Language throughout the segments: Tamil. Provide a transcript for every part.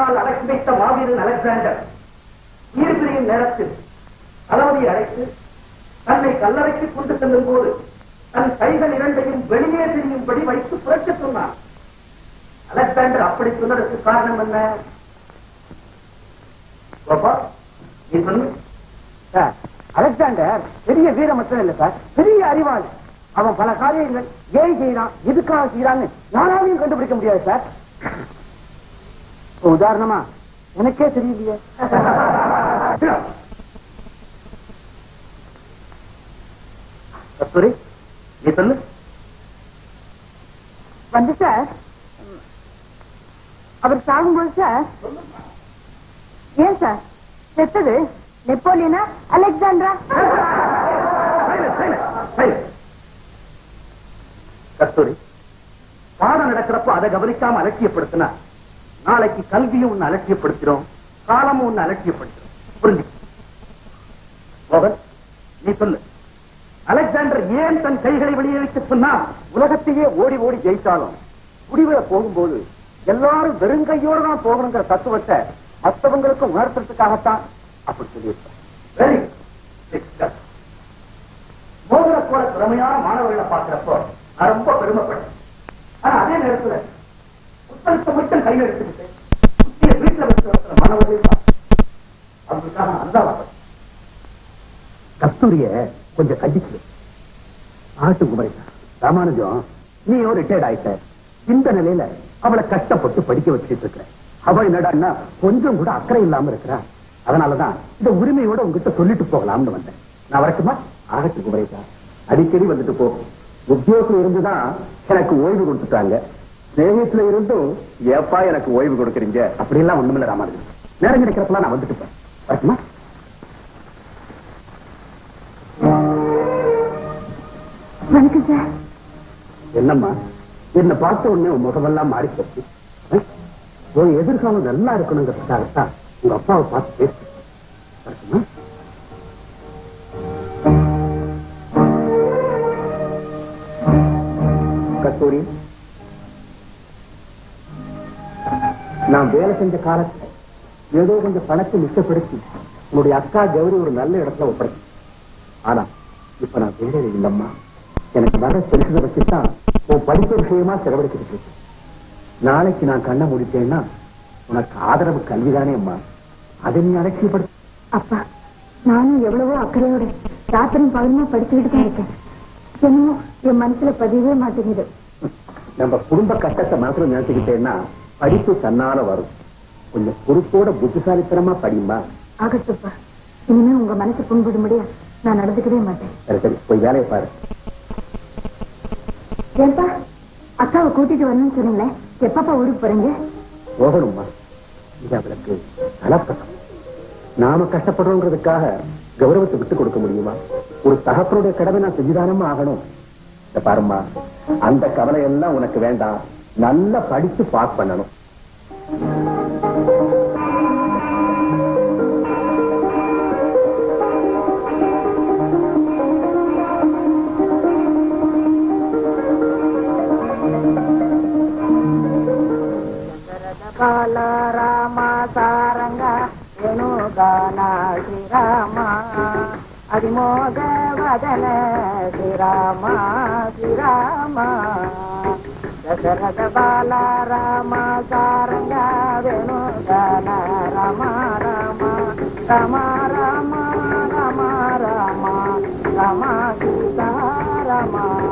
வீரத்தால் அடக்கி வைத்த மாவீரன் அலெக்சாண்டர் ஈர்பிரியும் நேரத்தில் தளபதியை அழைத்து தன்னை கல்லறைக்கு கொண்டு செல்லும் போது தன் கைகள் இரண்டையும் வெளியே தெரியும்படி வைத்து புரட்சி சொன்னார் அலெக்சாண்டர் அப்படி சொன்னதற்கு காரணம் என்ன கோபா நீ சொல்லு சார் அலெக்சாண்டர் பெரிய வீரம் மட்டும் இல்ல சார் பெரிய அறிவாளி அவன் பல காரியங்கள் ஏன் செய்யறான் எதுக்காக செய்யறான்னு நானாலையும் கண்டுபிடிக்க முடியாது சார் இப்ப உதாரணமா எனக்கே தெரியலையே கஸ்தூரி நீ சொல்லு வந்து சார் அவர் சாகும்போது சார் ஏன் சார் செத்தது நெப்போலியனா அலெக்சாண்டரா Silence, silence, silence. கஸ்தூரி பாடம் நடக்கிறப்ப அதை கவனிக்காம அலட்சியப்படுத்தினா நாளைக்கு கல்வியும் உன்னை அலட்சியப்படுத்திடும் காலமும் உன்னை அலட்சியப்படுத்திடும் புரிஞ்சு மோகன் நீ சொல்லு அலெக்சாண்டர் ஏன் தன் கைகளை வெளியே வைக்க சொன்னா உலகத்தையே ஓடி ஓடி ஜெயிச்சாலும் முடிவுல போகும்போது எல்லாரும் வெறுங்கையோடு தான் போகணுங்கிற தத்துவத்தை மற்றவங்களுக்கு உணர்த்துறதுக்காகத்தான் அப்படி சொல்லியிருக்கான் வெரி மோகன போல திறமையான மாணவர்களை பார்க்கிறப்போ நான் ரொம்ப பெருமைப்பட்டேன் ஆனா அதே நேரத்துல புத்தகத்தை மட்டும் கையில் எடுத்துக்கிட்டு புத்திய வீட்டுல வச்சு வளர்க்கிற மாணவர்கள் தான் அவங்களுக்காக அந்தாளப்பட்டேன் கஸ்தூரிய கொஞ்சம் கண்டிச்சு ஆட்டு குமரிக்கா ராமானுஜம் நீயோ ரிட்டையர்ட் ஆயிட்ட இந்த நிலையில அவளை கஷ்டப்பட்டு படிக்க வச்சுட்டு இருக்க அவள் என்னடான்னா கொஞ்சம் கூட அக்கறை இல்லாம இருக்கிறா அதனாலதான் இந்த உரிமையோட உங்ககிட்ட சொல்லிட்டு போகலாம்னு வந்தேன் நான் வரட்டுமா ஆகட்டு குமரேசா அடிக்கடி வந்துட்டு போ உத்தியோகத்துல இருந்துதான் எனக்கு ஓய்வு கொடுத்துட்டாங்க ஸ்நேகத்துல இருந்தும் ஏப்பா எனக்கு ஓய்வு கொடுக்குறீங்க அப்படி எல்லாம் ஒண்ணுமில்ல ராமானுஜம் நேரம் கிடைக்கிறப்பெல்லாம் நான் வந்துட்டு போறேன் வரட்டுமா வணக்கம் சார் என்னம்மா என்ன பார்த்த உடனே உன் முகமெல்லாம் மாறி போச்சு அஹ்? உன் எதிர்காலம் நல்லா இருக்கணுங்கிறதுக்காகத்தான் உங்க அப்பாவை பார்த்து பேசு வரட்டுமா? கஸ்தூரி நான் வேலை செஞ்ச காலத்துல ஏதோ கொஞ்சம் பணத்தை மிச்சப்படுத்தி உன்னுடைய அக்கா கௌரி ஒரு நல்ல இடத்துல ஒப்படைச்சு ஆனா இப்ப நான் வேலையில இல்லம்மா எனக்கு வர செலுத்ததை வச்சுதான் உன் படிப்பு விஷயமா செலவழிச்சுட்டு இருக்கு நாளைக்கு நான் கண்ணை முடிச்சேன்னா உனக்கு ஆதரவு கல்விதானே அம்மா அதை நீ அலட்சியப்படுத்த அப்பா நானும் எவ்வளவோ அக்கறையோட ராத்திரும் பகலுமா படிச்சுக்கிட்டு தான் இருக்கேன் என்னமோ என் மனசுல பதியவே மாட்டேங்குது நம்ம குடும்ப கஷ்டத்தை மாத்திரம் நினைச்சுக்கிட்டேன்னா படிப்பு தன்னால வரும் கொஞ்சம் பொறுப்போட புத்திசாலித்தனமா படியுமா ஆகட்டுப்பா இனிமே உங்க மனசு புண்படும்படியா நான் நடந்துக்கவே மாட்டேன் சரி சரி போய் வேலையை பாரு ஏன்பா அக்காவை கூட்டிட்டு வரணும்னு சொன்னீங்களே எப்பப்பா ஊருக்கு போறீங்க போகணும்மா இது அவளுக்கு நலப்பக்கம் நாம கஷ்டப்படுறோங்கிறதுக்காக கௌரவத்தை விட்டு கொடுக்க முடியுமா ஒரு தகப்பனுடைய கடமை நான் செஞ்சுதானமா ஆகணும் இத பாரும்மா அந்த கவலை எல்லாம் உனக்கு வேண்டாம் நல்லா படிச்சு பாஸ் பண்ணணும் బాల రామ సారంగ వేణుగాన శ్రీరామ అదిమోగ వదన శ్రీరామ శ్రీరామ దశరథ బాల రామ సారంగ వేణుగాన రామ రామ రామ రామ రామ రామ రామ సీతారామ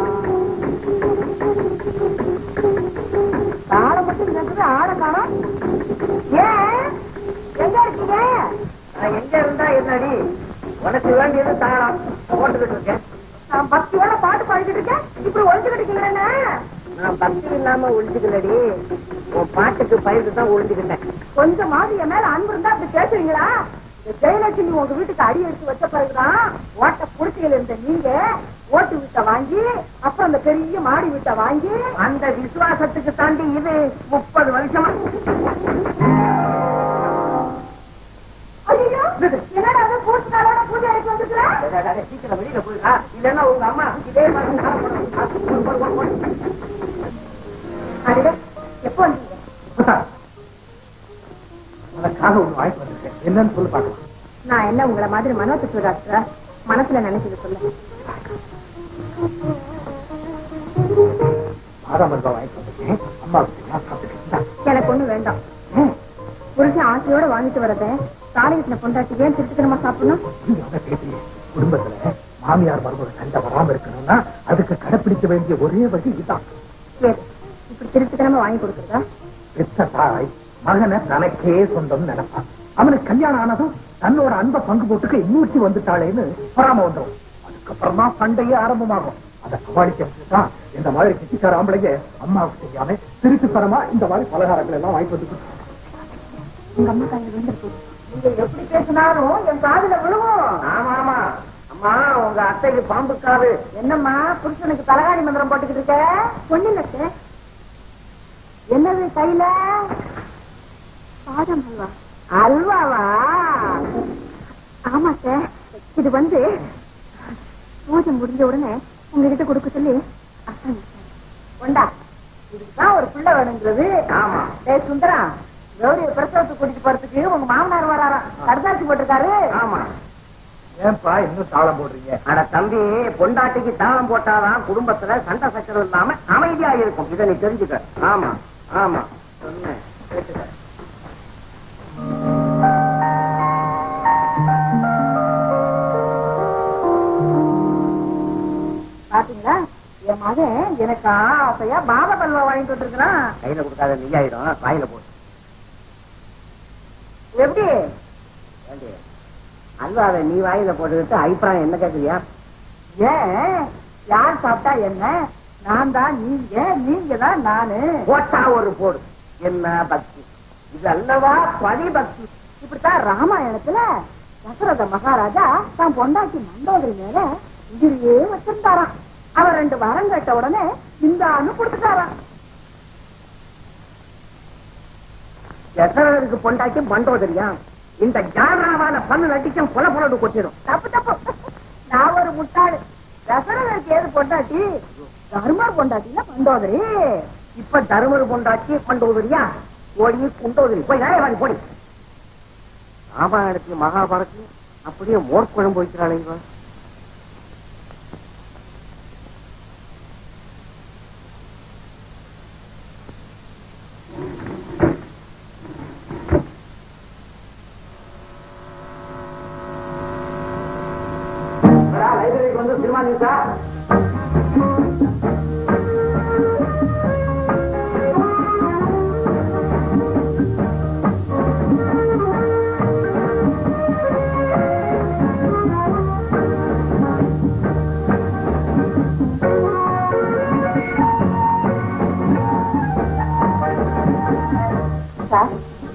தாள மட்டும் கேக்குது ஆளை காணோம் ஏன் எங்க இருக்கீங்க நான் எங்க இருந்தா என்னடி உனக்கு வேண்டியது தாளம் போட்டுக்கிட்டு இருக்கேன் நான் பக்தியோட பாட்டு பாடிக்கிட்டு இருக்கேன் இப்படி ஒழிச்சுக்கிட்டு இருக்கீங்களே நான் பக்தி இல்லாம ஒழிச்சுக்கலடி உன் பாட்டுக்கு பயந்து தான் ஒழிஞ்சுக்கிட்டேன் கொஞ்சம் மாதிரி என் மேல அன்பு இருந்தா அப்படி பேசுவீங்களா இந்த ஜெயலட்சுமி உங்க வீட்டுக்கு அடி எடுத்து வச்ச பிறகுதான் ஓட்ட புடிச்சிகள் இருந்த நீங்க ஓட்டு வீட்டை வாங்கி அப்புறம் அந்த பெரிய மாடி வீட்டை வாங்கி அந்த விசுவாசத்துக்கு தாண்டி இது முப்பது வருஷமா ஐயோ என்னடா அது பூசினாலோட பூஜை அறைக்கு வந்துருக்கிறேன் சீக்கிரம் வெளியில போயிருக்கா இல்லன்னா உங்க அம்மா இதே மாதிரி சாப்பிட போடும். போடு, போடு, போடு, போடு. அடடே எப்போ வந்தீங்க உனக்காக ஒண்ணு வாங்கிட்டு வந்திருக்கேன் என்னன்னு சொல்லி பார்க்கலாம் நான் என்ன உங்களை மாதிரி மனோத்துக்கு டாக்டரா மனசுல நினைச்சது சொல்லுங்க பாதாம் அல்வா வாங்கிட்டு வந்திருக்கேன் அம்மாவுக்கு எல்லாம் சாப்பிட்டுக்கிட்டா எனக்கு ஒண்ணு வேண்டாம் புருஷன் ஆசையோட வாங்கிட்டு வரத தாலிகத்தின பொண்டாட்டி ஏன் திருட்டுத்தனமா சாப்பிடணும் நீ அதை கேட்டியே குடும்பத்துல மாமியார் மருமகள் சண்டை வராம இருக்கணும்னா அதுக்கு கடைப்பிடிக்க வேண்டிய ஒரே வழி இதுதான் சரி இப்படி திருட்டுத்தனமா வாங்கி கொடுக்குறதா பெத்த தாய் மகனை தனக்கே சொந்தம் நினைப்பான் அவனுக்கு கல்யாணம் ஆனதும் தன்னோட அன்பை பங்கு போட்டுக்க இன்னூற்றி வந்துட்டாளேன்னு பொறாம வந்துடும் அதுக்கப்புறம் தான் சண்டையே ஆரம்பமாகும் அதை சமாளிக்கிறதுதான் இந்த மாதிரி கிட்டிக்கார ஆம்பளைங்க அம்மாவுக்கு தெரியாம திருட்டுத்தனமா இந்த மாதிரி பலகாரங்கள் எல்லாம் வாங்கி வந்து கொடுத்தாங்க. உங்க அம்மா காலையில் விழுந்துருக்கு நீங்க எப்படி பேசினாலும் என் காதுல விழுவும் ஆமா ஆமா அம்மா உங்க அத்தைக்கு பாம்புக்காது என்னம்மா புருஷனுக்கு தலகாணி மந்திரம் போட்டுக்கிட்டு இருக்க பொண்ணு இல்ல என்னது கையில பாதம் அல்வா அல்வாவா ஆமா சார் இது வந்து பூஜை முடிஞ்ச உடனே உங்ககிட்ட கொடுக்க சொல்லி அதான் கொண்டா இதுதான் ஒரு பிள்ளை வேணுங்கிறது ஆமா. டேய் சுந்தரா கௌரிய பிரசவத்துக்கு கூட்டிட்டு போறதுக்கு உங்க மாமனார் வராராம் கடுதாசி போட்டிருக்காரு ஆமா ஏன்பா இன்னும் தாளம் போடுறீங்க அட தம்பி பொண்டாட்டிக்கு தாளம் போட்டாதான் குடும்பத்துல சண்டை சச்சரவு இல்லாம அமைதியா இருக்கும் இதை நீ தெரிஞ்சுக்க ஆமா ஆமா சொன்னேன் கேட்டுக்க. பாத்தீங்களா என் மகன் எனக்கு ஆசையா பாபா பல்வா வாங்கிட்டு வந்திருக்கிறான் கையில கொடுக்காத நெய்யாயிடும் வாயில போடு எப்படி ஏண்டி, அல்வாவை நீ வாயில போட்டுக்கிட்டு அபிப்பிராயம் என்ன கேட்குறியா ஏன் யார் சாப்பிட்டா என்ன நான் தான் நீங்க நீங்க தான் நானு போட்டா ஒரு போடு என்ன பக்தி இது அல்லவா பதி பக்தி இப்படித்தான் ராமாயணத்துல தசரத மகாராஜா தான் பொண்டாட்டி மண்டோதரி மேல உயிரியே வச்சிருந்தாராம் அவர் ரெண்டு வரம் கேட்ட உடனே இந்த அணு கொடுத்துட்டாராம் எசரருக்கு பொண்டாட்டி மண்டோதரியா இந்த ஜானாவான பல்லு நட்டிக்கும் கொலை பொலடு கொட்டிடும் தப்பு தப்பு நான் ஒரு முட்டாளு தசரதற்கு ஏது பொண்டாட்டி தர்மர் பொண்டாட்டில மண்டோதரி இப்ப தருமர் பொண்டாட்டி மண்டோதரியா ஓடி குண்டோதரி போய் வேலை வாங்கி போடி ராமாயணத்தையும் மகாபாரத்தையும் அப்படியே மோர் குழம்பு வைக்கிறாளே இவன் லைப்ரரிக்கு வந்து சினிமா நியூஸா சார்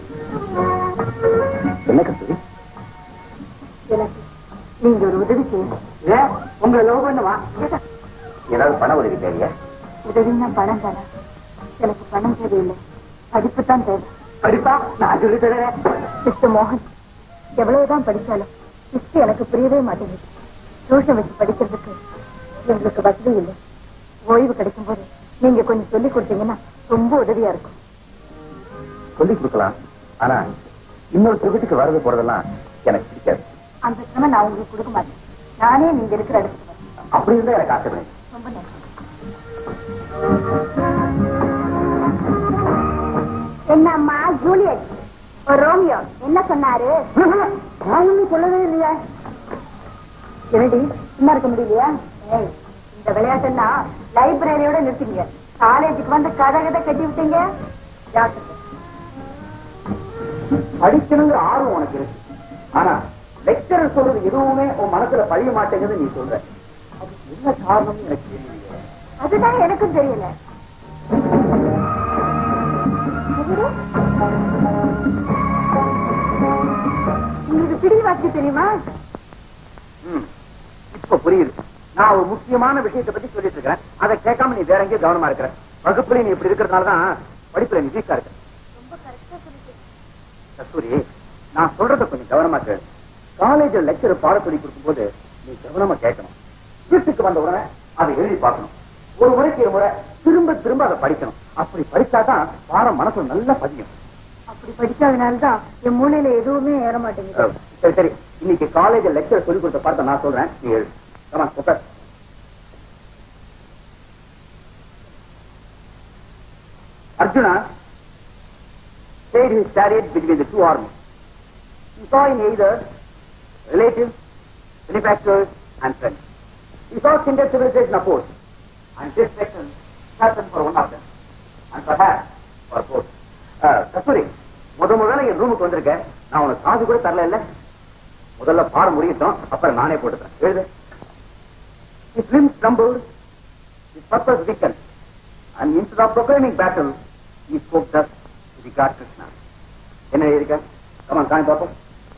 என்ன கத்து எனக்கு நீங்க ஒரு உதவி செய்யணும் ஏன் உங்களை லவ் பண்ணுவா ஏதாவது பண உதவி தேவையா உதவின்னா பணம் தானே எனக்கு பணம் தேவையில்லை படிப்பு தான் தேவை படிப்பா நான் சொல்லி தரேன் மிஸ்டர் மோகன் எவ்வளவுதான் படிச்சாலும் ஹிஸ்டரி எனக்கு புரியவே மாட்டேங்குது டியூஷன் வச்சு படிக்கிறதுக்கு எங்களுக்கு வசதி இல்லை ஓய்வு கிடைக்கும் போது நீங்க கொஞ்சம் சொல்லி கொடுத்தீங்கன்னா ரொம்ப உதவியா இருக்கும் சொல்லி கொடுக்கலாம் ஆனா இன்னொரு வீட்டுக்கு வரது போறதெல்லாம் எனக்கு பிடிக்காது அந்த சிரமம் நான் உங்களுக்கு கொடுக்க மாட்டேன் நானே நீங்க இருக்கிற இடத்துக்கு வரேன் அப்படி இருந்தா எனக்கு ஆசைப்படுறேன் ரொம்ப நன்றி என்னம்மா ஜூலியட் ஒரு ரோமியோ என்ன சொன்னாரு நான் சொல்லவே இல்லையா என்னடி சும்மா இருக்க முடியலையா ஏய் இந்த விளையாட்டெல்லாம் லைப்ரரியோட நிறுத்திங்க காலேஜுக்கு வந்து கதை கதை கட்டி விட்டீங்க ஜாக்கிரதை. படிக்கணுங்கிற ஆர்வம் உனக்கு இருக்கு ஆனா லெக்சரர் சொல்றது எதுவுமே உன் மனசுல பழிய மாட்டேங்குது நீ சொல்ற அது என்ன காரணம்னு எனக்கு தெரியலையே அதுதான் எனக்கும் தெரியல எதிரு? உங்களுக்கு பிடி வாசிக்க தெரியுமா ம். இப்ப புரியுது நான் ஒரு முக்கியமான விஷயத்தை பத்தி சொல்லிட்டு இருக்கிறேன் அதை கேட்காம நீ வேற எங்கேயும் கவனமா இருக்கிற வகுப்புல நீ இப்படி இருக்கிறதுனாலதான் படிப்புல நீ வீக்கா இருக்க கஸ்தூரி நான் சொல்றத கொஞ்சம் கவனமா கேளு காலேஜ்ல லெக்சர் பாட சொல்லி கொடுக்கும்போது நீ கவனமா கேட்கணும் வீட்டுக்கு வந்த உடனே அதை எழுதி பார்க்கணும் ஒரு முறைக்கு ஒரு முறை திரும்ப திரும்ப அதை படிக்கணும் அப்படி படிச்சாதான் பாடம் மனசுல நல்லா பதியும் அப்படி படிக்காதனாலதான் என் மூளையில எதுவுமே ஏற மாட்டேங்குது அஹ், சரி சரி இன்னைக்கு காலேஜ் லெக்சர் சொல்லி கொடுத்த பார்த்த நான் சொல்றேன் நீ எழுது ஆமா உட்கார் Arjuna stayed his chariot between the two armies. He saw in either relatives, benefactors, and friends. He saw kindred civilization opposed, and this section certain for one of them, and perhaps for both. Uh, கஸ்தூரி முத முதல்ல என் ரூமுக்கு வந்திருக்க நான் உனக்கு காசு கூட தரல இல்ல முதல்ல பாடம் முடியட்டும் அப்புறம் நானே போட்டுக்கிறேன் எழுது His limbs trembled, his purpose weakened, and instead of proclaiming battle, he spoke thus to the God Krishna. என்ன எழுதியிருக்க கமான் காமி பார்ப்போம்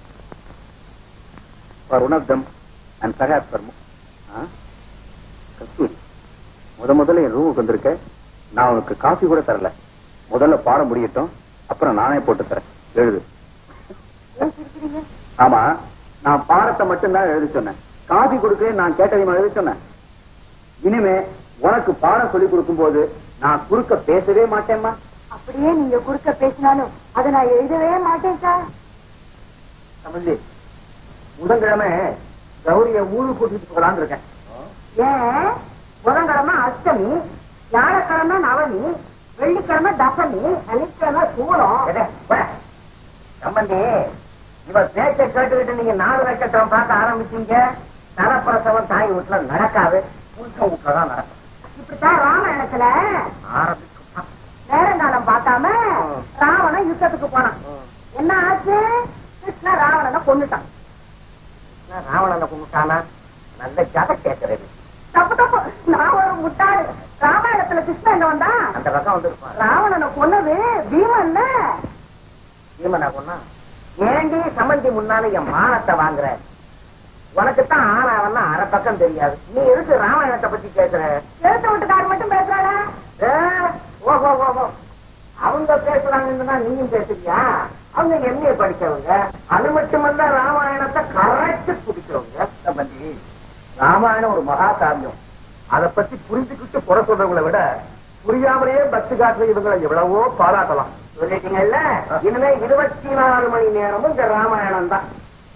for one of them and perhaps for more. ஆ? கஸ்தூரி முத முதல்ல என் ரூமுக்கு வந்திருக்க நான் உனக்கு காஃபி கூட தரல முதல்ல பாடம் முடியட்டும் அப்புறம் நானே போட்டு தரேன் எழுது ஏன் சிரிக்கிறீங்க ஆமா நான் பாடத்தை மட்டும்தான் எழுத சொன்னேன் காபி கொடுக்க நான் கேட்டதையும் எழுத சொன்னேன் இனிமே உனக்கு பாடம் சொல்லி கொடுக்கும் போது நான் குறுக்க பேசவே மாட்டேம்மா அப்படியே நீங்க குறுக்க பேசினாலும் அதை நான் எழுதவே மாட்டேன் சார் தமிழ்லி புதன்கிழமை கௌரிய ஊரு கூட்டிட்டு போகலான்னு இருக்கேன் ஏன் புதன்கிழமை அஷ்டமி வியாழக்கிழமை நவமி வெள்ளிக்கிழமை தசமி சனிக்கிழமை சூலம் சம்பந்தி இவ பேச்ச கேட்டுக்கிட்டு நீங்க நாலு நட்சத்திரம் பார்க்க ஆரம்பிச்சீங்க நலப்பிரசவம் தாய் வீட்டுல நடக்காது புருஷ வீட்டுல தான் நடக்கும் இப்படித்தான் ராமாயணத்துல ஆரம்பிக்கும் நேரங்காலம் பார்க்காம ராவணன் யுத்தத்துக்கு போனான் என்ன ஆச்சு கிருஷ்ண ராவணனை கொண்டுட்டான் ராவணனை கும்பிட்டானா நல்ல ஜாத கேட்கறது தப்பு தப்பு நான் ஒரு முட்டாள் ராமாயணத்துல கிருஷ்ணன் என்ன வந்தான் அந்த பக்கம் வந்திருப்பான் ராவணனை கொன்னது பீமன்ல பீமனா பொண்ணா ஏண்டி சம்பந்தி முன்னால என் மானத்தை வாங்குற உனக்குத்தான் ஆனாவன்னா அரை பக்கம் தெரியாது நீ எதுக்கு ராமாயணத்தை பத்தி பேசுற எழுத்த வீட்டுக்காரர் மட்டும் பேசுறாளா ஏ, ஓஹோ ஓஹோ அவங்க பேசுறாங்கன்னா நீயும் பேசுறியா அவங்க எம்ஏ படிச்சவங்க அது மட்டுமல்ல ராமாயணத்தை கரைச்சு குடிக்கிறவங்க சம்பந்தி ராமாயணம் ஒரு மகா காவியம் அதை பத்தி புரிஞ்சுக்கிட்டு புற சொல்றவங்களை விட புரியாமலேயே பக்தி காட்டுற இவங்களை எவ்வளவோ பாராட்டலாம் சொல்லிட்டீங்கல்ல இனிமே இருபத்தி நாலு மணி நேரமும் இந்த ராமாயணம் தான்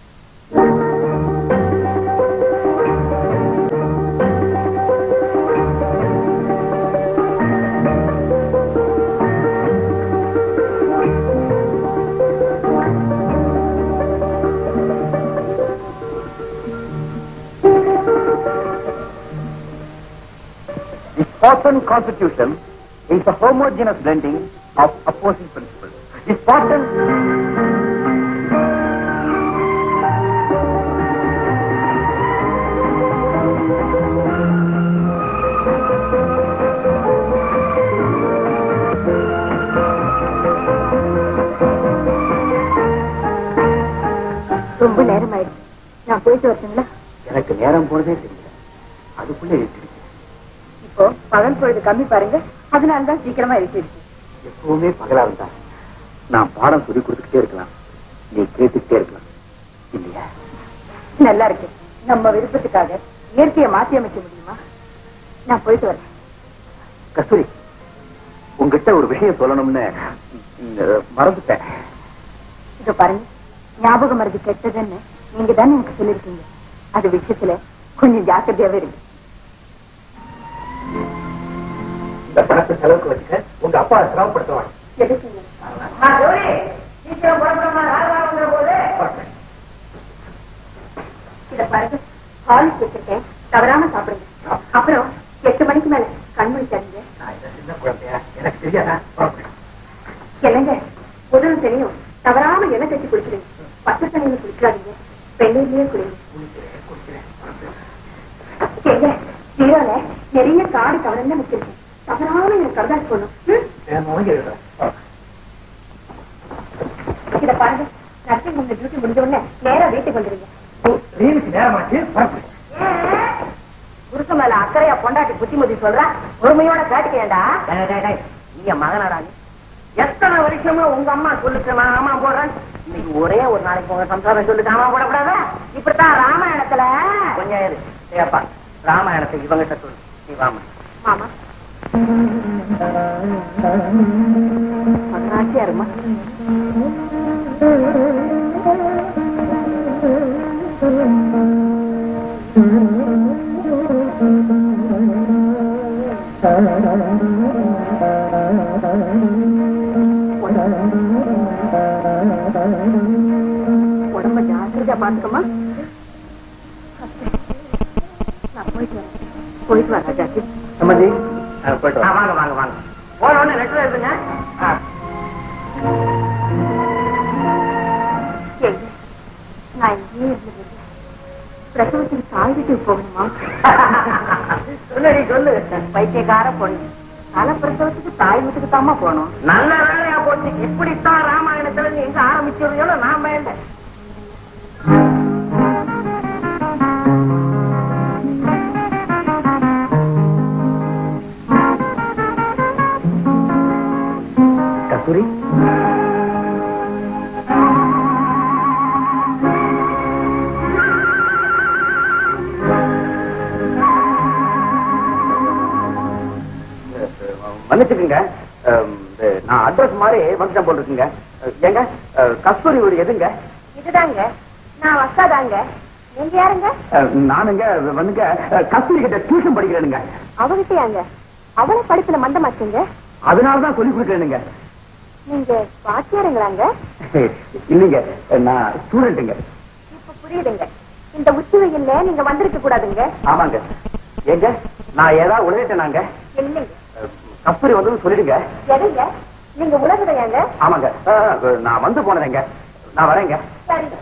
The Spartan constitution is a homogeneous blending of opposing principles. The Spartan ரொம்ப நேரம் ஆயிடுச்சு நான் போயிட்டு வரட்டுங்களா எனக்கு நேரம் போனதே தெரியல அதுக்குள்ள இருக்கு இப்போ பகல் பொழுது கம்மி பாருங்க அதனாலதான் சீக்கிரமா எழுப்பிடுச்சு எப்பவுமே பகலா இருந்தா நான் பாடம் சொல்லி கொடுத்துக்கிட்டே இருக்கலாம் நீ கேட்டுக்கிட்டே இருக்கலாம் இல்லையா நல்லா இருக்கு நம்ம விருப்பத்துக்காக இயற்கையை மாத்தி அமைக்க முடியுமா நான் போயிட்டு வரேன் கஸ்தூரி உங்ககிட்ட ஒரு விஷயம் சொல்லணும்னு ம், மறந்துட்டேன் இத பாருங்க ஞாபகம் மருந்து கெட்டதுன்னு நீங்க தானே எனக்கு சொல்லிருக்கீங்க அது விஷயத்துல கொஞ்சம் ஜாக்கிரதையாவே இருக்கு இந்த பணத்தை செலவுக்கு வச்சுக்க உங்க அப்பா சிரமப்படுத்துவாங்க எதுக்குங்க சீக்கிரம் புறப்படுமா ராஜாங்கிற போது இத பாருங்க ஹாலிஸ் வச்சிருக்கேன் தவறாம சாப்பிடுங்க அப்புறம் எட்டு மணிக்கு மேல கண்மணி தரீங்க நான் இந்த சின்ன குழந்தையா எனக்கு தெரியாதா புறப்படு. இல்லைங்க முதல் தெரியும் தவறாம எண்ணெய் தச்சு குடிச்சிடுங்க பச்சை தண்ணியில குடிக்காதீங்க வெந்நீர்லயே குடிங்க எங்க ஜீரோல நிறைய காடு கவர்ந்து வச்சிருக்கேன் தவறாம எனக்கு கருதாச்சு போடணும் ம்? நான் வாங்கி எழுதுறேன். புறப்படு. இத பாருங்க நர்சிங் உங்க டியூட்டி முடிஞ்ச உடனே நேரா வீட்டுக்கு வந்துருங்க ரீலுக்கு நேரமாச்சு புறப்படு. புருஷ மேல அக்கறையா பொண்டாட்டி புத்திமதி சொல்ற பொறுமையோட கேட்டுக்கேண்டா நீ என் மகனாடா நீ எத்தனை வருஷமா உங்க அம்மா சொல்லுச்சு நான் ஆமா போடுறேன் இன்னைக்கு ஒரே ஒரு நாளைக்கு உங்க சம்சாரம் சொல்லுச்சு ஆமா போடக்கூடாதா இப்படித்தான் ராமாயணத்துல கொஞ்சம் இரு ஏப்பா ராமாயணத்தை இவங்கிட்ட சொல்லு நீ வாமா மாமா மகனா ஆசையா இருமா உடம்ப ஜாக்கிரதையா பாத்துக்கமா நான் போயிட்டு வரேன் போயிட்டு வரேன் ராஜாஜி சம்மந்தி போயிட்டு ஆ, வாங்க வாங்க வாங்க போன உடனே லெட்டர் எழுதுங்க ஆ. ஏங்க, நான் இங்கேயே இருந்துருந்தேன் பிரசவத்துக்கு தாய் வீட்டுக்கு போகணுமா சொல்லுடி சொல்லு பைத்தியக்கார பொண்ணு தலை பிரசவத்துக்கு தாய் வீட்டுக்கு தாமா போகணும் நல்ல வேலையா போச்சு இப்படித்தான் ராமாயணத்துல இருந்து எங்க ஆரம்பிச்சதையோட நான் வேண்டேன் கஸ்தூரி மன்னிச்சுக்குங்க அம், இது நான் அட்ரஸ் மாதிரி வந்துட்டேன் போல் இருக்குங்க ஏங்க அஹ், கஸ்தூரி ஒரு எதுங்க இதுதாங்க நான் வசாதாங்க நீங்க யாருங்க அஹ், நானுங்க வந்துங்க அஹ், கஸ்தூரி கிட்ட டியூஷன் படிக்கிறேனுங்க அவகிட்டயாங்க அவளை படிப்புல மந்தமாச்சுங்க அதனால தான் சொல்லி கொடுக்குறேனுங்க நீங்க வாத்தியாருங்களாங்க இல்லைங்க நான் ஸ்டூடெண்ட்டுங்க இப்ப புரியுதுங்க இந்த உச்சி வெயில்ல நீங்க வந்திருக்க கூடாதுங்க ஆமாங்க ஏங்க நான் ஏதாவது உழையிட்டேனாங்க இல்லைங்க அஹ், கஸ்தூரி வந்து சொல்லிடுங்க எதைங்க நீங்க உலகுதையாங்க ஆமாங்க அஹ், நான் வந்து போனேங்க நான் வரேங்க சரிங்க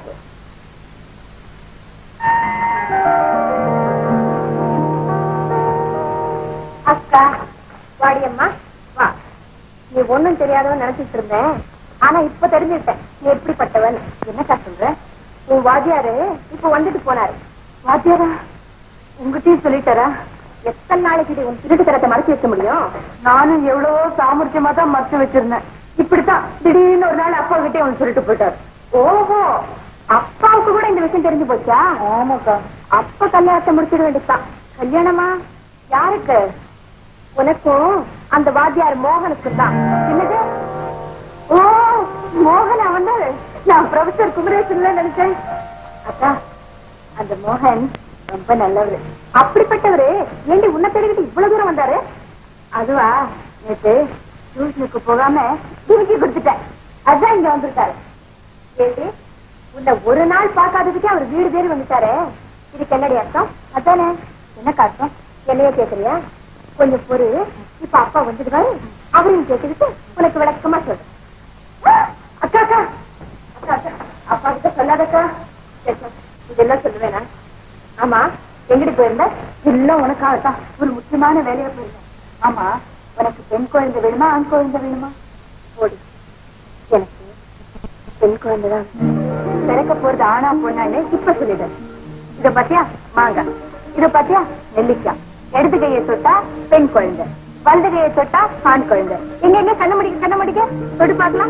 அக்கா வாடியம்மா வா நீ ஒண்ணும் தெரியாதவன் நினைச்சிட்டு இருந்தேன் ஆனா இப்ப தெரிஞ்சுட்டேன் நீ எப்படிப்பட்டவன் என்னக்கா சொல்ற உன் வாத்தியாரு இப்ப வந்துட்டு போனாரு வாத்தியாரா உங்ககிட்டயும் சொல்லிட்டாரா எத்தனை நாளைக்கு இது உன் திருட்டு தரத்தை மறைச்சு வைக்க முடியும் நானும் எவ்வளவோ சாமர்த்தியமா தான் மறைச்சு வச்சிருந்தேன் இப்படித்தான் திடீர்னு ஒரு நாள் அப்பா கிட்டே அவன் சொல்லிட்டு போயிட்டாரு ஓஹோ அப்பாவுக்கு கூட இந்த விஷயம் தெரிஞ்சு போச்சா ஆமாக்கா அப்ப கல்யாணத்தை முடிச்சிட வேண்டியதுதான் கல்யாணமா யாருக்கு உனக்கும் அந்த வாத்தியார் மோகனுக்கு தான் என்னது ஓ மோகன் அவன் நான் ப்ரொஃபசர் குமரேசன்ல நினைச்சேன் அக்கா அந்த மோகன் ரொம்ப நல்லவரு அப்படிப்பட்டவரு ஏண்டி உன்னை தேடிக்கிட்டு இவ்வளவு தூரம் வந்தாரு அதுவா நேத்து டியூஷனுக்கு போகாம டிவிக்கு கொடுத்துட்டேன் அதான் இங்க வந்திருக்காரு ஏண்டி உன்னை ஒரு நாள் பார்க்காததுக்கே அவர் வீடு தேடி வந்துட்டாரே இதுக்கு என்னடி அர்த்தம் அதானே என்ன அர்த்தம் என்னைய கேக்குறியா கொஞ்சம் பொறு இப்ப அப்பா வந்துடுவாரு அவரையும் கேட்டுக்கிட்டு உனக்கு விளக்கமா சொல்லு ஆ, அக்கா அக்கா அக்கா அக்கா அப்பா கிட்ட சொல்லாதக்கா சரி, சரி. இதெல்லாம் சொல்லுவேனா ஆமா எங்கிட்டு போயிருந்த எல்லாம் உனக்காகத்தான் ஒரு முக்கியமான வேலையா போயிருந்தேன் ஆமா உனக்கு பெண் குழந்தை வேணுமா ஆண் குழந்தை வேணுமா ஓடி எனக்கு பெண் குழந்தைதான் பிறக்க போறது ஆனா பொண்ணான்னு இப்ப சொல்லிடு இத பாத்தியா மாங்காய் இத பாத்தியா நெல்லிக்காய் இடது கையை தொட்டா பெண் குழந்தை வலது கையை தொட்டா ஆண் குழந்தை எங்க எங்க கண்ண முடிக்க கண்ண முடிக்க தொட்டு பார்க்கலாம்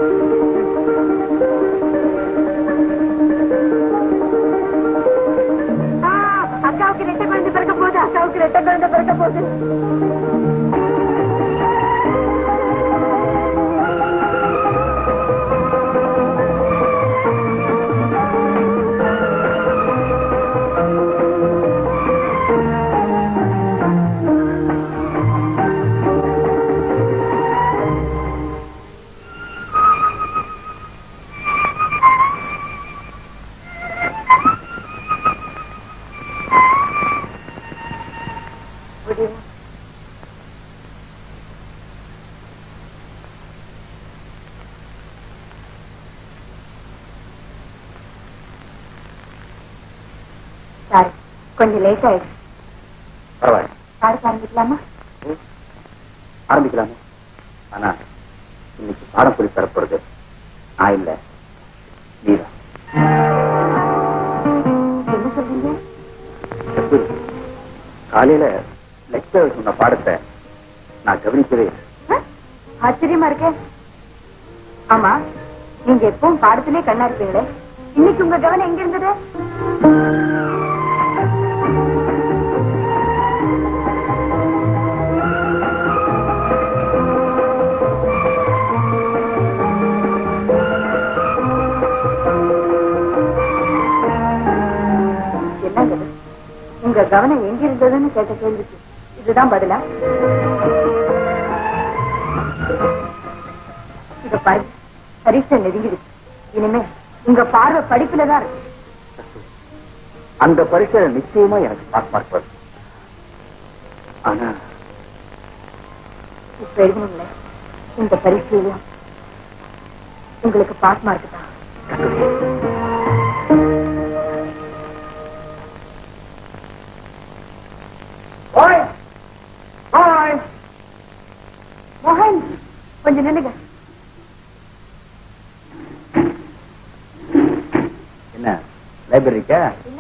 ஆ, அக்காவுக்கு ரெட்டை குழந்தை பிறக்க போகுது அக்காவுக்கு ரெட்டை குழந்தை பிறக்க போகுது முடியுமா சாரி கொஞ்சம் லேட் ஆயிடுச்சு பரவாயில்ல பாடத்தை ஆரம்பிக்கலாமா ஆரம்பிக்கலாமே ஆனா இன்னைக்கு பாடம் சொல்லி தரப்போறது நான் இல்ல நீதான் என்ன சொல்றீங்க எப்படி? காலையில லெக்சர் சொன்ன பாடத்தை நான் கவனிக்கவே இல்லை. ஆ? ஆச்சரியமா இருக்கே ஆமா நீங்க எப்பவும் பாடத்திலே கண்ணா இருப்பீங்களே இன்னைக்கு உங்க கவனம் எங்க இருந்தது கவனம் எங்க இருந்ததுன்னு கேட்ட கேள்விக்கு இதுதான் பதிலா இத பாருங்க பரீட்சை நெருங்கிடுச்சு இனிமே உங்க பார்வை படிப்புலதான் இருக்கு அந்த பரீட்சை நிச்சயமா எனக்கு பாஸ் மார்க் வரும் ஆனா இப்ப எழுதுனீங்களே இந்த பரீட்சையிலும் உங்களுக்கு பாஸ் மார்க் தான் ஓய் ஓய் மோகன் கொஞ்சம் நில்லுங்க என்ன லைப்ரரிக்கா என்ன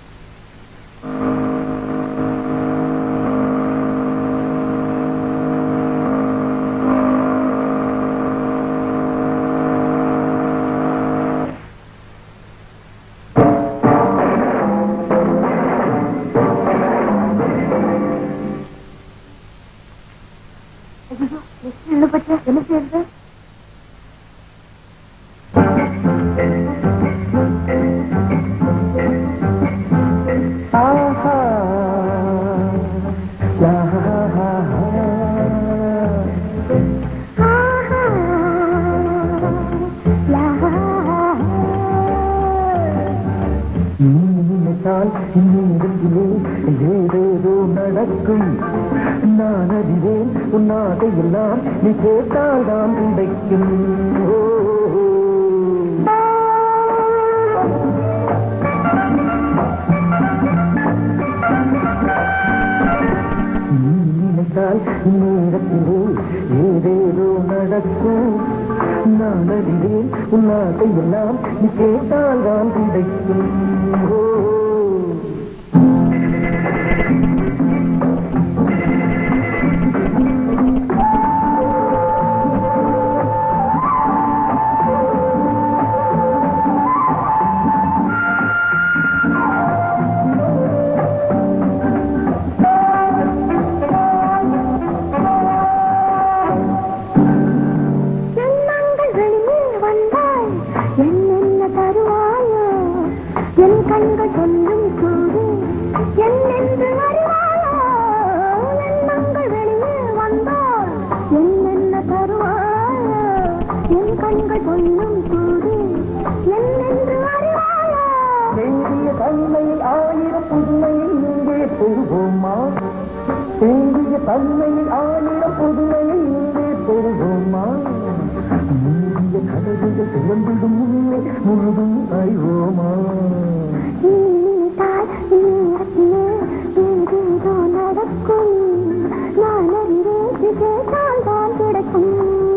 ஐயோ, list நின்னு போச்சே. என்ன செய்யறது நினைத்தால் இந்நேரத்திலே ஏதேதோ நடக்கும் நான் அறிவேன் உன் ஆசையெல்லாம் நீ கேட்டால் தான் கிடைக்கும் ஓ, நீ நினைத்தால் இந்நேரத்திலே ஏதேதோ நடக்கும் நான் அறிவேன் உன் ஆசையெல்லாம் நீ கேட்டால் தான் கிடைக்கும் ஓ எண்ணங்கள் வெளியே வந்தாய் என்னென்ன தருவாயோ என் கண்கள் சொல்லும் கூறு என்னென்று அறிவாயோ எண்ணங்கள் வெளியே வந்தாய் என்னென்ன தருவாயோ என் கண்கள் சொல்லும் கூறு என்னென்று அறிவாயோ தேடிய தன்மையில் ஆயிரம் புதுமையை இங்கே பெறுவோமா தேடிய தன்மையில் ஆயிரம் புதுமையை இங்கே பெறுவோமா மூடிய கதவுகள் திறந்திடும் முன்னே முழுதும் அறிவோமா நீ நினைத்தால் நேரத்திலே ஏதேதோ நடக்கும் நான் அறிவேன் கேட்டால் தான் கிடைக்கும்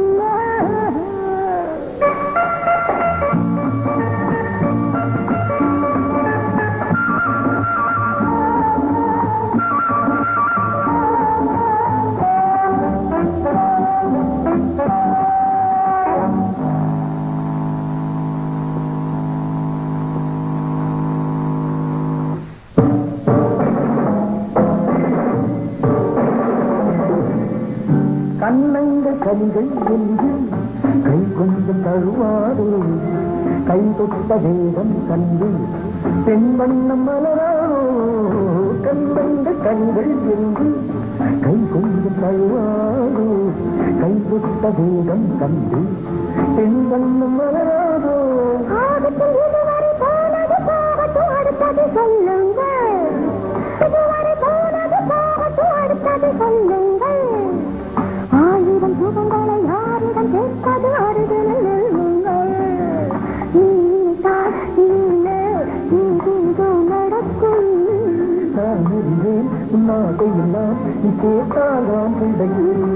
கண்ணங்கள் கண்கள் என்று கை கொஞ்சம் தழுவாது கை தொட்ட வேகம் கண்டு பெண் வண்ணம் மலரானோ கண்ணங்கள் கண்கள் என்று கை கொஞ்சம் தழுவாது கை தொட்ட வேகம் கண்டு பெண் வண்ணம் மலரானோ ஆகட்டும் இதுவரை போனது போகட்டும் அடுத்தது சொல்லுங்கள் இதுவரை போனது போகட்டும் அடுத்தது சொல்லுங்கள் ஆயிரம் சுகங்களை யாரிடம் கேட்பது அருகில் நில்லுங்கள் நீட்டால் இல்லை ஏதேதோ நடக்கும் நான் அறிவேன் உன்னாதை எல்லாம் நீ கேட்டாலாம் கிடைக்கும்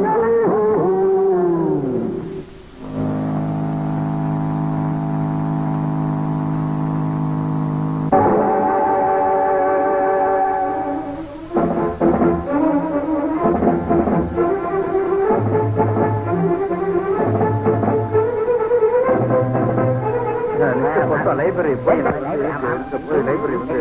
லைப்ரரி போய் லைப்ரரி வந்து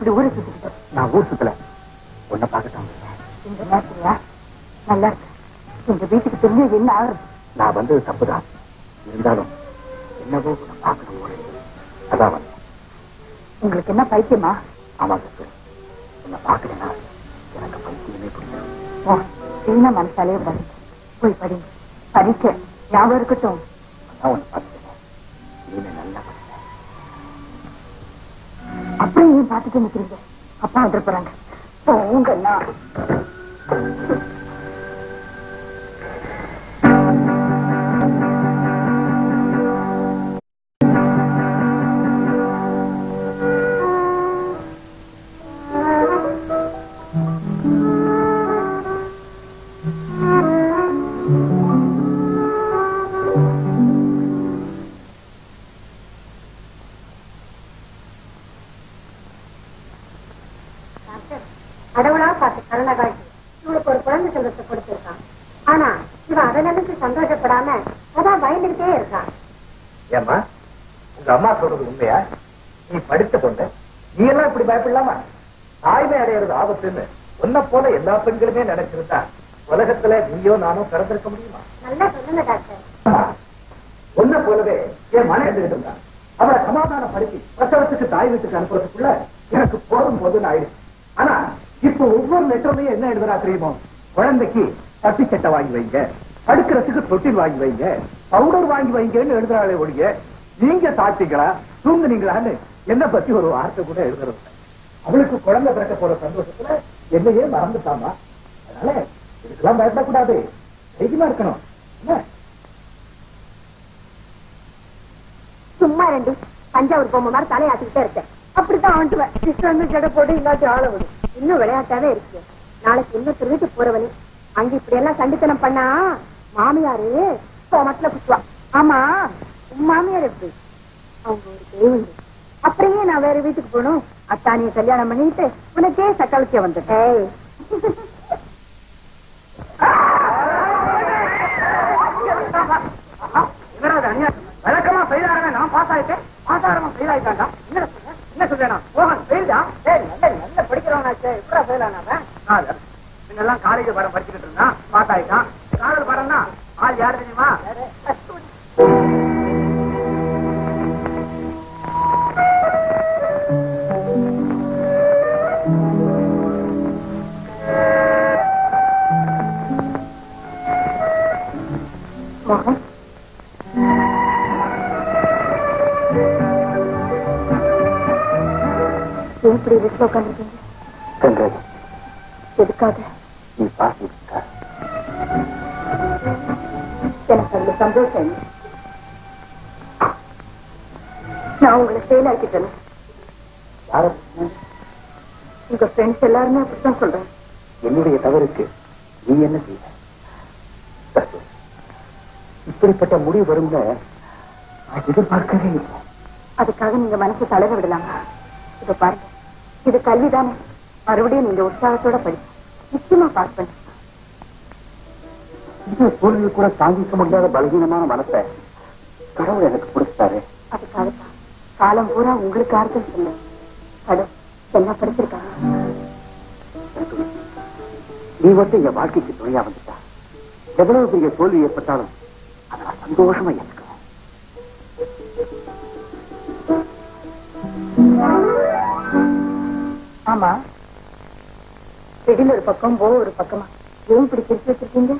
இப்படி ஊரை சுத்திக்கிட்டு நான் ஊர் சுத்தல உன்னை பார்க்கத்தான் வந்தேன். இந்த நேரத்துலயா நல்லா இருக்கு எங்க வீட்டுக்கு தெரிஞ்சு என்ன ஆகுறது நான் வந்தது தப்புதான் இருந்தாலும் என்னவோ உன்னை பார்க்கணும் போல இருக்கு. அதான் வந்தேன் உங்களுக்கு என்ன பைத்தியமா ஆமா சிஸ்டர் உன்னை பார்க்கலன்னா எனக்கு பைத்தியமே பிடிக்கும் ஓ சின்ன மனசாலே விடாது போய் படிங்க படிக்க ஞாபகம் இருக்கட்டும் அதான் உன்னை பார்த்துட்டேன் இனிமே நல்லா படிப்பேன் அப்புறம் ஏன் பார்த்துட்டு நிக்கிறீங்க அப்பா வந்துட போறாங்க போங்கண்ணா கடவுளா பார்த்து கருணை காட்டி இவளுக்கு ஒரு குழந்தை செல்வத்தை கொடுத்திருக்கான் ஆனா இவன் அதை நினைச்சு சந்தோஷப்படாம அதான் பயந்துகிட்டே இருக்கான் ஏம்மா உங்க அம்மா சொல்றது உண்மையா நீ படித்த பொண்ணு நீ எல்லாம் இப்படி பயப்படலாமா தாய்மை அடையிறது ஆபத்துன்னு உன்னை போல எல்லா பெண்களுமே நினைச்சிருந்தா உலகத்துல நீயோ நானோ பிறந்திருக்க முடியுமா நல்லா சொல்லுங்க டாக்டர் உன்னை போலவே என் மன எழுந்துகிட்டு இருந்தா அவளை சமாதானப்படுத்தி பிரசவத்துக்கு தாய் வீட்டுக்கு அனுப்புறதுக்குள்ள எனக்கு போதும் போதும்னு ஆயிடுச்சு ஆனா இப்ப ஒவ்வொரு லெட்டர்லயும் என்ன எழுதுறா தெரியுமோ குழந்தைக்கு பட்டி சட்டை வாங்கி வைங்க படுக்கிறதுக்கு தொட்டில் வாங்கி வைங்க பவுடர் வாங்கி வைங்கன்னு எழுதுறாளே ஒழிய நீங்க சாப்பிட்டீங்களா தூங்குனீங்களான்னு என்ன பத்தி ஒரு வார்த்தை கூட எழுதுறது இல்ல. அவளுக்கு குழந்தை பிறக்க போற சந்தோஷத்துல என்னையே மறந்துட்டாமா அதனால இதுக்கெல்லாம் பயப்படக்கூடாது தைரியமா இருக்கணும் என்ன சும்மா ரெண்டு தஞ்சாவூர் பொம்மை மாதிரி தலையாட்டிக்கிட்டே இருக்கேன் அப்படித்தான் ஆண்டுவேன் சிஸ்டர் வந்து ஜட போட்டு இல்லாச்சும் ஆள விடும் இன்னும் விளையாட்டாவே இருக்கு நாளைக்கு இன்னொருத்தர் வீட்டுக்கு போறவனே அங்க இப்படி எல்லாம் சண்டித்தனம் பண்ணா மாமியாரு கோமத்துல குத்துவா ஆமா உன் மாமியார் எப்படி அவங்க ஒரு தெய்வம் அப்படியே நான் வேற வீட்டுக்கு போகணும் அத்தானிய கல்யாணம் பண்ணிட்டு உனக்கே சக்காலத்திய வந்துட்டேன் என்னடா அநியா வழக்கமா ஃபெயிலாக நான் பாஸ் ஆயிட்டேன் பாஸ் ஆகிறவன் ஃபெயில் ஆயிட்டான்டா என்ன சொல்ற என்ன சொல்றேன் மோகன் ஃபெயில் தான் ஏய் நல்ல நல்ல படிக்கிறவனாச்சே எப்படா ஃபெயில் ஆனாவன் காதல் முன்னெல்லாம் காலேஜ் பாடம் படிச்சுக்கிட்டு இருந்தான் பாஸ் ஆயிட்டான் காதல் பாடம்னா ஆள் யாரு தெரியுமா மோகன் ஏன் இப்படி வீட்டுல உட்காந்துருக்கீங்க கங்காஜி எதுக்காக நீ பாஸ் இருக்கா எனக்கு அதுல சந்தோஷம் இல்லை. நான் உங்களை ஃபெயில் ஆக்கிட்டேன் யார உங்க ஃப்ரெண்ட்ஸ் எல்லாருமே அப்படித்தான் சொல்றாங்க என்னுடைய தவறுக்கு நீ என்ன செய்த தப்பு. இப்படிப்பட்ட முடிவு வரும்னு நான் எதிர்பார்க்கவே இல்லை அதுக்காக நீங்க மனசு தளர விடலாமா இத பாருங்க இது கல்விதானே மறுபடியும் நீங்க உற்சாகத்தோட படிச்சு நிச்சயமா பாஸ் பண்ணு இந்த தோல்வியை கூட தாங்கிக்க முடியாத பலகீனமான மனசை கடவுள் எனக்கு கொடுத்தாரு அதுக்காகத்தான் காலம் பூரா உங்களுக்கு ஆறுதல் சொல்லு கடவுள் என்ன படிச்சிருக்காங்க நீ மட்டும் என் வாழ்க்கைக்கு துணையா வந்துட்டா எவ்வளவு பெரிய தோல்வி ஏற்பட்டாலும் அதை நான் சந்தோஷமா ஏற்றுக்குவேன் ஆமா செடியில் ஒரு பக்கம் போ ஒரு பக்கமா ஏன் இப்படி பிரிச்சு வச்சிருக்கீங்க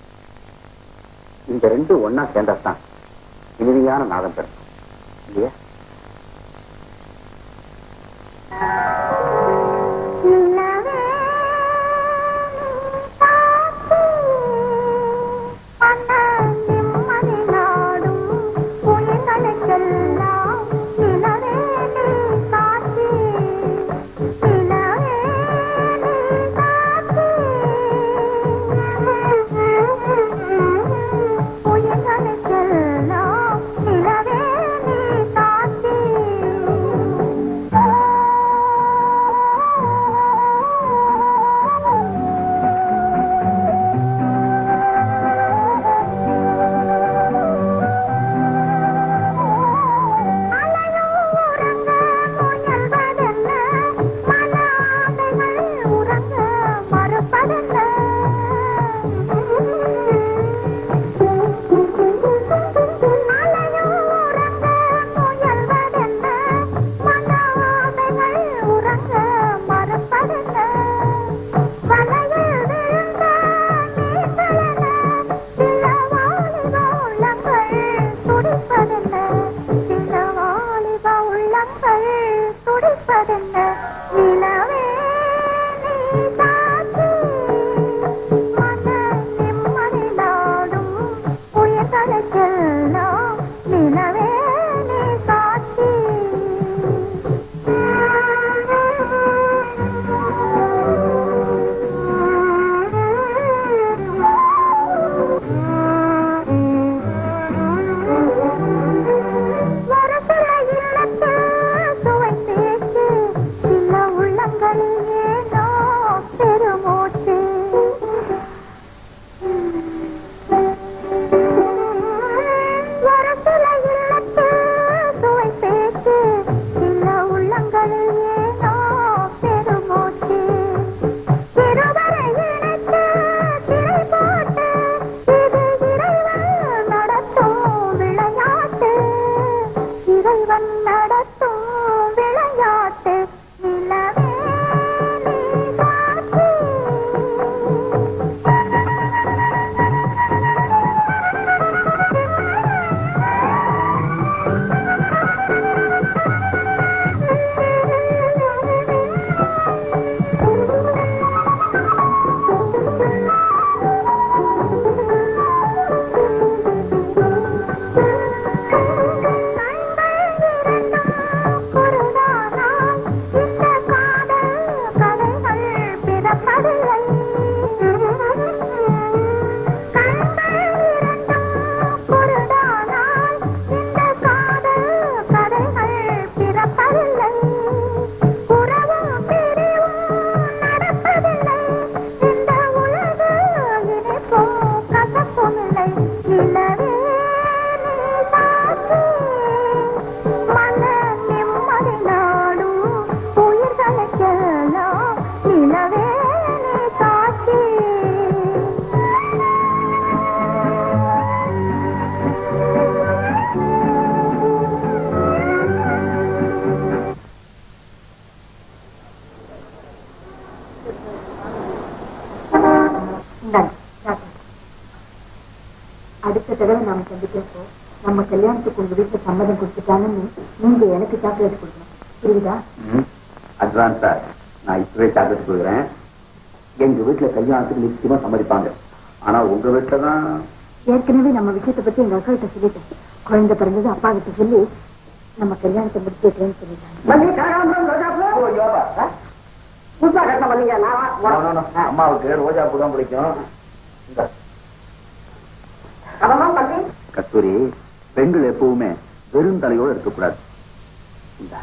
இந்த ரெண்டு ஒன்னா சேர்ந்தாதான் இனிமையான நாதம் பெறும் இல்லையா புயல் இந்தாங்க, சாப்பிடுங்க. அடுத்த தடவை நாம சந்திக்கிறப்போ நம்ம கல்யாணத்துக்கு உங்க வீட்டுல சம்மதம் கொடுத்துட்டாங்கன்னு நீங்க எனக்கு சாக்லேட் கொடுக்கணும் புரியுதா அட்வான்ஸா நான் இப்பவே சாக்லேட் கொடுக்குறேன் எங்க வீட்டுல கல்யாணத்துக்கு நிச்சயமா சம்மதிப்பாங்க ஆனா உங்க வீட்டுல தான் ஏற்கனவே நம்ம விஷயத்தை பத்தி எங்க அக்கா கிட்ட சொல்லிட்டேன் குழந்தை பிறந்தது அப்பா கிட்ட சொல்லி நம்ம கல்யாணத்தை முடிச்சு வைக்கிறேன்னு சொல்லிட்டாங்க மல்லி காணாமல் ரோஜா பூ ஓ, யோகா. ஆ? புதுசா கட்ட மல்லிங்க No, no, no. நான் அம்மாவுக்கு ரோஜா பூ தான் பிடிக்கும் இந்த அதெல்லாம் மல்லி கஸ்தூரி பெண்கள் எப்பவுமே வெறும் தலையோடு இருக்கக்கூடாது இந்தா.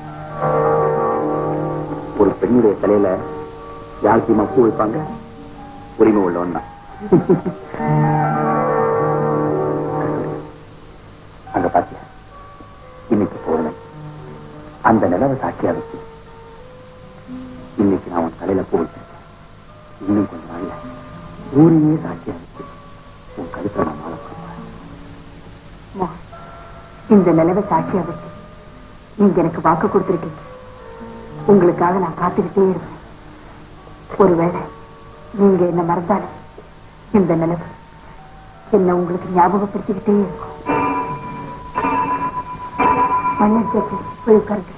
ஒரு பெண்ணுடைய தலையில யாருக்கு மப்பு வைப்பாங்க உரிமை உள்ளவன் தான் அங்க பாத்தியா இன்னைக்கு போறேன் அந்த நிலவை சாட்சியா வச்சு இன்னைக்கு நான் உன் தலையில பூ வச்சிருக்கேன் இன்னும் கொஞ்ச நாள்ல ஊரையே சாட்சியா வச்சு உன் கழுத்தை நான் மாலை கொடுப்பேன் மோகன் இந்த நிலவை சாட்சியா வச்சு நீங்க எனக்கு வாக்கு கொடுத்திருக்கீங்க உங்களுக்காக நான் காத்துக்கிட்டே இருப்பேன் ஒருவேளை நீங்க என்ன மறந்தாலும் இந்த நிலவு என்ன உங்களுக்கு ஞாபகப்படுத்திக்கிட்டே இருக்கும் மன்னர் சேர்த்து போய் உட்காருங்க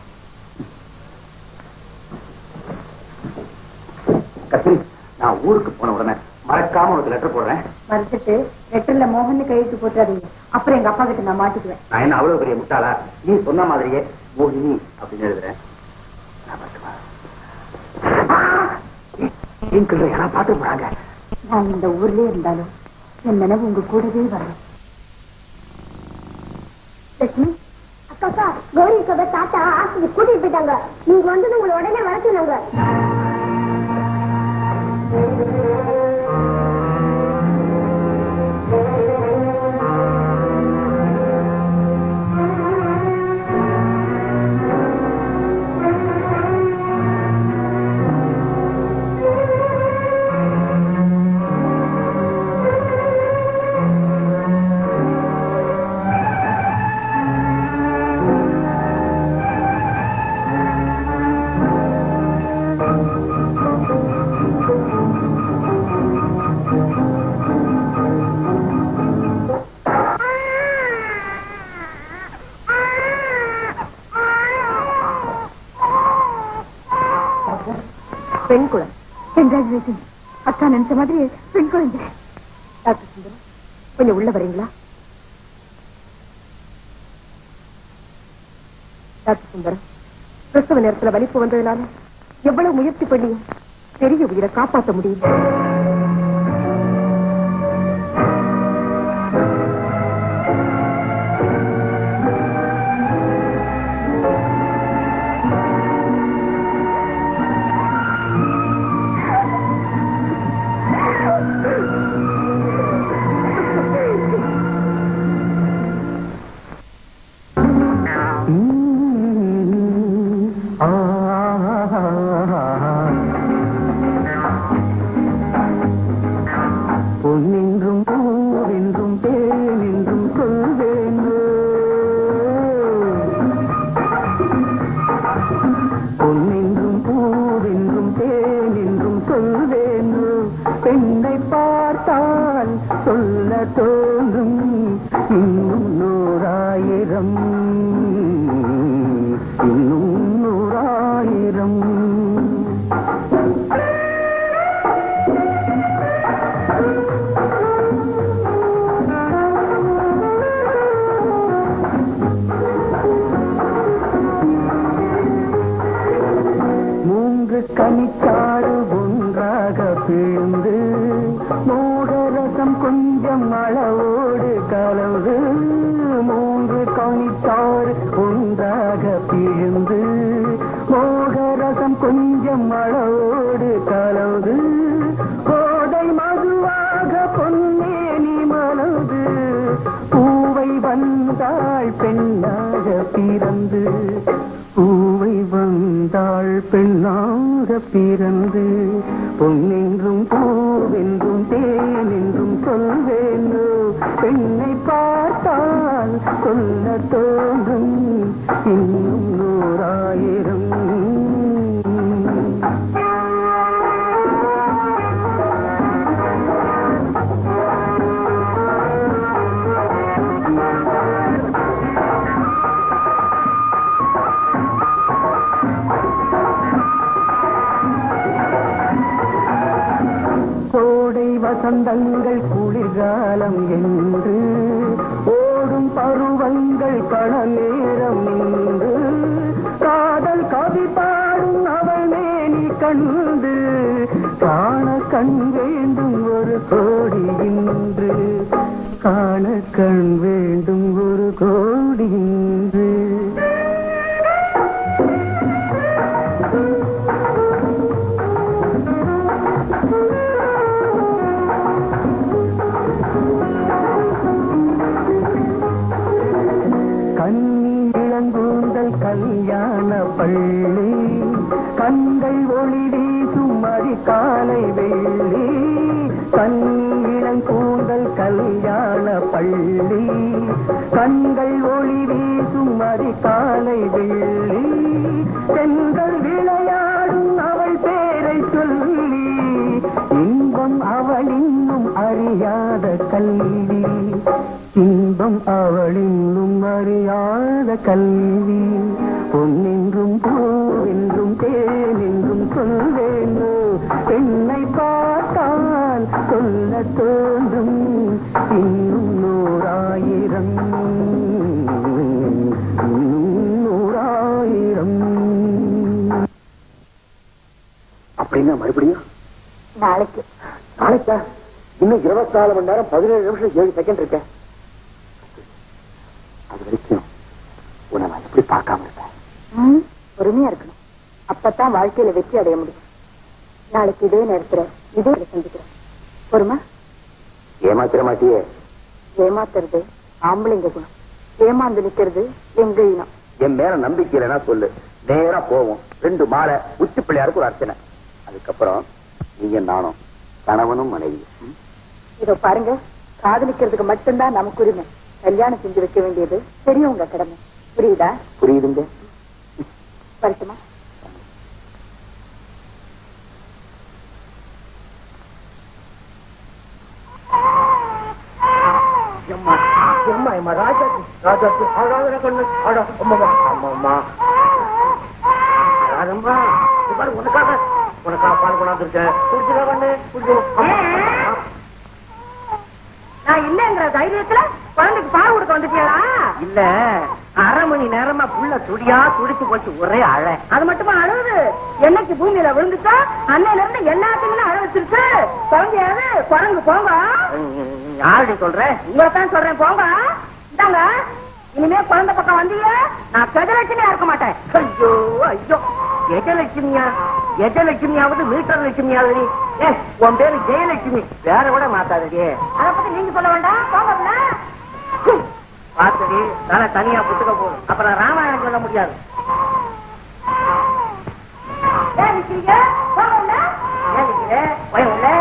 கஸ்தூரி நான் ஊருக்கு போன உடனே மறக்காம ஒரு லெட்டர் போடுறேன் மறுத்துட்டு லெட்டர்ல மோகன் கையெழுத்து போட்டுறாதீங்க அப்புறம் எங்க அப்பா கிட்ட நான் மாட்டிக்குவேன் நான் என்ன அவ்வளவு பெரிய முட்டாளா நீ சொன்ன மாதிரியே மோகினி அப்படின்னு எழுதுறேன் நான் பார்த்துப்பா. என் கிட்ட யாரா பார்த்து போறாங்க நான் இந்த ஊர்லயே இருந்தாலும் என் நினைவு உங்க கூடவே வரணும் லட்சுமி அக்கா அக்கா கௌரி அக்கா தாத்தா ஆஸ்பத்திரி கூட்டிட்டு போயிட்டாங்க நீங்க வந்து உங்களை உடனே வர சொன்னாங்க பெண் குழந்தை கங்க்ராச்சுலேஷன் அக்கா நினைச்ச மாதிரி பெண் குழந்தை டாக்டர் சுந்தரம் கொஞ்சம் உள்ள வரீங்களா டாக்டர் சுந்தரம் பிரசவ நேரத்துல வலிப்பு வந்ததுனால எவ்வளவு முயற்சி பண்ணியும் பெரிய உயிரை காப்பாற்ற முடியல பொன்னென்றும் பூவென்றும் தேனென்றும் சொல்வேனோ பொன்னென்றும் பூவென்றும் தேனென்றும் சொல்வேனோ பெண்ணை பார்த்தால் சொல்ல தோன்றும் இன்னும் நூறாயிரம் இன்னும் நூறாயிரம் மூன்று கனிச்சாறு ஒன்றாக பிழிந்து மோகரசம் கொஞ்சம் அளவோடு கலந்து மூன்று கனிச்சாறு ஒன்றாக பிழிந்து மோகரசம் கொஞ்சம் அளவோடு கலந்து கோடை மதுவாக பொன்னேனி மலர்ந்து பூவை வந்தாள் பெண்ணாக பிறந்து பூவை வந்தாள் பெண்ணாக பிறந்து பொன்னென்றும் பூவென்றும் தேனென்றும் சொல்வேனோ பெண்ணை பார்த்தால் சொல்ல தோன்றும் இன்னும் நூறாயிரம் வசந்தங்கள் குளிர்காலம் என்று ஓடும் பருவங்கள் பல நேரம் நின்று காதல் கவி பாடும் அவள் மேனி கண்டு காண கண் வேண்டும் ஒரு கோடி இன்று காண கண் வேண்டும் ஒரு கோடி இன்று கண்ணி இளங்கூந்தல் கல்யாண பள்ளி கண்கள் ஒளி வீசும் காலை வெள்ளி கண்ணி இளங்கூந்தல் கல்யாண பள்ளி கண்கள் ஒளி வீசும் காலை வெள்ளி பெண்கள் விளையாடும் அவள் பேரை சொல்லி இன்பம் அவள் இன்னும் அறியாத கல்வி இன்பம் அவள் இன்னும் அறியாத கல்வி பொன்னென்றும் பூவென்றும் தேனென்றும் சொல்வேனோ பெண்ணை பார்த்தால் சொல்ல தோன்றும் இன்னும் நூறாயிரம் இன்னும் நூறாயிரம் அப்படின்னா மறுபடியும் நாளைக்கு நாளைக்கா இன்னும் இருபத்தி நாலு மணி நேரம் பதினேழு நிமிஷம் ஏழு செகண்ட் இருக்கேன் அது வரைக்கும் உன்னை நான் எப்படி பார்க்காம இருப்பேன் ம், பொறுமையா இருக்கணும் அப்பதான் வாழ்க்கையில வெற்றி அடைய முடியும் நாளைக்கு இதே நேரத்துல இதே இடத்துல சந்திக்கிறோம் பொறுமா ஏமாத்திர மாட்டியே ஏமாத்துறது ஆம்பளைங்க குணம் ஏமாந்து நிக்கிறது எங்க இனம் என் மேல நம்பிக்கை இல்லைன்னா சொல்லு நேரா போவோம் ரெண்டு மாலை உச்சி பிள்ளையாருக்கு ஒரு அர்ச்சனை அதுக்கப்புறம் நீங்க நானும் கணவனும் மனைவி ம்? இதோ பாருங்க காதலிக்கிறதுக்கு மட்டும்தான் நமக்கு உரிமை கல்யாணம் செஞ்சு வைக்க வேண்டியது பெரியவங்க கடமை புரியுதா புரியுதுங்க வரட்டுமா எம்மா எம்மா எம்மா ராஜாஜி ராஜாஜி அழகாக கண்ணு அழ அம்மாமா அம்மாமா ராஜம்மா இது பாரு உனக்காக உனக்காக பால் கொண்டாந்துருக்கேன் குடிச்சுக்கா கண்ணு குடிச்சு நான் இல்லங்கிற தைரியத்துல குழந்தைக்கு பால் கொடுக்க வந்துட்டியாடா இல்ல அரை மணி நேரமா புள்ள துடியா துடிச்சு போச்சு ஒரே அழ அது மட்டுமா அழுவுது என்னைக்கு பூமியில விழுந்துச்சா அன்னையில இருந்து எல்லாத்தையும் அழ வச்சிருச்சு குழந்தையாவது குரங்கு போங்க யாரு சொல்ற உங்களை தான் சொல்றேன் போங்க இந்தாங்க இனிமே குழந்தை பக்கம் வந்தீங்க நான் கஜலட்சுமியா இருக்க மாட்டேன் ஐயோ ஐயோ எஜலட்சுமியா எஜலட்சுமியாவது மீட்டர் லட்சுமியாவது ஏ உன் பேரு ஜெயலட்சுமி வேற கூட மாத்தாதடி அதை பத்தி நீங்க சொல்ல வேண்டாம் போங்க பார்த்தடி தலை தனியா புட்டுக்க போதும் அப்புறம் ராமாயணம் சொல்ல முடியாது ஏன் நிக்கிறீங்க போங்க ஏன் நிக்கிற? பயம் இல்ல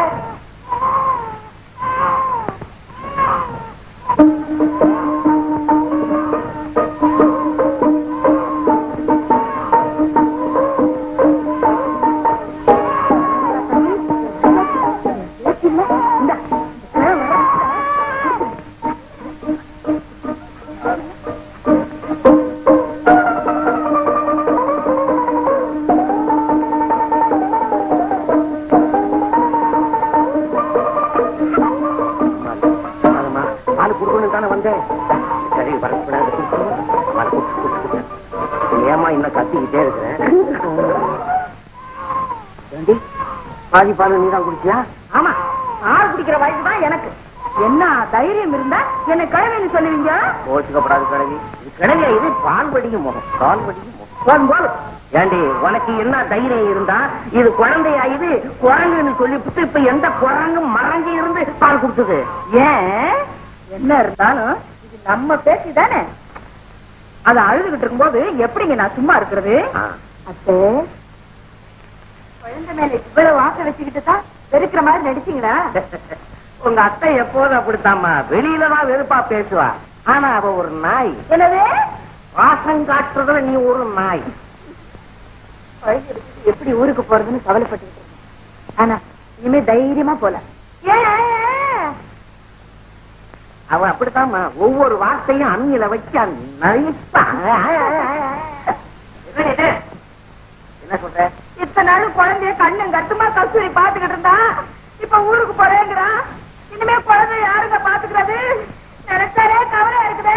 பாலுமா, பால் குடுக்கணும் தானே வந்தேன் சரி வரக்கூடாது பால் குடுத்து, குடுத்து, குடுத்து. ஏம்மா இன்னும் கத்திக்கிட்டே இருக்கிறேன் ஏண்டி, பாதி பால் நீ தான் குடிச்சியா ஆமா ஆறு குடிக்கிற வயசு தான் எனக்கு என்ன தைரியம் இருந்தா என்ன கிழமைன்னு சொல்லுவீங்க கோச்சுக்கப்படாது கிழவி இது கிழவியா இது பால் வடியும் முகம் பால் வடியும் முகம் போதும் போதும் ஏண்டி உனக்கு என்ன தைரியம் இருந்தா இது குழந்தையா இது குரங்குன்னு சொல்லிவிட்டு இப்ப எந்த குரங்கும் மறங்கி இருந்து பால் கொடுத்தது ஏன் என்ன இருந்தாலும் இது நம்ம பேச்சு தானே அது அழுதுகிட்டு இருக்கும்போது எப்படிங்க நான் சும்மா இருக்கிறது ஆ. அத்தே குழந்தை மேல இவ்வளவு ஆசை வச்சுக்கிட்டு தான் வெறுக்கிற மாதிரி நடிச்சீங்களா உங்க அத்தை எப்போதும் அப்படித்தாம்மா வெளியில தான் வெறுப்பா பேசுவா ஆனா அவ ஒரு நாய் என்னது வாசம் காட்டுறதுல நீ ஒரு நாய் பழகி எடுத்துட்டு எப்படி ஊருக்கு போறதுன்னு கவலைப்பட்டுக்கிட்டு இருக்கேன் ஆனா இனிமே தைரியமா போல ஏன் அவ அப்படித்தாம்மா ஒவ்வொரு வார்த்தையும் அந்நில வச்சு நடிப்பா என்ன இது? என்ன சொல்ற இத்தனை நாள் குழந்தைய கண்ணும் கட்டுமா கஸ்தூரி பாத்துக்கிட்டு இருந்தா இப்ப ஊருக்கு போறேங்கிறான் இனிமே குழந்தை யாருங்க பாத்துக்கிறது நினைச்சாலே கவலை இருக்குதே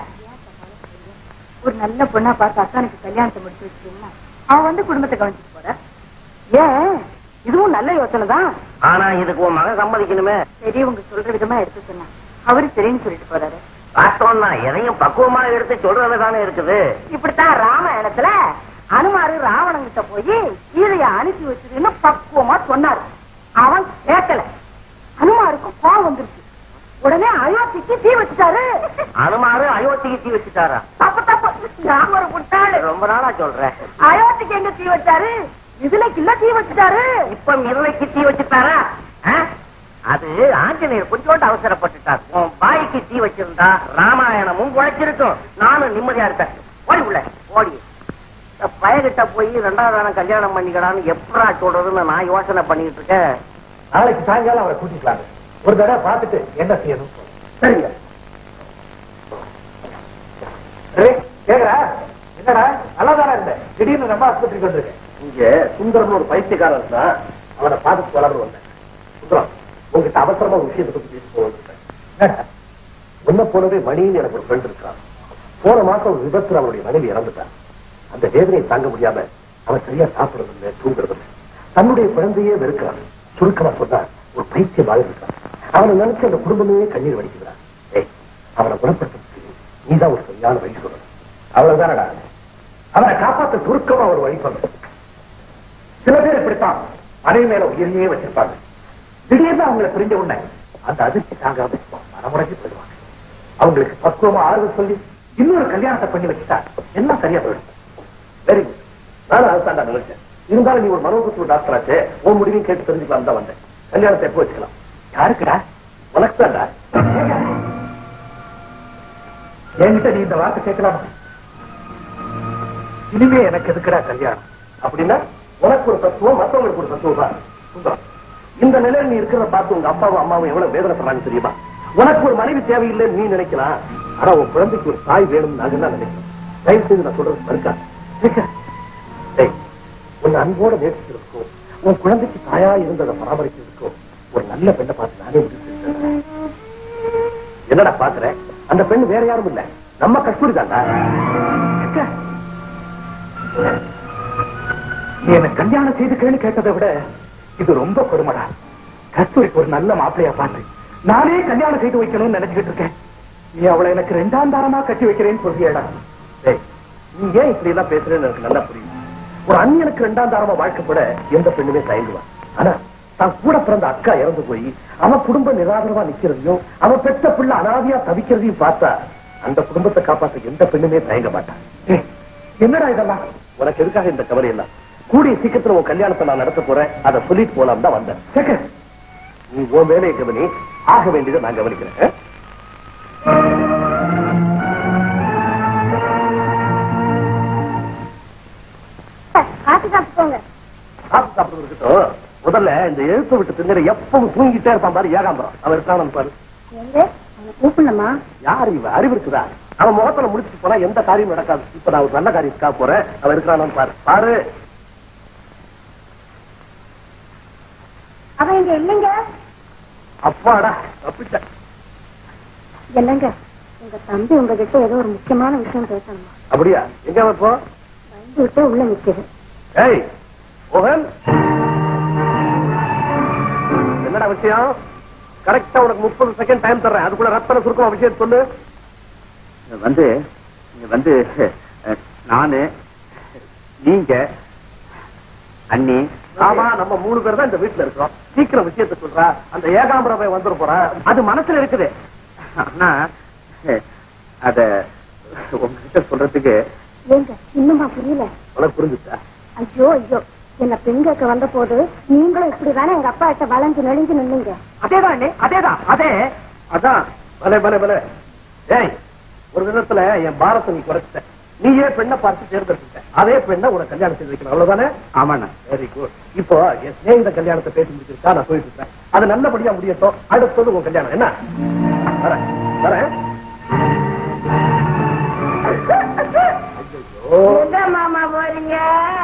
ஒரு நல்ல பொண்ணா பார்த்து அக்கானுக்கு கல்யாணத்தை முடிச்சு வச்சிட்டீங்கன்னா அவன் வந்து குடும்பத்தை கவனிச்சுட்டு போற ஏன் இதுவும் நல்ல யோசனை தான் ஆனா இதுக்கு உன் மகன் சம்மதிக்கணுமே பெரியவங்க சொல்ற விதமா எடுத்து சொன்னா அவரு சரின்னு சொல்லிட்டு போறாரு வாஸ்தவம் தான் எதையும் பக்குவமா எடுத்து சொல்றது தானே இருக்குது இப்படித்தான் ராமாயணத்துல அனுமாரு ராவணன் கிட்ட போய் சீதைய அனுப்பி வச்சதுன்னு பக்குவமா சொன்னாரு அவன் கேட்கல அனுமாருக்கு கோவம் வந்துருச்சு உடனே அயோத்திக்கு தீ வச்சுட்டாரு அனுமாரு அயோத்திக்கு தீ வச்சுட்டாரா தப்பு தப்பு ராமர் முட்டாளு ரொம்ப நாளா சொல்றேன் அயோத்திக்கு எங்க தீ வச்சாரு இதுல கில்ல தீ வச்சுட்டாரு இப்ப மிரளைக்கு தீ வச்சுட்டாரா ஆ? அது ஆஞ்சநேயர் கொஞ்சோண்டு அவசரப்பட்டுட்டார் உன் பாய்க்கு தீ வச்சிருந்தா ராமாயணமும் உழைச்சிருக்கும் நானும் நிம்மதியா இருப்பேன் ஓடி உள்ள ஓடி இந்த பயகிட்ட போய் ரெண்டாவது தானம் கல்யாணம் பண்ணிக்கடான்னு எப்படா சொல்றதுன்னு நான் யோசனை பண்ணிட்டு இருக்கேன் நாளைக்கு சாயங்காலம் அவரை கூட்டிக்கலாங்க ஒரு தடவை பார்த்துட்டு என்ன செய்யணும் சரிங்க கேக்குறா என்னடா நல்லாதானே இருந்த திடீர்னு நம்ம ஆஸ்பத்திரிக்கு வந்திருக்கேன் இங்க சுந்தரம்னு ஒரு பைத்தியக்காரன் இருந்தான் அவனை பார்த்து வளர்ந்து வந்தேன் சுந்தரம் உங்ககிட்ட அவசரமா ஒரு விஷயத்தை பத்தி பேசி போவேன் உன்ன போலவே மணின்னு எனக்கு ஒரு ஃப்ரெண்ட் இருக்கான் போன மாசம் ஒரு விபத்துல அவனுடைய மனைவி இறந்துட்டான் அந்த வேதனையை தாங்க முடியாம அவன் சரியா சாப்பிடுறது இல்லை தூங்குறது இல்லை தன்னுடைய குழந்தையே வெறுக்கிறான் சுருக்கமா சொன்னா ஒரு பைத்தியமாக இருக்கான் அவனை நினைச்சு அந்த குடும்பமே கண்ணீர் வடிக்கிறான் ஏய் அவனை குணப்படுத்துறதுக்கு நீதான் ஒரு சரியான வழி சொல்லணும் அவ்வளவுதானடா அவனை காப்பாத்த சுருக்கமா ஒரு வழி சொல்லணும் சில பேர் இப்படித்தான் மனைவி மேல உயிரையே வச்சிருப்பாங்க திடீர்னு அவங்களை பிரிஞ்ச உடனே அந்த அதிர்ச்சி தாங்காம மனமுறைக்கு போயிடுவாங்க அவங்களுக்கு பக்குவமா ஆறுதல் சொல்லி இன்னொரு கல்யாணத்தை பண்ணி வச்சுட்டா எல்லாம் சரியா போயிடும் வெரி குட் நானும் அதுதான் நினைச்சேன் இருந்தாலும் நீ ஒரு மனோபுத்திர டாக்டர் ஆச்சு உன் முடிவையும் கேட்டு தெரிஞ்சுக்கலாம் தான் வந்தேன் கல்யாணத்தை எப்போ வச்சுக்கலாம் யாருக்குடா உனக்கு தான்டா என்கிட்ட நீ இந்த வார்த்தை கேட்கலாமா இனிமே எனக்கு எதுக்குடா கல்யாணம் அப்படின்னா உனக்கு ஒரு தத்துவம் மத்தவங்களுக்கு ஒரு தத்துவம் தான் சுந்தரம், இந்த நிலையில நீ இருக்கிறத பார்த்து உங்க அப்பாவும் அம்மாவும் எவ்வளவு வேதனைப்படுறாங்க தெரியுமா உனக்கு ஒரு மனைவி தேவையில்லைன்னு நீ நினைக்கலாம் ஆனா உன் குழந்தைக்கு ஒரு தாய் வேணும்னு நாங்க தான் நினைக்கிறோம் தயவு செய்து நான் சொல்றது மறுக்கா டேய், உன்னை அன்போட நேசிக்கிறதுக்கும் உன் குழந்தைக்கு தாயா இருந்ததை பராமரிக்கிறதுக்கும் ஒரு நல்ல பெண்ணை பார்த்து நானே முடிவு செஞ்சேன். என்னடா பாக்குற அந்த பெண் வேற யாரும் இல்ல நம்ம கஸ்தூரி தாண்டா நீ என்ன கல்யாணம் செய்துக்கேன்னு கேட்டதை விட இது ரொம்ப பெருமடா கஸ்தூரிக்கு ஒரு நல்ல மாப்பிளையா பார்த்து நானே கல்யாணம் செய்து வைக்கணும்னு நினைச்சுக்கிட்டு இருக்கேன் நீ அவளை எனக்கு ரெண்டாம் தாரமா கட்டி வைக்கிறேன்னு சொல்றியடா டேய், நீ ஏன் இப்படி எல்லாம் பேசுறேன்னு எனக்கு நல்லா புரியுது ஒரு அண்ணனுக்கு ரெண்டாம் தாரமா வாழ்க்கைப்பட எந்த பெண்ணுமே தயங்குவான் ஆனா தான் கூட பிறந்த அக்கா இறந்து போய் அவன் குடும்ப நிராதரவா நிக்கிறதையும் அவன் பெத்த பிள்ளை அனாதையா தவிக்கிறதையும் பார்த்தா அந்த குடும்பத்தை காப்பாத்த எந்த பெண்ணுமே தயங்க மாட்டான் ஏய், என்னடா இதெல்லாம் உனக்கு எதுக்காக இந்த கவலை எல்லாம் கூடிய சீக்கிரத்துல உன் கல்யாணத்தை நான் நடத்த போறேன் அதை சொல்லிட்டு போலாம் தான் வந்தேன் சேகர், நீ உன் வேலையை கவனி ஆக வேண்டியதை நான் கவனிக்கிறேன் ஆ? காத்து சாப்பிட்டுக்கோங்க சாப்பிட்டு சாப்பிடுறது இருக்கட்டும் முதல்ல இந்த எழுத்து விட்டு திங்கிற எப்பவும் தூங்கிட்டே இருப்பான் பாரு ஏகாம்பரம் அவன் இருக்கான் பாரு எங்க அவனை கூப்பிடணுமா யாரு இவ அறிவு இருக்குதா அவன் முகத்துல முடிச்சுட்டு போனா எந்த காரியம் நடக்காது இப்ப நான் ஒரு நல்ல காரியத்துக்காக போறேன் அவன் இருக்கிறானு பாரு பாரு அவன் இங்க இல்லைங்க அப்பாடா தப்பிச்ச இல்லைங்க உங்க தம்பி உங்ககிட்ட ஏதோ ஒரு முக்கியமான விஷயம் பேசணுமா அப்படியா எங்க வைப்போம் பயந்து விட்டு உள்ள நிக்குது ஏய் மோகன் என்னடா விஷயம் கரெக்டா உனக்கு முப்பது செகண்ட் டைம் தர்றேன் அதுக்குள்ள ரத்தன சுருக்கம் விஷயம் சொல்லு வந்து இங்க வந்து அஹ், நானு நீங்க அண்ணி ஆமா நம்ம மூணு பேர் தான் இந்த வீட்டுல இருக்கிறோம் சீக்கிரம் விஷயத்தை சொல்றா அந்த ஏகாம்பரம் போய் வந்துட போறா அது மனசுல இருக்குது ஆனா அஹ், அத உங்ககிட்ட சொல்றதுக்கு ஏங்க இன்னுமா புரியல உனக்கு புரிஞ்சுச்சா ஐயோ ஐயோ என்ன பெண் கேட்க வந்த போது நீங்களும் இப்படிதானே எங்க அப்பா கிட்ட வளைஞ்சு நெளிஞ்சு நின்னீங்க அதேதான் அண்ணே, அதேதான் அதே அதான் பலே பலே பலே ஏய் ஒரு விதத்துல என் பாரத்தை நீ குறைச்சிட்ட நீயே பெண்ணை பார்த்து தேர்ந்தெடுத்துட்ட அதே பெண்ணை உனக்கு கல்யாணம் செய்து வைக்கணும் அவ்வளவுதானே ஆமாண்ணா வெரி குட் இப்போ என் சிநேகித கல்யாணத்தை பேசி முடிச்சிருக்கா நான் போயிட்டு இருக்கேன் அது நல்லபடியா முடியட்டும் அடுத்தது உன் கல்யாணம் என்ன வரேன் வரேன் ஐயோ எங்க மாமா போறீங்க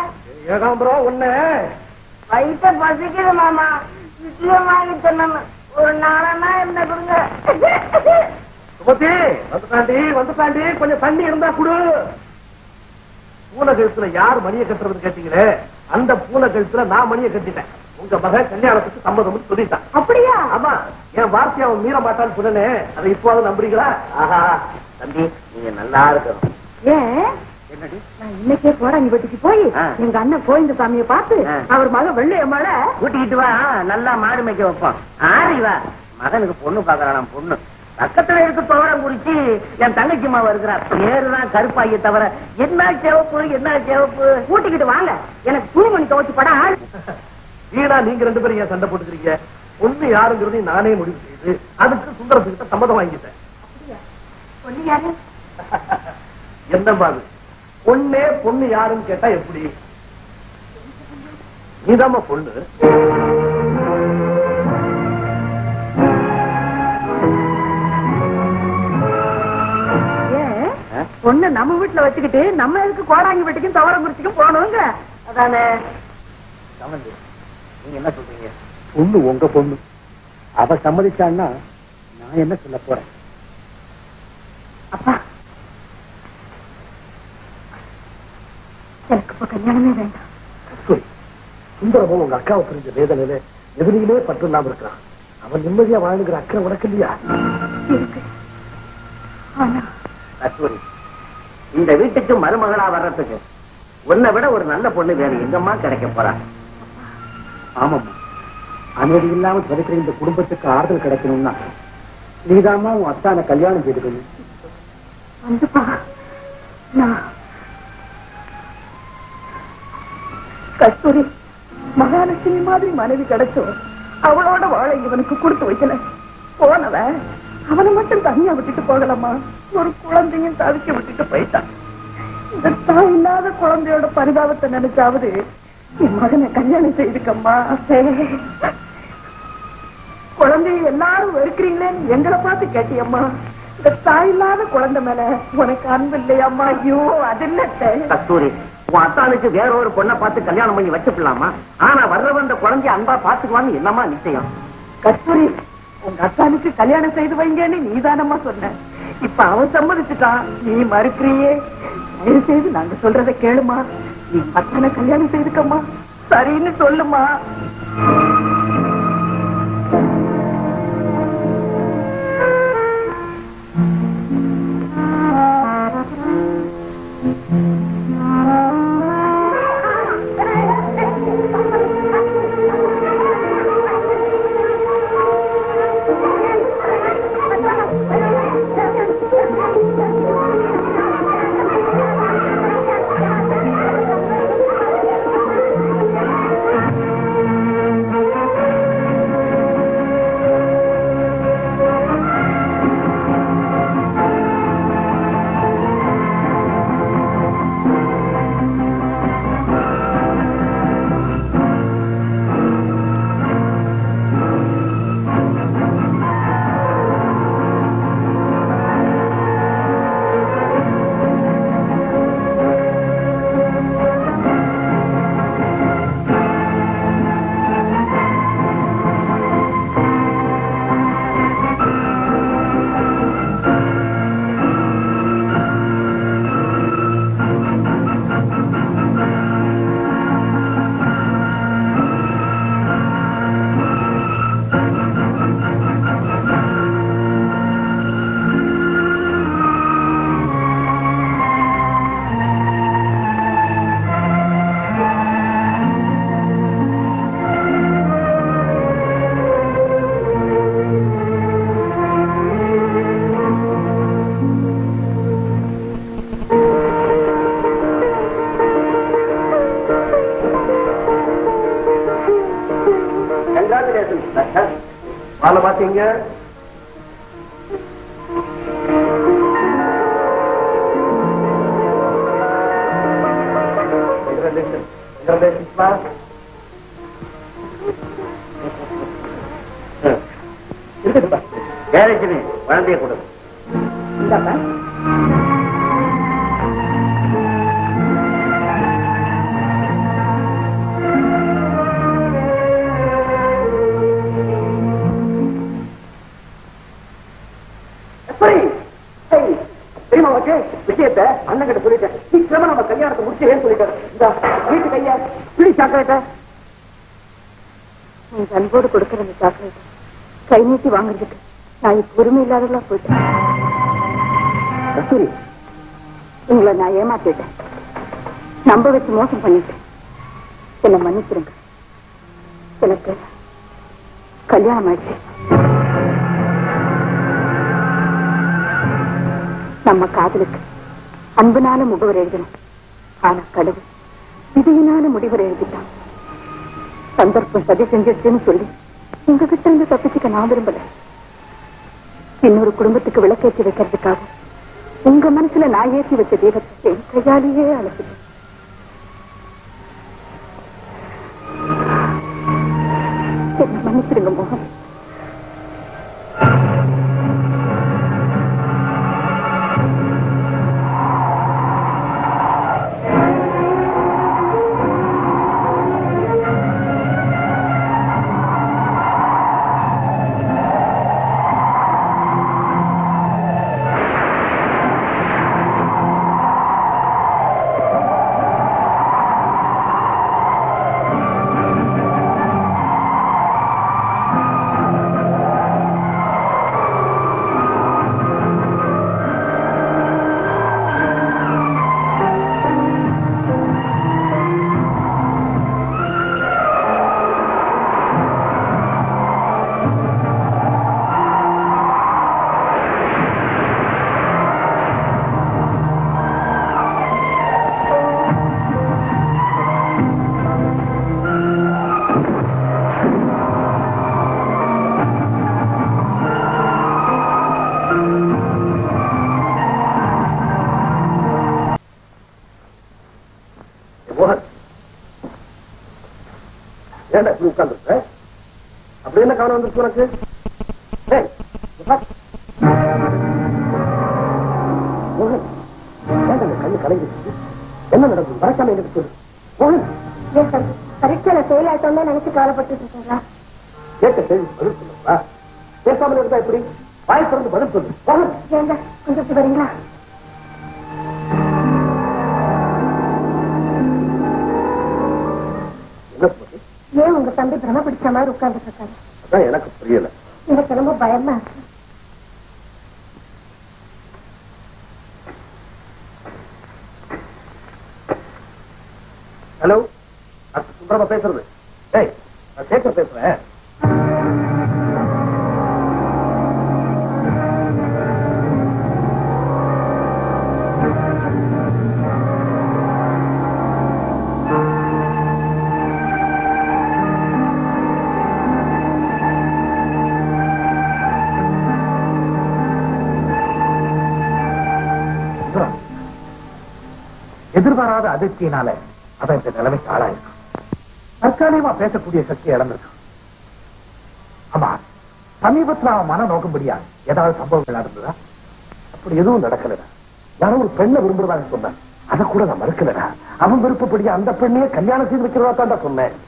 ஏகாம்பரம் ஒண்ணு வயிற்ற பசிக்குது மாமா இட்லியும் வாங்கி தரணும் ஒரு நாளா என்ன கொடுங்க சுமதி வந்துட்டாண்டி வந்துட்டாண்டி கொஞ்சம் தண்ணி இருந்தா குடு பூனை கழுத்துல யார் மணியை கட்டுறது கேட்டீங்களே அந்த பூனை கழுத்துல நான் மணியை கட்டிட்டேன் உங்க மகன் கல்யாணத்துக்கு சம்மதம் சொல்லிட்டான் அப்படியா ஆமா என் வார்த்தையை அவன் மீற மாட்டான்னு சொன்னேனே அதை இப்போது நம்புறீங்களா ஆஹா தம்பி நீங்க நல்லா இருக்கணும் ஏன் என்னடி நான் இன்னைக்கே கோடாங்கி வெட்டிக்கு போய் ஆ. எங்க அண்ணன் கோவிந்த சாமியை பார்த்து ஆ. அவர் மகன் வெள்ளைய மழை கூட்டிக்கிட்டு வா நல்லா மாடு மேய்க்க வைப்போம் ஆரி வா மகனுக்கு பொண்ணு பாக்குறான் பொண்ணு பக்கத்துல இருக்க துவரம் குறிச்சு என் தங்கச்சி மாவ இருக்கிறார் பேருதான் கருப்பாகிய தவிர என்ன சிவப்பு என்ன சிவப்பு கூட்டிக்கிட்டு வாங்க எனக்கு துணிமணி துவச்சு படம் ஆள் வீணா நீங்க ரெண்டு பேரும் ஏன் சண்டை போட்டுக்கிறீங்க பொண்ணு யாருங்கிறதையும் நானே முடிவு செய்து அதுக்கு சுந்தரத்துக்கிட்ட சம்மதம் வாங்கிட்டேன் பொண்ணு யாரு என்ன பாது பொண்ணே பொண்ணு யாருன்னு கேட்டா எப்படி நீதாம்மா பொண்ணு ஏன் ஆ? பொண்ணு நம்ம வீட்டுல வச்சுக்கிட்டு நம்ம எதுக்கு கோடாங்கி வெட்டிக்கும் தவறம் குறிச்சிக்கும் போகணுங்க அதானே சமந்தி நீங்க என்ன சொல்றீங்க பொண்ணு உங்க பொண்ணு அவ சம்மதிச்சான்னா நான் என்ன சொல்ல போறேன் அப்பா எனக்கு இப்ப கல்யாணமே வேண்டாம் கஸ்தூரி, சுந்தரமும் உங்க அக்காவை புரிஞ்ச வேதனையில எதிரியிலே பற்று இல்லாம இருக்கிறான் அவன் நிம்மதியா வாழ்ந்துகிற அக்கறை உனக்கு இல்லையா இருக்கு ஆனா கஸ்தூரி இந்த வீட்டுக்கு மருமகளா வர்றதுக்கு உன்னை விட ஒரு நல்ல பொண்ணு வேற எங்கம்மா கிடைக்க போறா ஆமாம்மா அமைதி இல்லாம கிடைக்கிற இந்த குடும்பத்துக்கு ஆறுதல் கிடைக்கணும்னா நீதாம்மா உன் அத்தான கல்யாணம் செய்துக்கணும் வந்துப்பா நான் கஸ்தூரி மகாலட்சுமி மாதிரி மனைவி கிடைச்சோம் அவளோட வாழை இவனுக்கு கொடுத்து வைக்கல போனவன் அவனை மட்டும் தனியா விட்டுட்டு போகலாமா ஒரு குழந்தையும் தவிக்க விட்டுட்டு போயிட்டான் இந்த தாய் இல்லாத குழந்தையோட பரிதாபத்தை நினைச்சாவது என் மகனை கல்யாணம் செய்துக்கம்மா குழந்தைய எல்லாரும் வெறுக்கிறீங்களேன்னு எங்களை பார்த்து கேட்டியம்மா இந்த தாய் இல்லாத குழந்தை மேல உனக்கு அன்பு இல்லையம்மா ஐயோ அது இல்லட்டே கஸ்தூரி உன் அத்தானுக்கு வேற ஒரு பொண்ணை பார்த்து கல்யாணம் பண்ணி வச்சுக்கலாமா ஆனா வர்றவன் இந்த குழந்தைய அன்பா பாத்துக்குவான்னு என்னமா நிச்சயம் கஸ்தூரி உங்க அத்தானுக்கு கல்யாணம் செய்து வைங்கன்னு நீதானம்மா சொன்ன இப்ப அவன் சம்மதிச்சுட்டான் நீ மறுக்கிறியே தயவு செய்து நாங்க சொல்றத கேளுமா நீ அத்தானை கல்யாணம் செய்துக்கம்மா சரின்னு சொல்லுமா வாழ மாட்டீங்க Congratulations. Congratulations, ma. இருக்கட்டுப்பா. வேலைச்சுமே குழந்தைய கொடு இந்தாப்பா விஷயத்த அண்ணன் கிட்ட சொல்லிட்டேன் சீக்கிரமா நம்ம கல்யாணத்தை முடிச்சு சொல்லிட்டேன் இந்த வீட்டு கையா பிடி சாக்லேட்ட உங்க அன்போடு கொடுக்கிற அந்த சாக்லேட் கை நீட்டி வாங்குறதுக்கு நான் இப்ப உரிமை இல்லாதவளா போயிட்டேன் கஸ்தூரி உங்களை நான் ஏமாத்திட்டேன் நம்ப வச்சு மோசம் பண்ணிட்டேன் என்னை மன்னிச்சிருங்க எனக்கு கல்யாணம் ஆயிடுச்சு நம்ம காதலுக்கு அன்புனால முகவர் எழுதணும் ஆனா கடவுள் விதியினால முடிவர் எழுதிட்டான் சந்தர்ப்பம் சதி செஞ்சிருச்சுன்னு சொல்லி உங்ககிட்ட இருந்து தப்பிச்சுக்க நான் விரும்பல இன்னொரு குடும்பத்துக்கு விளக்கேற்றி வைக்கிறதுக்காக உங்க மனசுல நான் ஏற்றி வச்ச தீபத்தை என் கையாலேயே அழைச்சிட்டேன் என்னை மன்னிச்சிடுங்க மோகன் மோகன் ஏன்டா இப்படி உட்கார்ந்துருக்க அப்படி என்ன கவனம் வந்துருச்சு உனக்கு ஏய், இங்க பார். மோகன் ஏன்டா இந்த கண்ணு கலங்கிடுச்சு என்ன நடக்கும் மறக்காம எனக்கு சொல்லு மோகன் ஏன் சார் பரீட்சையில ஃபெயில் ஆயிட்டோம்னு நினைச்சு கவலைப்பட்டு இருக்கீங்களா கேட்ட கேள்வி பதில் சொல்லுப்பா பேசாமல் இருந்தா எப்படி வாய் திறந்து பதில் சொல்லு மோகன் ஏங்க கொஞ்சம் இப்படி வரீங்களா என்ன சொல்லு ஏன் உங்க தம்பி பிரம பிடிச்ச மாதிரி உட்கார்ந்துட்டு இருக்காரு அதான் எனக்கு புரியல எனக்கு ரொம்ப பயமா இருக்கு ஹலோ டாக்டர் சுந்தரமா பேசுறது ஏய் நான் சேகர் பேசுறேன் சுந்தரம், எதிர்பாராத அதிர்ச்சியினால அவன் இந்த நிலைமைக்கு ஆளாயிருக்கான் தற்காலிகமா பேசக்கூடிய சக்தி இழந்திருக்கான் ஆமா சமீபத்துல அவன் மன நோக்கும்படியா ஏதாவது சம்பவங்கள் நடந்ததா அப்படி எதுவும் நடக்கலடா யாரோ ஒரு பெண்ணை விரும்புறதாக சொன்னேன் அதை கூட நான் மறுக்கலடா அவன் விருப்பப்படி அந்த பெண்ணையே கல்யாணம் செய்து வைக்கிறதா தான்டா சொன்னேன்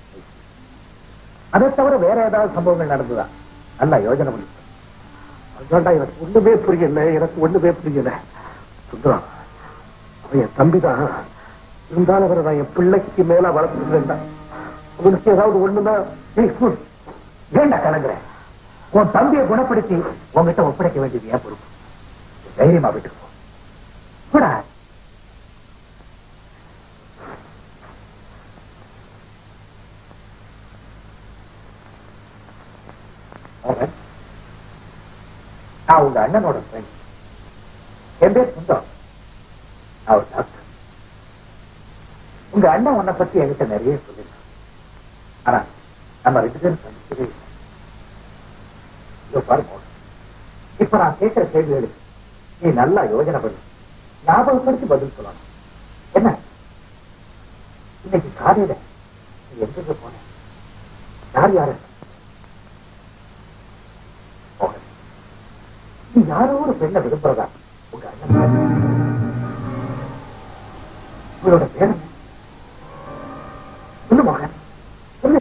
அதை தவிர வேற ஏதாவது சம்பவங்கள் நடந்ததா நல்லா யோசனை பண்ணி சொல்லு. அதான்டா எனக்கு ஒண்ணுமே புரியல எனக்கு ஒண்ணுமே புரியல சுந்தரம் அவன் என் தம்பிதான் இருந்தாலும் அவரை நான் என் பிள்ளைக்கு மேல வளர்த்துருந்தேன் அவனுக்கு ஏதாவது ஒண்ணுன்னா ஏய், சொல். ஏண்டா கலங்குற உன் தம்பியை குணப்படுத்தி உன்கிட்ட ஒப்படைக்க வேண்டியது ஏன் பொறுப்பு தைரியமா விட்டுட்டு போ போடா மோகன், நான் உங்க அண்ணனோட ஃப்ரெண்ட் என் பேர் சுந்தரம் நான் ஒரு டாக்டர் உங்க அண்ணன் உன்னை பத்தி என்கிட்ட நிறைய சொல்லிருக்கான் ஆனா நம்ம ரெண்டு பேரும் சந்திக்கவே இல்லை இதோ பாரு மோகன், இப்ப நான் கேட்கிற கேள்விகளுக்கு நீ நல்லா யோசனை பண்ணி ஞாபகப்படுத்தி பதில் சொல்லணும் என்ன இன்னைக்கு காலையில நீ எங்க போன யார் யாரு மோகன், நீ யாரோ ஒரு பெண்ணை விரும்புறதா உங்க அண்ணன் சொன்னாரு. உங்களோட பேர் என்ன? சொல்லு மகன் சொல்லு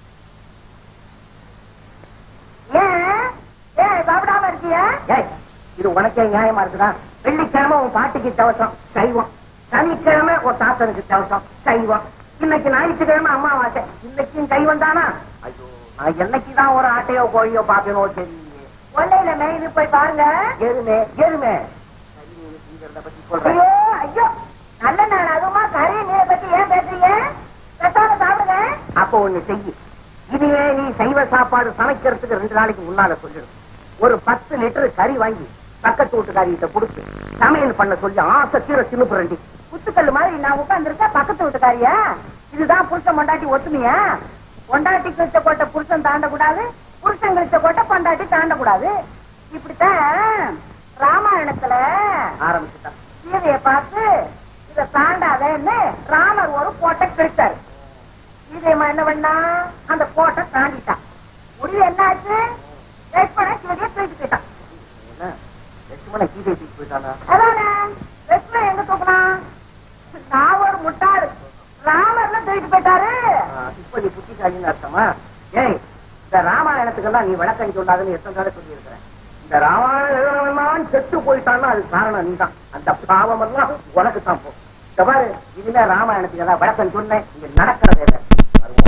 ஏன் ஏன் சாப்பிடாம இருக்கியா ஏய், இது உனக்கே நியாயமா இருக்குதா வெள்ளிக்கிழமை உன் பாட்டிக்கு தவசம் சைவம் சனிக்கிழமை உன் தாத்தனுக்கு தவசம் சைவம் இன்னைக்கு ஞாயிற்றுக்கிழமை அம்மாவாசை இன்னைக்கும் சைவம் தானா ஐயோ நான் என்னைக்குதான் ஒரு ஆட்டையோ கோழியோ பாப்பேனோ தெரியலையே கொள்ளையில மேய்து போய் பாருங்க எருமே எருமே சரி, நீ திங்கிறத பத்தி சொல்றேன் ஐயோ ஐயோ நல்ல நாள் அதுமா கறி மீனை பத்தி ஏன் பேசுறீங்க பெட்டோட சாப்பிடுங்க அப்போ ஒண்ணு செய்யி இதையே நீ சைவ சாப்பாடு சமைக்கிறதுக்கு ரெண்டு நாளைக்கு முன்னால சொல்லிடு ஒரு பத்து லிட்டர் கறி வாங்கி பக்கத்து வீட்டுக்காரிகிட்ட கொடுத்து சமையல் பண்ண சொல்லி ஆசை தீர சின்ன புரண்டி குத்துக்கல்லு மாதிரி நான் உட்கார்ந்துருக்க பக்கத்து வீட்டுக்காரியா இதுதான் புருஷன் பொண்டாட்டி ஒத்துமையா பொண்டாட்டி கிழிச்ச கோட்டை புருஷன் தாண்டக்கூடாது புருஷன் கிழிச்ச கோட்டை பொண்டாட்டி தாண்டக்கூடாது இப்படித்தான் ராமாயணத்துல ஆரம்பிச்சுட்டான் சீதைய பார்த்து இத தாண்டாதேன்னு ராமர் ஒரு கோட்டை கிழிச்சாரு சீதையம்மா என்ன பண்ணா அந்த கோட்டை தாண்டிட்டான் முடிவு என்னாச்சு லட்சுமணன் சீதையை தூக்கிட்டு போயிட்டான் என்ன லட்சுமண கீதை தூக்கி போயிட்டானா அதானே லட்சுமணன் எங்க தூக்குனான் நான் ஒரு முட்டாள் ராமர்ல தூக்கிட்டு போயிட்டாரு ஆ, இப்ப நீ புத்திசாலின்னு அர்த்தமா ஏய் இந்த ராமாயணத்துக்கெல்லாம் நீ விளக்கம் சொல்லாதுன்னு எத்தனை தடவை சொல்லி இருக்கிறேன் இந்த ராமாயணம் செத்து போயிட்டான்னா அது காரணம் நீதான் அந்த பாவம் எல்லாம் உனக்கு தான் போ இந்த பாரு இனிமே ராமாயணத்துக்கு எல்லாம் விளக்கம் சொன்னேன் இங்க நடக்கிறதே இல்லை வருவோம்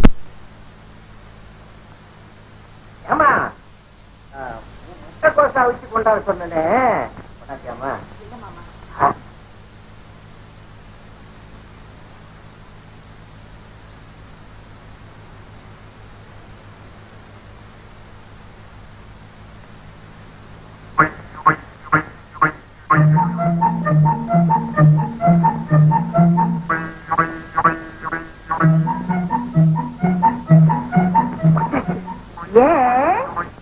ஏமா முட்டைக்கோசா வச்சு கொண்டாட சொன்னனே கொண்டாட்டியாமா ஏன்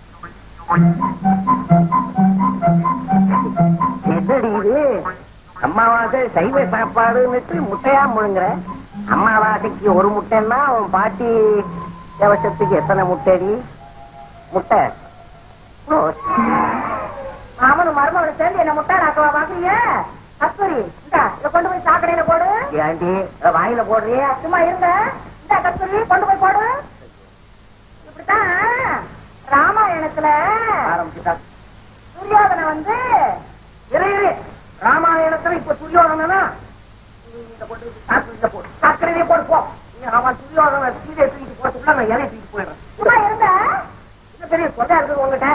என்னடி இது அம்மாவாசை சைவ சாப்பாடுன்னுட்டு முட்டையா முழுங்குற அம்மாவாசைக்கு ஒரு முட்டைன்னா உன் பாட்டி தேவசத்துக்கு எத்தனை முட்டைடி முட்டை ஓ, மாமனும் மருமகளும் சேர்ந்து என்ன முட்டாள் ஆக்கவா பாக்குறீங்க கஸ்தூரி இந்த இத கொண்டு போய் சாக்கடையில போடு ஏண்டி இதை வாயில போடுறியா சும்மா இருங்க இந்த கஸ்தூரி கொண்டு போய் போடு இப்படித்தான் ராமாயணத்துல ஆரம்பிச்சுட்டா துரியோதனை வந்து இரு இரு ராமாயணத்துல இப்ப துரியோதனா இதை கொண்டு போய் சாக்கடையில போடு சாக்கடையிலே போடு போ நீ அவன் துரியோதனை சீதையை தூக்கிட்டு போறதுக்குள்ள நான் இலையை தூக்கிட்டு போயிடுறேன் சும்மா இருங்க இன்னும் பெரிய கொண்டா இருக்குது உங்ககிட்ட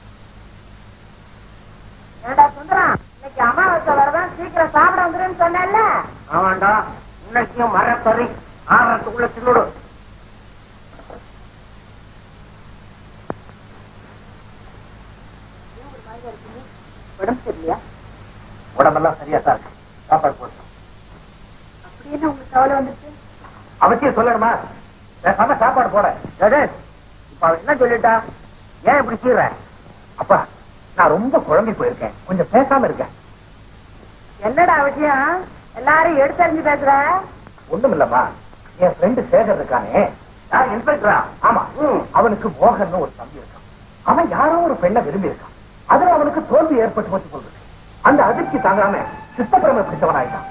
ஏண்டா சுந்தரம் இன்னைக்கு அமாவாசை வரதான் சீக்கிரம் சாப்பிட வந்துருன்னு சொன்னேன்ல ஆமாண்டா இன்னைக்கும் மரத்தறி ஆறத்துக்குள்ள தின்னுடு உடம்பு சரியில்லையா உடம்பெல்லாம் சரியா தான் இருக்கு சாப்பாடு போடு அப்படி என்ன உங்களுக்கு கவலை வந்துச்சு அவசியம் சொல்லணுமா பேசாம சாப்பாடு போட இப்ப அவ என்ன சொல்லிட்டா ஏன் இப்படி சீர அப்பா நான் ரொம்ப குழம்பி போயிருக்கேன் கொஞ்சம் பேசாம இருக்கேன் என்னடா விஷயம் எல்லாரும் எடுத்தறிஞ்சு பேசுற ஒண்ணும் இல்லம்மா என் ஃப்ரெண்டு சேகர் இருக்கானே யார் இன்ஸ்பெக்டரா ஆமா அவனுக்கு மோகன் ஒரு தம்பி இருக்கான் அவன் யாரோ ஒரு பெண்ணை விரும்பி இருக்கான் அதுல அவனுக்கு தோல்வி ஏற்பட்டு போச்சு போகுது அந்த அதிர்ச்சி தாங்காம சித்தப்பிரம பிடிச்சவனாயிட்டான்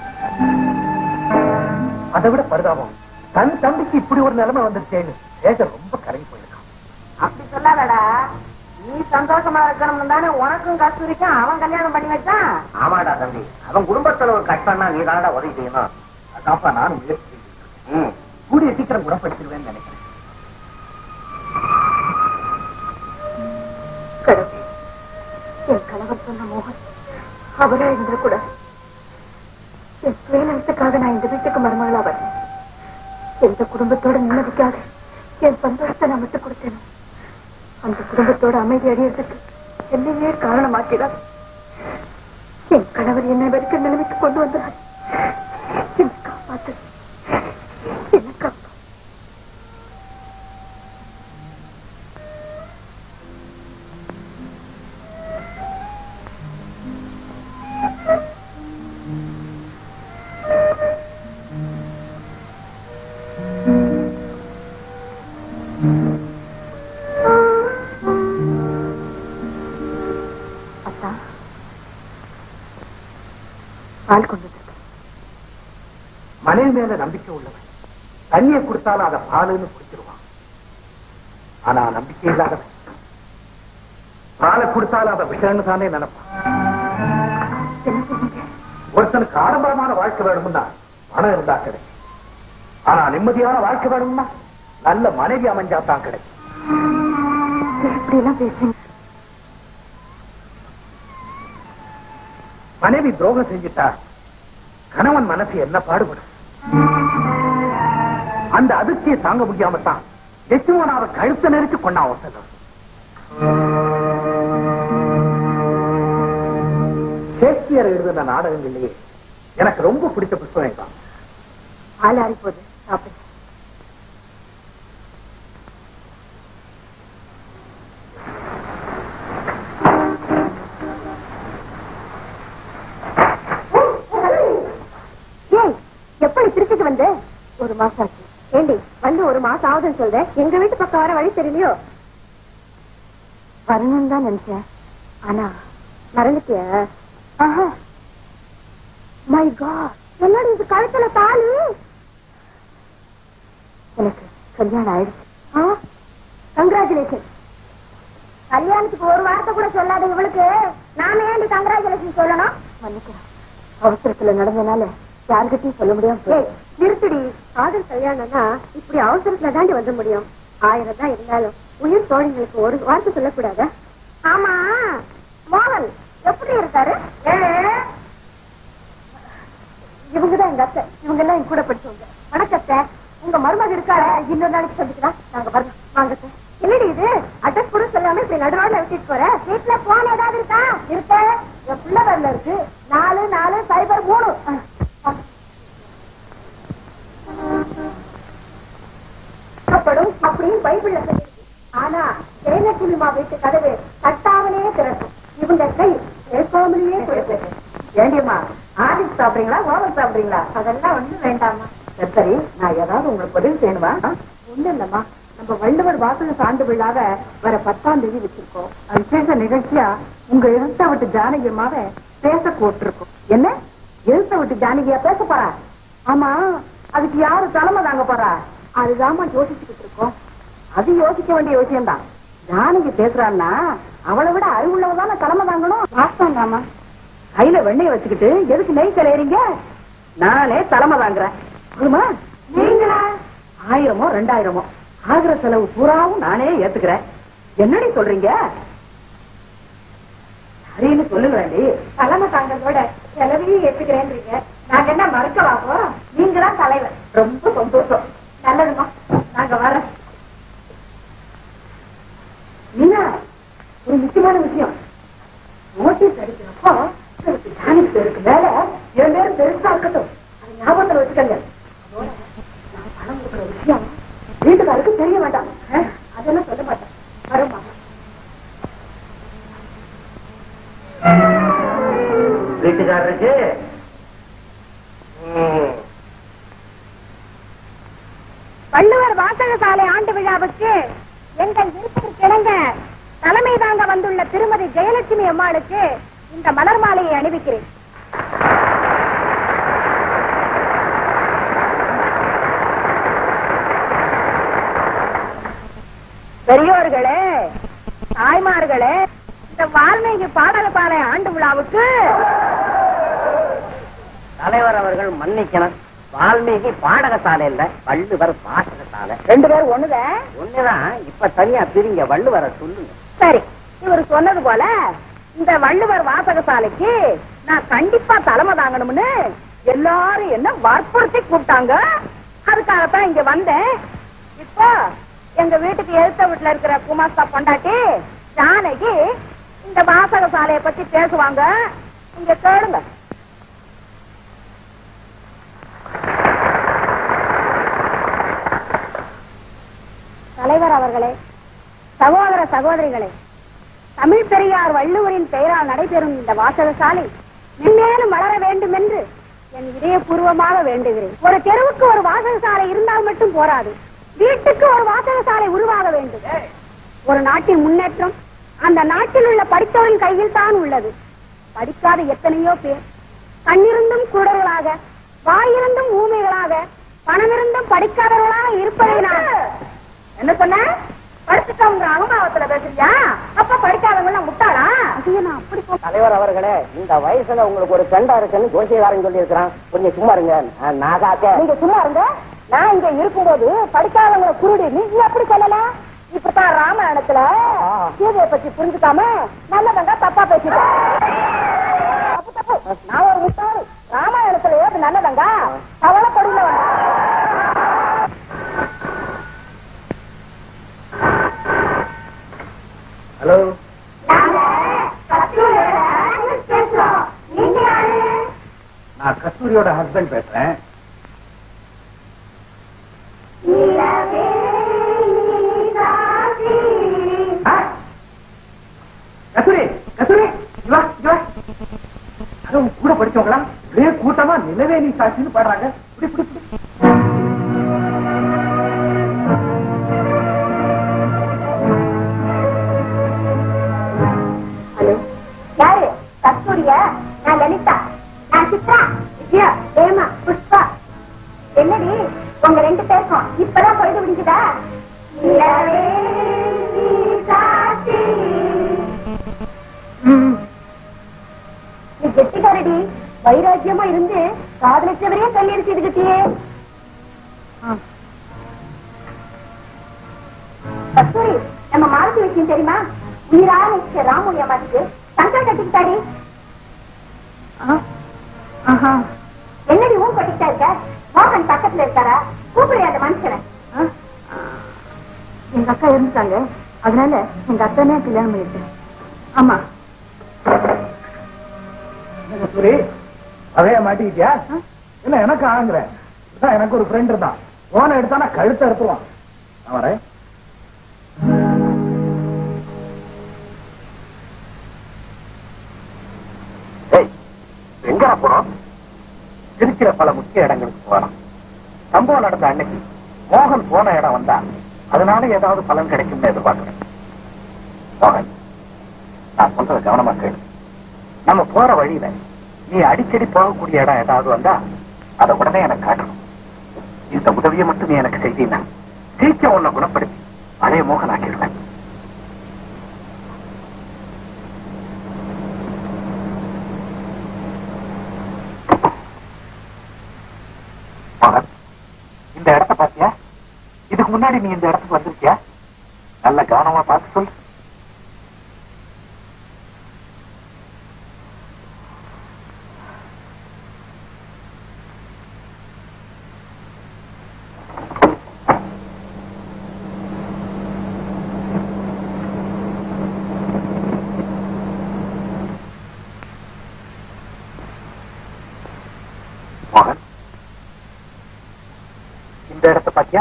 அதை விட பரிதாபம் தன் தம்பிக்கு இப்படி ஒரு நிலைமை வந்துருச்சேன்னு சேகர் ரொம்ப கலங்கி போயிருக்கான் அப்படி சொல்லாதடா நீ சந்தோஷமா இருக்கணும்னு தானே உனக்கும் கஸ்தூரிக்கும் அவன் கல்யாணம் பண்ணி வச்சான் ஆமாடா தம்பி அவன் குடும்பத்துல ஒரு கஷ்டம்னா நீ தானடா உதவி செய்யணும் அதாப்பா நானும் முயற்சி செஞ்சுட்டு இருக்கேன். ம். கூடிய சீக்கிரம் குணப்படுத்திடுவேன்னு நினைக்கிறேன் கடவுளே என் கணவர் சொன்ன மோகன் அவரே இருந்திருக்கூடாது என் சுயநலத்துக்காக நான் இந்த வீட்டுக்கு மருமகளா வரேன் எந்த குடும்பத்தோட நிம்மதிக்காக என் சந்தோஷத்தை நான் விட்டு கொடுத்தேன் அந்த குடும்பத்தோட அமைதி அடையிறதுக்கு என்னையே காரணமாக்கிறார் என் கணவர் என்னை வரைக்கும் நிலைமைக்கு கொண்டு வந்தார் என்னை காப்பாத்து என்னை காப்பா அத்தா பால் கொண்டு வந்திருக்கேன் மனைவி மேல நம்பிக்கை உள்ளவன் தண்ணியை கொடுத்தாலும் அதை பாலுன்னு குடிச்சிருவான் ஆனா நம்பிக்கை இல்லாதவன் பாலை கொடுத்தாலும் அதை விஷயம்னு தானே நினைப்பான் ஒருத்தனுக்கு ஆடம்பரமான வாழ்க்கை வேணும்னா பணம் இருந்தா கிடைக்கும் ஆனா நிம்மதியான வாழ்க்கை வேணும்னா நல்ல மனைவி அமைஞ்சா தான் கிடைக்கும் எப்படி எல்லாம் பேசுறீங்க மனைவி துரோகம் செஞ்சிட்டா கணவன் மனசு என்ன பாடுபடும் அந்த அதிர்ச்சியை தாங்க முடியாம தான் எச்சுவன் அவ கழுத்தை நெரிச்சு கொண்டா அவசரம் ஷேக்ஸ்பியர் எழுதின நாடகங்கள்லயே எனக்கு ரொம்ப பிடிச்ச புத்தகம் தான் ஆள் ஆறி போகுது சாப்பிடுங்க ஏய், எப்படி திருச்சிக்கு வந்த ஒரு மாசம் ஆச்சு ஏண்டி வந்து ஒரு மாசம் ஆகுதுன்னு சொல்றேன் எங்க வீட்டு பக்கம் வர வழி தெரியலையோ வரணும்னு தான் நினைச்சேன் ஆனா மறந்துட்டிய மை காட் என்னடி இது கழுத்துல தாலி எனக்கு கல்யாணம் ஆயிடுச்சு கங்க்ராச்சுலேஷன் கல்யாணத்துக்கு ஒரு வார்த்தை கூட சொல்லாத இவளுக்கு நாம ஏன் கங்க்ராச்சுலேஷன் சொல்லணும் மன்னிக்கிறேன் அவசரத்துல நடந்தனால யாருக்கிட்டையும் சொல்ல முடியாம நிறுத்துடி காதல் கல்யாணம்னா இப்படி அவசரத்துல தாண்டி வந்து முடியும் ஆயிரம் தான் இருந்தாலும் உயிர் தோழிங்களுக்கு ஒரு வார்த்தை சொல்லக்கூடாதா ஆமா மோகன் எப்படி இருக்காரு இவங்கதான் எங்க அத்தை இவங்க எல்லாம் என் கூட படிச்சவங்க வணக்கத்தை உங்க மருமக இருக்காள இன்னொரு நாளைக்கு சந்திக்கலாம் நாங்க வரணும் வாங்கத்தை என்னடி இது அட்ரஸ் கூட சொல்லாம இப்படி நடுவாடுல விட்டுட்டு போற வீட்டுல போன் ஏதாவது இருக்கா இருக்க என் பிள்ளை வரல இருக்கு நாலு நாலு சைபர் மூணு அப்படும் அப்படின்னு பைபிள்ல சொல்லிருக்கு ஆனா ஜெயலட்சுமிமா வீட்டு கதவு தட்டாமலே திறக்கும் இவங்க கை திறக்காமலேயே திறக்கும் ஏண்டியம்மா ஆதிக்கு சாப்பிடுறீங்களா ஓவர் சாப்பிடுறீங்களா அதெல்லாம் ஒண்ணும் வேண்டாமா சரி, சரி நான் ஏதாவது உங்களுக்கு உதவி செய்யணுமா ஒண்ணு இல்லம்மா நம்ம வள்ளுவர் வாசக சான்று விழாவ வர பத்தாம் தேதி வச்சிருக்கோம் அது விசேஷ நிகழ்ச்சியா உங்க எழுத்த விட்டு ஜானகி அம்மாவை பேச கூட்டிருக்கோம் என்ன எழுத்த விட்டு ஜானகியா பேச போறா ஆமா அதுக்கு யாரு தலைமை தாங்க போறா அதுதாம்மா யோசிச்சுக்கிட்டு இருக்கோம் அது யோசிக்க வேண்டிய விஷயம் தான் ஜானகி பேசுறான்னா அவளை விட அறிவுள்ளவ தானே தலைமை தாங்கணும் வாஸ்தவம் தாமா கையில வெண்ணெய் வச்சுக்கிட்டு எதுக்கு நெய் கலையறீங்க நானே தலைமை தாங்குறேன் போதுமா நீங்களா ஆயிரமோ ரெண்டாயிரமோ ஆகிற செலவு பூராவும் நானே ஏத்துக்கிறேன் என்னடி சொல்றீங்க சரின்னு சொல்லுங்களேன்டி தலைமை தாங்கிறதோட செலவையும் ஏத்துக்கிறேன்றீங்க நாங்க என்ன மறக்க வாப்போம் நீங்களா தலைவர் ரொம்ப சந்தோஷம் நல்லதுமா நாங்க வரோம் மீனா ஒரு முக்கியமான விஷயம் நோட்டீஸ் அடிக்கிறப்போ எனக்கு ஜானகி பேருக்கு மேல என் பேர் பெருசா இருக்கட்டும் அது ஞாபகத்துல வச்சுக்கங்க அதோட நான் பணம் கொடுக்குற விஷயம் வீட்டுக்காருக்கு தெரிய வேண்டாம் அஹ், அதெல்லாம் சொல்ல மாட்டேன் வருமா வீட்டுக்காரருக்கு ம், வள்ளுவர் வாசக சாலை ஆண்டு விழாவுக்கு எங்கள் விருப்பத்திற்கு இணங்க தலைமை தாங்க வந்துள்ள திருமதி ஜெயலட்சுமி அம்மாளுக்கு இந்த மலர் மாலையை அணிவிக்கிறேன் பெரியோர்களே தாய்மார்களே இந்த வால்மீகி பாடல பாலை ஆண்டு விழாவுக்கு தலைவர் அவர்கள் மன்னிக்கணும் வால்மீகி பாடகசாலை இல்ல வள்ளுவர் பாடகசாலை ரெண்டு பேரும் ஒண்ணுதான் ஒண்ணுதான் இப்ப தனியா பிரிங்க வள்ளுவரை சொல்லுங்க சரி இவர் சொன்னது போல இந்த வள்ளுவர் வாசகசாலைக்கு நான் கண்டிப்பா தலைமை தாங்கணும்னு எல்லாரும் என்ன வற்புறுத்தி கூப்பிட்டாங்க அதுக்காகத்தான் இங்க வந்தேன் இப்போ எங்க வீட்டுக்கு எழுத்த வீட்டுல இருக்கிற குமாஸ்தா பொண்டாட்டி ஜானகி இந்த வாசகசாலையை பத்தி பேசுவாங்க இங்க கேளுங்க தலைவர் அவர்களே சகோதர சகோதரிகளே தமிழ் பெரியார் வள்ளுவரின் பெயரால் நடைபெறும் இந்த வாசகசாலை மென்மேலும் வளர வேண்டும் என்று என் இதயபூர்வமாக வேண்டுகிறேன் ஒரு தெருவுக்கு ஒரு வாசகசாலை இருந்தால் மட்டும் போராது வீட்டுக்கு ஒரு வாசகசாலை உருவாக வேண்டும் ஒரு நாட்டின் முன்னேற்றம் அந்த நாட்டில் உள்ள படித்தவரின் கையில் தான் உள்ளது படிக்காத எத்தனையோ பேர் கண்ணிருந்தும் குருடர்களாக வாயிருந்தும் ஊமைகளாக பணமிருந்தும் படிக்காதவர்களாக இருப்பதை நான் என்ன சொன்ன படிச்சுட்டவங்க அனுபவத்துல பேசுறியா அப்ப படிக்காதவங்க முட்டாளா ஐயோ நான் அப்படி போ தலைவர் அவர்களே இந்த வயசுல உங்களுக்கு ஒரு ஃப்ரெண்டா இருக்குன்னு ஜோசியக்காரன் சொல்லி இருக்கிறான் கொஞ்சம் சும்மா இருங்க நான் நாகாக்க நீங்க சும்மா இருங்க நான் இங்க இருக்கும்போது படிக்காதவங்கள குருடி நீங்க எப்படி சொல்லலாம் இப்பதான் ராமாயணத்துல சீதையை பத்தி புரிஞ்சுக்காம நல்லவங்க தப்பா பேசிட்டேன் தப்பு தப்பு நான் ஒரு முட்டாள் ராமாயணத்துல ஏது நல்லவங்க கவலைப்படுங்களவங்க ஹலோ நான் கஸ்தூரியோட ஹஸ்பண்ட் பேசுறேன் ஆ? கஸ்தூரி கஸ்தூரி இங்க வா இங்க வா அதுவும் கூட படிச்சவங்களா ஒரே கூட்டமா நிலவே நீ சாட்சின்னு பாடுறாங்க இப்படி இப்படி இப்படி ஹலோ யாரு கஸ்தூரியா நான் லலிதா நான் சித்ரா விஜயா ஏமா புஷ்பா என்னடி உங்க ரெண்டு பேருக்கும் இப்பதான் பொழுது விடிஞ்சுதா நிலவே நீ சாட்சி. நீ கெட்டிக்காரடி வைராக்கியமா இருந்து காதலிச்சவரையே கல்யாணம் செய்துகிட்டியே கஸ்தூரி நம்ம மாருதி விஷயம் தெரியுமா உயிரா நிச்சய ராமுனி அம்மாட்டுக்கு சங்கர் கட்டிக்கிட்டாடி என்னடி ஊன் கட்டிக்கிட்டா இருக்க மோகன் பக்கத்துல இருக்காரா கூப்பிடுறியா அந்த மனுஷனை எங்க அக்கா இருந்துட்டாங்க அதனால எங்க அத்தானே கல்யாணம் பண்ணிட்டேன் ஆமா என்ன கஸ்தூரி அதைய மாட்டிக்கிட்டியா இல்ல எனக்கு ஆகுற இதான் எனக்கு ஒரு ஃப்ரெண்ட் இருந்தான் போன எடுத்தானா கழுத்தை எடுத்துருவான் நான் வரேன் எங்க போறோம் இருக்கிற பல முக்கிய இடங்களுக்கு போறோம் சம்பவம் நடந்த அன்னைக்கு மோகன் போன இடம் வந்தா அதனால ஏதாவது பலன் கிடைக்கும்னு எதிர்பார்க்கிறேன் மோகன் நான் சொல்றத கவனமா கேளு நம்ம போற வழியில நீ அடிக்கடி போகக்கூடிய இடம் ஏதாவது வந்தா அதை உடனே எனக்கு காட்டணும் இந்த உதவியை மட்டும் நீ எனக்கு செய்தீன்னா சீக்கிரம் உன்னை குணப்படுத்தி பழைய மோகன் ஆக்கிடுவேன் மகன், இந்த இடத்த பாத்தியா இதுக்கு முன்னாடி நீ இந்த இடத்துக்கு வந்திருக்கியா நல்ல கவனமா பார்த்து சொல்லு மோகன் இந்த இடத்த பாத்தியா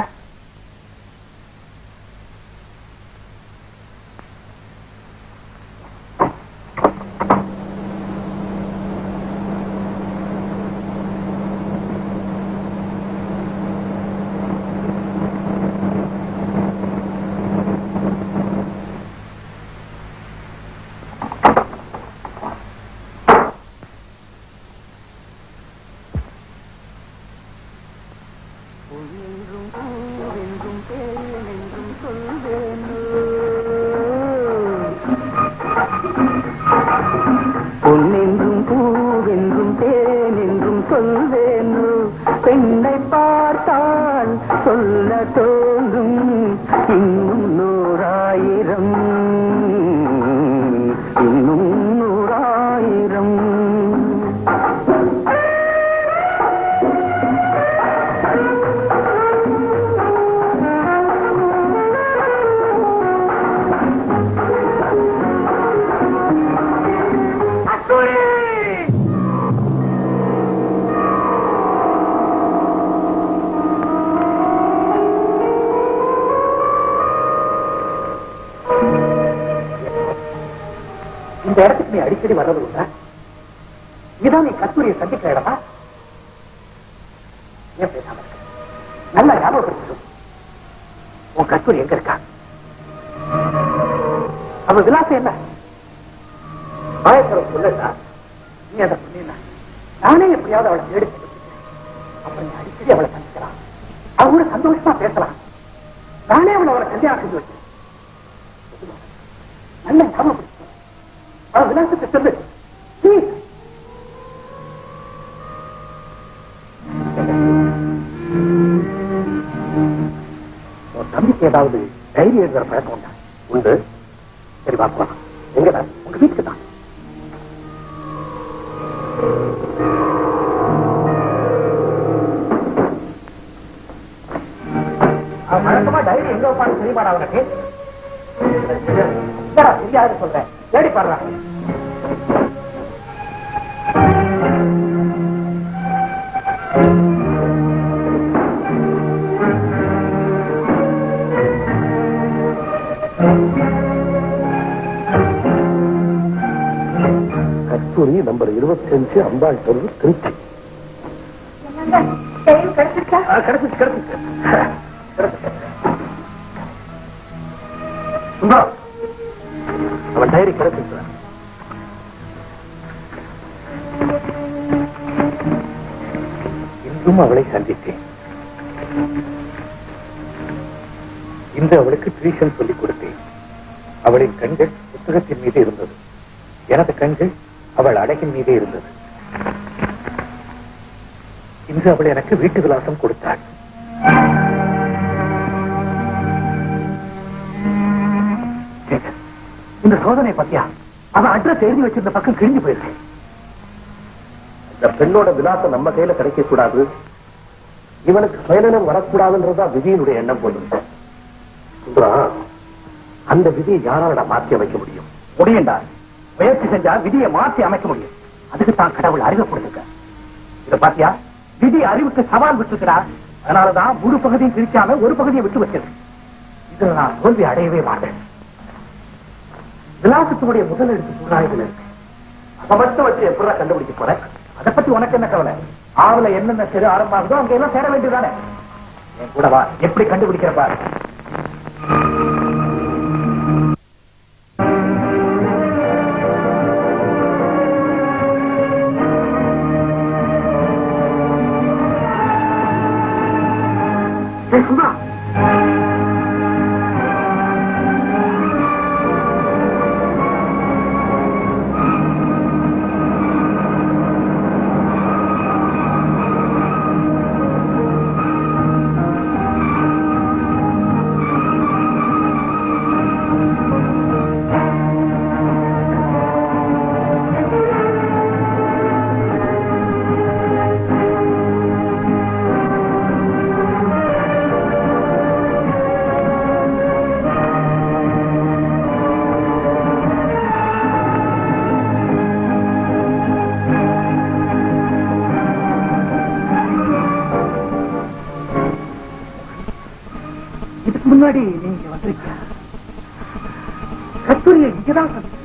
பொன்னென்றும் பூவென்றும் தேனென்றும் சொல்வேனோ பெண்ணை பார்த்தால் சொல்ல தோன்றும் இன்னும் நூறாயிரம் இன்னும் நூறாயிரம் இந்த இடத்துக்கு நீ அடிக்கடி வர்றது உண்டா இதுதான் நீ கஸ்தூரியை சந்திக்கிற இடமா ஏன் பேசாம இருக்க நல்லா ஞாபகப்படுத்திடும் உன் கஸ்தூரி எங்க இருக்கா அவ விலாசம் என்ன மகேஸ்வரம் சொல்லட்டா நீ அதை சொன்னீங்கன்னா நானே எப்படியாவது அவளை தேடி கண்டுபிடிக்கிறேன். அப்புறம் நீ அடிக்கடி அவளை சந்திக்கலாம் அவ கூட சந்தோஷமா பேசலாம் நானே அவளை அவளை கல்யாணம் செஞ்சு வச்சேன் நல்ல ஞாபகம் விலாசத்தை சொல்லு Please. உன் தம்பிக்கு ஏதாவது டைரி எழுதுற பழக்கம் உண்டா உண்டு சரி வா போலாம் எங்கடா உங்க வீட்டுக்கு தான் அவன் வழக்கமா டைரி எங்க வைப்பான்னு தெரியுமாடா அவனுக்கு என்னடா தெரியாது சொல்றேன் தேடி பாடுறான் கஸ்தூரி நம்பர் இருபத்தி அஞ்சு அம்பாள் தெரு திருச்சி என்னங்க டைரி கிடைச்சிருச்சா கிடைச்சிச்சு கிடைச்சிச்சு சுந்தரம் அவன் டைரி கிடைச்சிச்சு இன்றும் அவளை சந்தித்தேன் இன்று அவளுக்கு டியூஷன் சொல்லிக் கொடுத்தேன் அவளின் கண்கள் புத்தகத்தின் மீது இருந்தது எனது கண்கள் அவள் அழகின் மீதே இருந்தது இன்று அவள் எனக்கு வீட்டு விலாசம் கொடுத்தாள் சேகர், இந்த சோதனை பத்தியா அவன் அட்ரஸ் எழுதி வச்சிருந்த பக்கம் கிழிஞ்சு போயிருக்கு இந்த பெண்ணோட விலாசம் நம்ம கையில கிடைக்க கூடாது இவனுக்கு பயணம் வரக்கூடாதுன்றதுதான் விதியினுடைய எண்ணம் போயிருக்கு சுந்தரா, அந்த விதியை யாரால மாற்றி அமைக்க முடியும் முடியும்டா முயற்சி செஞ்சா விதியை மாற்றி அமைக்க முடியும் அதுக்கு தான் கடவுள் அறிவை கொடுத்துருக்க இத பாத்தியா விதி அறிவுக்கு சவால் விட்டுக்கிறா அதனாலதான் முழு பகுதியும் பிரிக்காம ஒரு பகுதியை விட்டு வச்சிருக்கு இதுல நான் தோல்வி அடையவே மாட்டேன் விலாசத்தினுடைய முதல் எழுத்து சூழ்நாயகள் இருக்கு அதை மட்டும் வச்சு எப்படா கண்டுபிடிக்க போறேன் அதை பத்தி உனக்கு என்ன கவலை ஆவல என்னென்ன தெரு ஆரம்பமாகுதோ அங்க எல்லாம் சேர வேண்டியதானே என் கூட வா எப்படி கண்டுபிடிக்கிற பாரு ஏய், சுந்தரா. இதுக்கு முன்னாடி நீங்க வந்திருக்கீங்க கஸ்தூரியை இங்கதான் சந்திச்சீங்க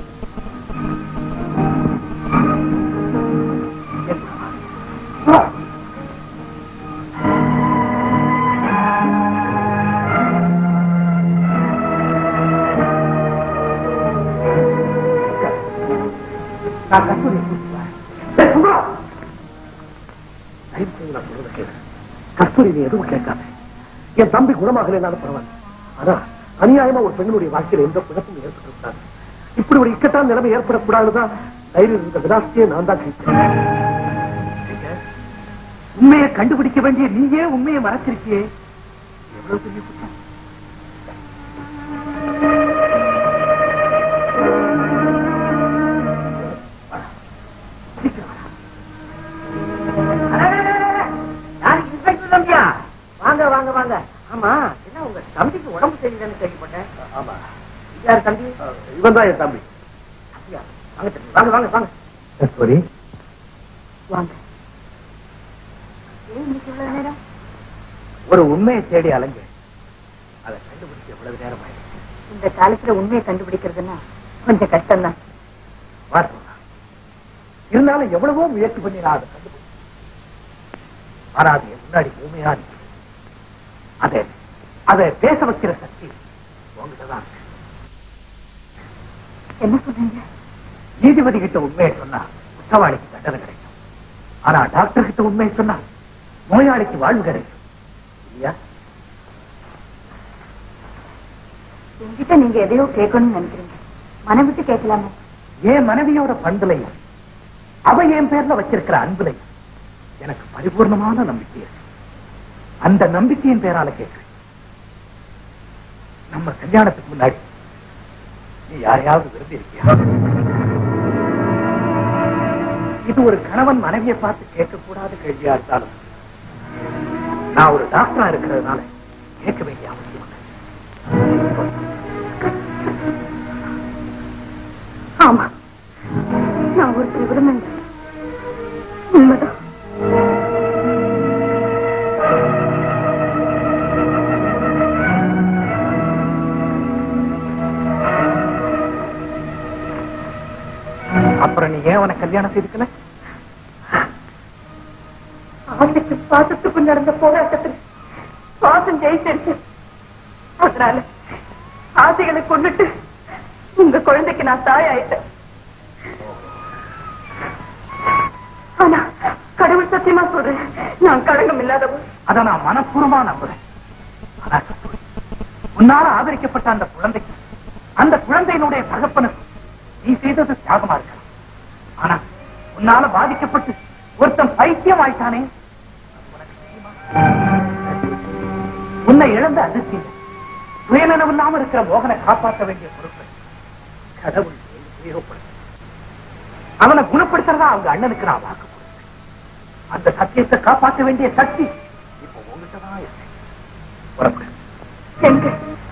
ஆ. நான் கஸ்தூரியை கூப்பிடுவேன். ஏய், சுந்தரா! தயவு செய்து நான் சொல்றதை கேளு. கஸ்தூரி நீ எதுவும் கேட்காத என் தம்பி குணமாகலைனாலும் பரவாயில்ல ஆனா அநியாயமா ஒரு பெண்ணுடைய வாழ்க்கையில எந்த குழப்பமும் ஏற்பட்டுக்கூடாது இப்படி ஒரு இக்கட்டான நிலைமை ஏற்படக்கூடாதுதான் தைரியம் இருந்த விலாசத்தையே நான் தான் கேட்கிறேன் உண்மையை கண்டுபிடிக்க வேண்டிய நீயே உண்மையை மறைச்சிருக்கியே எவ்வளவு பெரிய குற்றம் யாரு இன்ஸ்பெக்டர் தம்பியா வாங்க வாங்க வாங்க ஆமா என்ன உங்க தம்பிக்கு உடம்பு சரியில்லைன்னு கேள்விப்பட்டேன் ஆமா யார் தம்பி இவன் தான் என் தம்பி அப்படியா? வாங்க தம்பி, வாங்க வாங்க வாங்க சாரி வாங்க ஏன் இன்னைக்கு இவ்வளவு நேரம் ஒரு உண்மையை தேடி அலைஞ்ச அதை கண்டுபிடிக்க எவ்வளவு நேரம் ஆயிடுச்சு இந்த காலத்துல உண்மையை கண்டுபிடிக்கிறதுன்னா கொஞ்சம் கஷ்டம்தான் வாசம் இருந்தாலும் எவ்வளவோ முயற்சி பண்ணி நான் அதை கண்டுபிடிச்சேன் ஆனா அது என் முன்னாடி உண்மையா நிக்குது. அதை அதை பேச வைக்கிற சக்தி உங்ககிட்ட தான் இருக்கு. என்ன சொல்றீங்க நீதிபதி கிட்ட உண்மையை சொன்னா குற்றவாளிக்கு தண்டனை கிடைக்கும் ஆனா டாக்டர் கிட்ட உண்மையை சொன்னா நோயாளிக்கு வாழ்வு கிடைக்கும் இல்லையா என்கிட்ட நீங்க எதையோ கேட்கணும்னு நினைக்கிறீங்க மனம் விட்டு கேட்கலாமே என் மனைவியோட பண்புலையும் அவ என் பேர்ல வச்சிருக்கிற அன்புலையும் எனக்கு பரிபூர்ணமான நம்பிக்கை இருக்கு அந்த நம்பிக்கையின் பேரால கேட்கிறேன் நம்ம கல்யாணத்துக்கு முன்னாடி நீ யாரையாவது விரும்பி இருக்கியா இது ஒரு கணவன் மனைவியை பார்த்து கேட்கக்கூடாத கேள்வியா இருந்தாலும் நான் ஒரு டாக்டரா இருக்கிறதுனால கேட்க வேண்டிய அவசியம் இல்லை. ஆமா நான் ஒருத்தர் விரும்புங்க உண்மைதான் அப்புறம் நீ ஏன் அவனை கல்யாணம் செய்துக்கல ஆசைக்கு பாசத்துக்கும் நடந்த போராட்டத்தில் பாசம் ஜெயிச்சிருச்சு அதனால ஆசைகளை கொண்டுட்டு உங்க குழந்தைக்கு நான் தாய் ஆயிட்டேன் ஆனா கடவுள் சத்தியமா சொல்றேன் நான் களங்கம் இல்லாதவன் அதை நான் மனப்பூர்வமா நம்புறேன் ஆனா கஸ்தூரி, உன்னால ஆதரிக்கப்பட்ட அந்த குழந்தைக்கு அந்த குழந்தையினுடைய தகப்பனுக்கு நீ செய்தது தியாகமா இருக்கலாம் ஆனா உன்னால பாதிக்கப்பட்டு ஒருத்தன் பைத்தியம் ஆயிட்டானே அது உனக்கு தெரியுமா? உன்னை இழந்த அதிர்ச்சியில் சுயநலம் இல்லாம இருக்கிற மோகனை காப்பாற்ற வேண்டிய பொறுப்பை கடவுள் உபயோகப்படுத்த அவனை குணப்படுத்துறதா அவங்க அண்ணனுக்கு நான் வாக்கு கொடுத்தேன் அந்த சத்தியத்தை காப்பாற்ற வேண்டிய சக்தி இப்ப உங்ககிட்ட தான் இருக்கு புறப்படு எங்க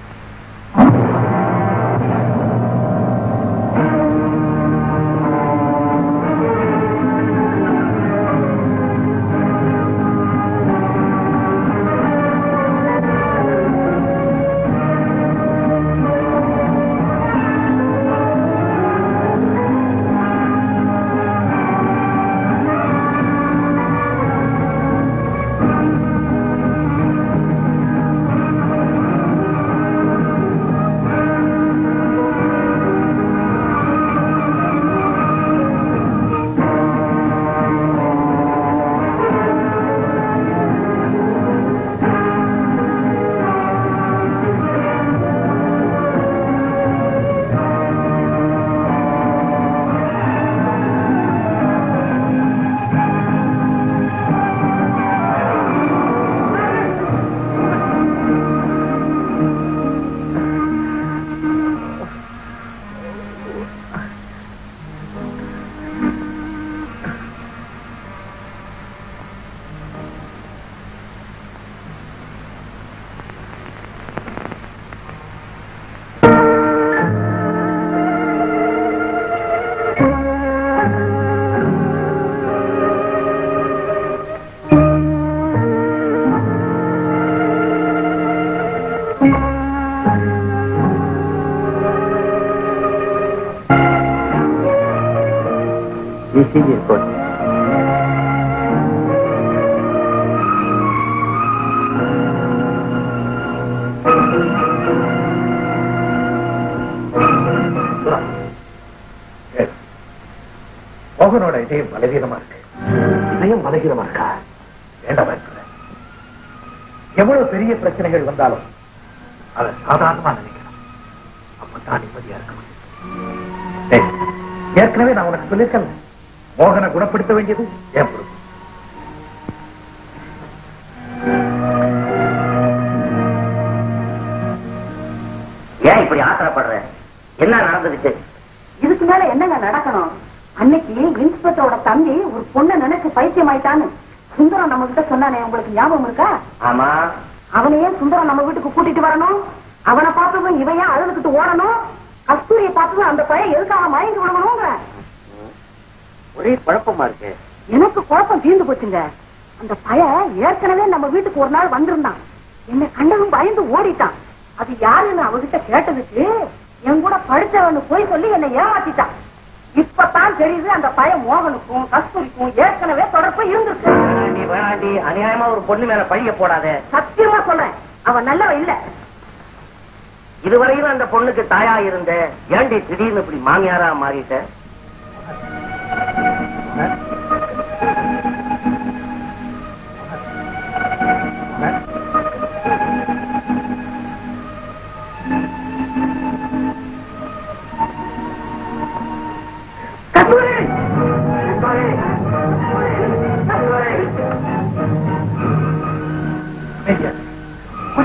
ECG report. மோகனோட இதயம் பலவீனமா இருக்கு இதயம் பலவீனமா இருக்கா வேண்டாமா இருக்கிற எவ்வளவு பெரிய பிரச்சனைகள் வந்தாலும் அதை சாதாரணமா நினைக்கணும் அப்பதான் நிம்மதியா இருக்க முடியும் டேய், ஏற்கனவே நான் உனக்கு சொல்லியிருக்கேன் மோகனை குணப்படுத்த வேண்டியது என் பொறுப்பு ஏன் இப்படி ஆத்திரப்படுற என்ன நடந்துருச்சு இதுக்கு மேல என்னங்க நடக்கணும் அன்னைக்கு இன்ஸ்பெக்டரோட தம்பி ஒரு பொண்ணை நினைச்சு பைத்தியம் ஆயிட்டான்னு சுந்தரம் நம்ம கிட்ட சொன்னானே உங்களுக்கு ஞாபகம் இருக்கா ஆமா அவனையே சுந்தரம் நம்ம வீட்டுக்கு கூட்டிட்டு வரணும் அவனை பார்த்ததும் இவன் ஏன் அழுதுகிட்டு ஓடணும் கஸ்தூரியை பார்த்ததும் அந்த பையன் எதுக்காக மயங்கி விடணுங்கிற ஒரே குழப்பமா இருக்கு எனக்கு குழப்பம் தீர்ந்து போச்சுங்க அந்த பையன் ஏற்கனவே நம்ம வீட்டுக்கு ஒரு நாள் வந்திருந்தான் என்ன கண்டதும் பயந்து ஓடிட்டான் அது யாருன்னு அவகிட்ட கேட்டதுக்கு என் கூட படிச்சவனு போய் சொல்லி என்னை ஏமாத்திட்டான் இப்பதான் தெரியுது அந்த பையன் மோகனுக்கும் கஸ்தூரிக்கும் ஏற்கனவே தொடர்பு இருந்திருக்கு நீ வேணாண்டி அநியாயமா ஒரு பொண்ணு மேல பழிய போடாத சத்தியமா சொல்றேன் அவன் நல்லவன் இல்ல இதுவரையிலும் அந்த பொண்ணுக்கு தாயா இருந்த ஏண்டி திடீர்னு இப்படி மாமியாரா மாறிட்ட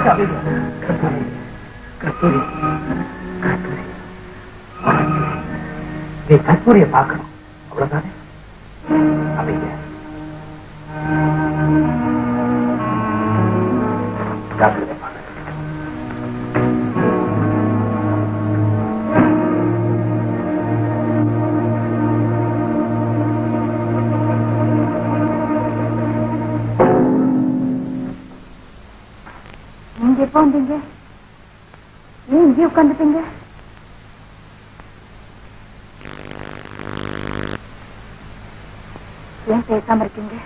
பார்க்காதீங்க கஸ்தூரி கஸ்தூரி கஸ்தூரி நீ கஸ்தூரியை பார்க்கணும் அவ்வளவுதானே அமைங்க டாக்டரை பார்க்க நீங்க எப்போ வந்தீங்க ஏன் இங்கே உட்காந்துட்டீங்க ஏன் பேசாம இருக்கீங்க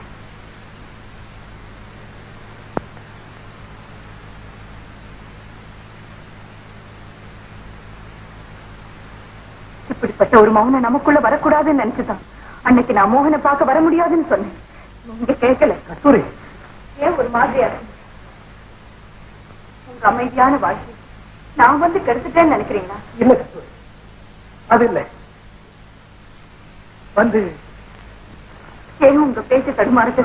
இப்படிப்பட்ட ஒரு மௌனம் நமக்குள்ள வரக்கூடாதுன்னு நினைச்சுதான் அன்னைக்கு நான் மோகனை பார்க்க வர முடியாதுன்னு சொன்னேன் நீங்க கேட்கல கஸ்தூரி ஏன் ஒரு மாதிரியா இருக்கு உங்க அமைதியான வாழ்க்கை நான் வந்து கெடுத்துட்டேன்னு நினைக்கிறீங்களா இல்ல கஸ்தூரி அது இல்ல வந்து ஏன் உங்க பேச்சு தடுமாறுது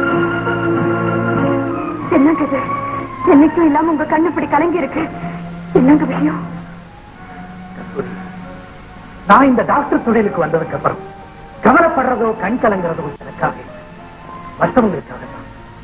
என்னங்க இது என்னைக்கும் இல்லாம உங்க கண்ணு இப்படி கலங்கி இருக்கு என்னங்க விஷயம் கஸ்தூரி நான் இந்த டாக்டர் தொழிலுக்கு வந்ததுக்கு அப்புறம் கவலைப்படுறதோ கண் கலங்குறதோ எனக்காக இல்லை. மற்றவங்களுக்காக தான்.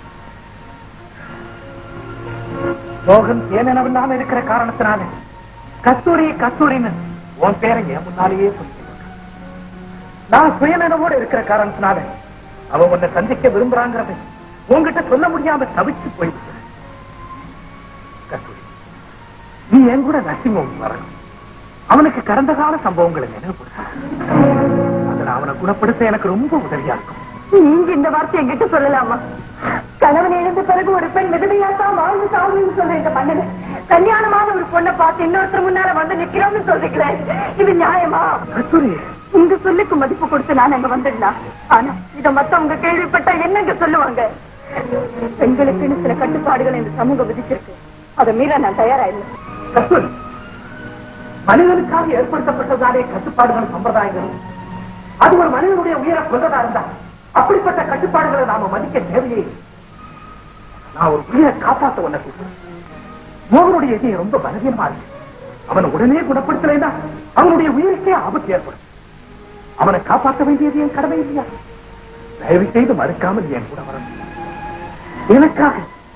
மோகன் ஏனெனவில்லாம இருக்கிற காரணத்தினால கஸ்தூரி கஸ்தூரின்னு உன் பேரை என் முன்னாலேயே சொல்லி நான் சுயநனவோடு இருக்கிற காரணத்தினால அவன் உன்னை சந்திக்க விரும்புறாங்கிறது உன்கிட்ட சொல்ல முடியாம தவிச்சு போயிட்டு கஸ்தூரி நீ என் கூட நரசிம்ம வரணும் அவனுக்கு கடந்த கால சம்பவங்களை நினைவுபடுத்த அதுல அவனை குணப்படுத்த எனக்கு ரொம்ப உதவியா இருக்கும் நீங்க இந்த வார்த்தை என்கிட்ட சொல்லலாமா கணவன் இழந்த பிறகு ஒரு பெண் விதவையாத்தான் வாழ்ந்து சாகுன்னு சொல்ற இந்த பண்ணல கல்யாணமான ஒரு பொண்ணை பார்த்து இன்னொருத்தர் முன்னால வந்து நிக்கிறோம்னு சொல்றீங்களே இது நியாயமா கஸ்தூரி உங்க சொல்லுக்கு மதிப்பு கொடுத்து நான் அங்க வந்துடலாம் ஆனா இத மத்தவங்க கேள்விப்பட்டா என்னங்க சொல்லுவாங்க பெண்களுக்குன்னு சில கட்டுப்பாடுகள் இந்த சமூகம் விதிச்சிருக்கு அதை மீற நான் தயாரா இல்லை கஸ்தூரி மனிதனுக்காக ஏற்படுத்தப்பட்டதாலே கட்டுப்பாடுகளும் சம்பிரதாயங்களும் அது ஒரு மனிதனுடைய உயிரை கொண்டதா இருந்தா அப்படிப்பட்ட கட்டுப்பாடுகளை நாம மதிக்க தேவையே இல்லை. நான் ஒரு உயிரை காப்பாத்த உன்னை கூப்பிடுறேன். மோகனுடைய இதயம் ரொம்ப பலவீனமா இருக்கு அவனை உடனே குணப்படுத்தலைன்னா அவனுடைய உயிருக்கே ஆபத்து ஏற்படும் அவனை காப்பாற்ற வேண்டியது என் கடமை இல்லையா தயவு செய்து மறுக்காமல் என் கூட வரணும் எனக்காக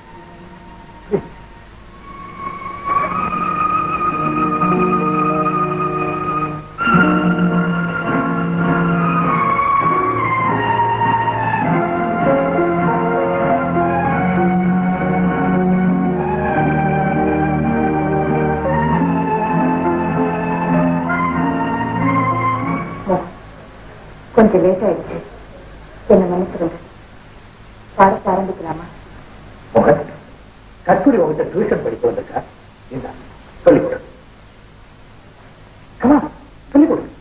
கொஞ்சம் லேட் ஆயிடுச்சு என்ன மன்னிச்சிருங்க பாடத்தை ஆரம்பிக்கலாமா மோகன் கஸ்தூரி உங்ககிட்ட டியூஷன் படிக்க வந்திருக்கா என்ன சொல்லிக் கொடு கமா சொல்லிக் கொடு